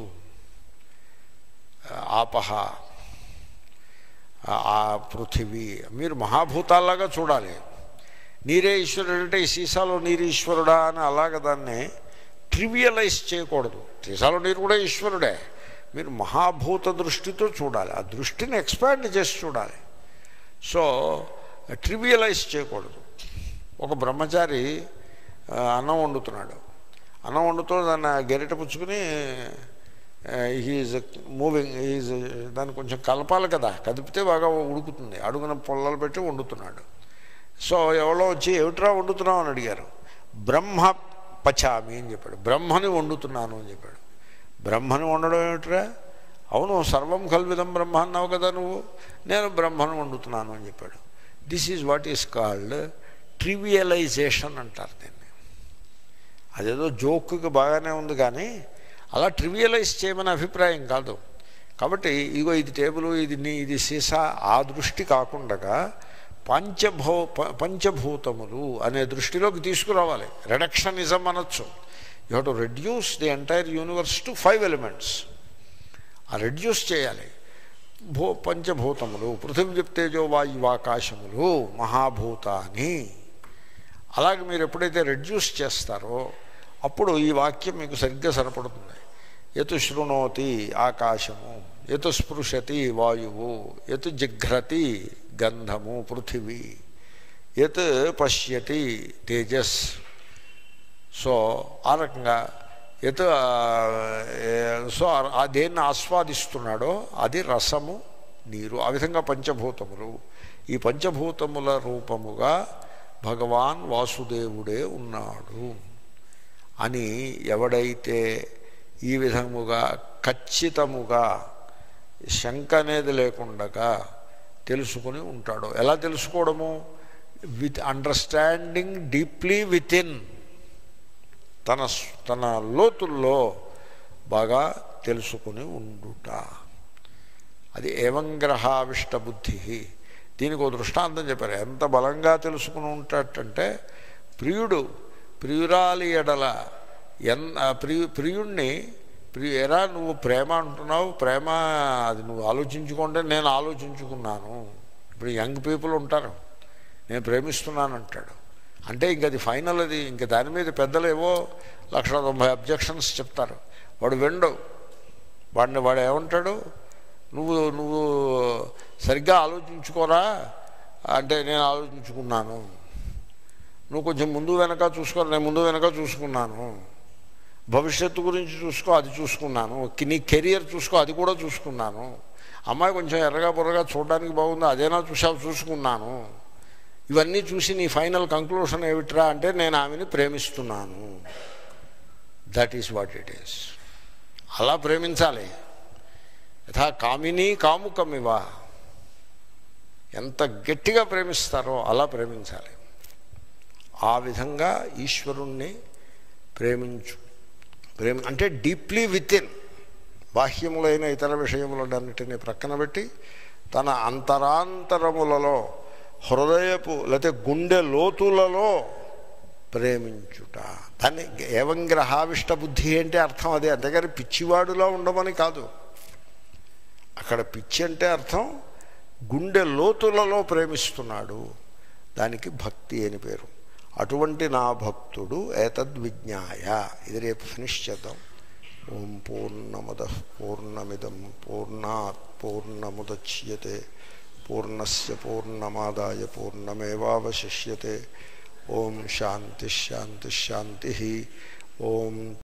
ఆపహ ఆ పృథివీ మీరు మహాభూతాల్లాగా చూడాలి నీరే ఈశ్వరుడు అంటే ఈ సీసాలో నీరు ఈశ్వరుడా అని అలాగ దాన్ని ట్రివియలైజ్ చేయకూడదు సీసాలో నీరు కూడా ఈశ్వరుడే మీరు మహాభూత దృష్టితో చూడాలి ఆ దృష్టిని ఎక్స్పాండ్ చేసి చూడాలి సో ట్రివియలైజ్ చేయకూడదు ఒక బ్రహ్మచారి అన్నం వండుతున్నాడు అన్నం వండుతూ దాన్ని గెరిట పుచ్చుకుని హీజ్ మూవింగ్ ఈజ్ దాన్ని కొంచెం కలపాలి కదా కదిపితే బాగా ఉడుకుతుంది అడుగున పొల్లలు పెట్టి వండుతున్నాడు సో ఎవరో వచ్చి ఏమిట్రా వండుతున్నావు అని అడిగారు బ్రహ్మ పచామి అని చెప్పాడు బ్రహ్మని వండుతున్నాను అని చెప్పాడు బ్రహ్మని వండడం ఏమిట్రా అవును సర్వం కల్విదం బ్రహ్మ అన్నావు కదా నువ్వు నేను బ్రహ్మను వండుతున్నాను అని చెప్పాడు this is what is called trivialization అంటారు దీన్ని అదేదో జోక్కి బాగానే ఉంది కానీ అలా ట్రివియలైజ్ చేయమని అభిప్రాయం కాదు కాబట్టి ఇగో ఇది టేబుల్ ఇది నీ ఇది సీసా ఆ దృష్టి కాకుండా పంచభూ ప- పంచభూతములు అనే దృష్టిలోకి తీసుకురావాలి రిడక్షనిజం అనొచ్చు you have to reduce the entire universe to five elements ఆ రెడ్యూస్ చేయాలి భూ పంచభూతములు పృథివీ తేజో వాయువాకాశములు మహాభూతాని అలాగే మీరు ఎప్పుడైతే రెడ్యూస్ చేస్తారో అప్పుడు ఈ వాక్యం మీకు సరిగ్గా సరిపడుతుంది ఎతు శృణోతి ఆకాశము ఎతు స్పృశతి వాయువు ఎతు జిఘ్రతి గంధము పృథివీ ఎత్ పశ్యతి తేజస్ సో ఆ రకంగా ఎత సో ఆ దేన్ని ఆస్వాదిస్తున్నాడో అది రసము నీరు ఆ విధంగా పంచభూతములు ఈ పంచభూతముల రూపముగా భగవాన్ వాసుదేవుడే ఉన్నాడు అని ఎవడైతే ఈ విధముగా ఖచ్చితముగా శంక అనేది లేకుండగా తెలుసుకుని ఉంటాడో ఎలా తెలుసుకోవడము with understanding deeply within తన స్- తన లోతుల్లో బాగా తెలుసుకుని ఉండుట అది ఏవంగ్రహావిష్ట బుద్ధి దీనికి ఒక దృష్టాంతం చెప్పారు ఎంత బలంగా తెలుసుకుని ఉంటాడంటే ప్రియుడు ప్రియురాలి ఎడల ఎన్ ఆ ప్రియు ప్రియుణ్ణి ప్రియ ఎరా నువ్వు ప్రేమ అంటున్నావు ప్రేమ అది నువ్వు ఆలోచించుకుంటే నేను ఆలోచించుకున్నాను ఇప్పుడు యంగ్ పీపుల్ ఉంటారు నేను ప్రేమిస్తున్నాను అంటాడు అంటే ఇంక అది ఫైనల్ అది ఇంక దాని మీద పెద్దలు ఏవో లక్ష తొంభై అబ్జెక్షన్స్ చెప్తారు వాడు వెండు వాడిని వాడు ఏమంటాడు నువ్వు నువ్వు సరిగ్గా ఆలోచించుకోరా అంటే నేను ఆలోచించుకున్నాను నువ్వు కొంచెం ముందు వెనక చూసుకో నేను ముందు వెనక చూసుకున్నాను భవిష్యత్తు గురించి చూసుకో అది చూసుకున్నాను కి- నీ కెరియర్ చూసుకో అది కూడా చూసుకున్నాను అమ్మాయి కొంచెం ఎర్రగా బుర్రగా చూడడానికి బాగుంది అదేనా చూసావు చూసుకున్నాను ఇవన్నీ చూసి నీ ఫైనల్ కంక్లూషన్ ఏమిట్రా అంటే నేను ఆమెని ప్రేమిస్తున్నాను that is what it is అలా ప్రేమించాలి యథా కామిని కాముకమివా ఎంత గట్టిగా ప్రేమిస్తారో అలా ప్రేమించాలి ఆ విధంగా ఈశ్వరుణ్ణి ప్రేమించు ప్రేమ అంటే డీప్లీ విత్ ఇన్ బాహ్యములైన ఇతర విషయములన్నిటినీ ప్రక్కన పెట్టి తన అంతరాంతరములలో హృదయపు లేకపోతే గుండె లోతులలో ప్రేమించుట దాన్ని ఏవం గ్రహావిష్ట బుద్ధి అంటే అర్థం అదే అంతేగాని పిచ్చివాడులా ఉండమని కాదు అక్కడ పిచ్చి అంటే అర్థం గుండె లోతులలో ప్రేమిస్తున్నాడు దానికి భక్తి అని పేరు అటువంటి నా భక్తుడు ఏతద్విజ్ఞాయ ఇది రేపు ఫినిష్ చేద్దాం ఓం పూర్ణమద పూర్ణమిదం పూర్ణాత్ పూర్ణముద్యతే పూర్ణస్ పూర్ణమాదాయ పూర్ణమేవాశిష్యతే ఓం శాంతి శాంతి శాంతి ఓం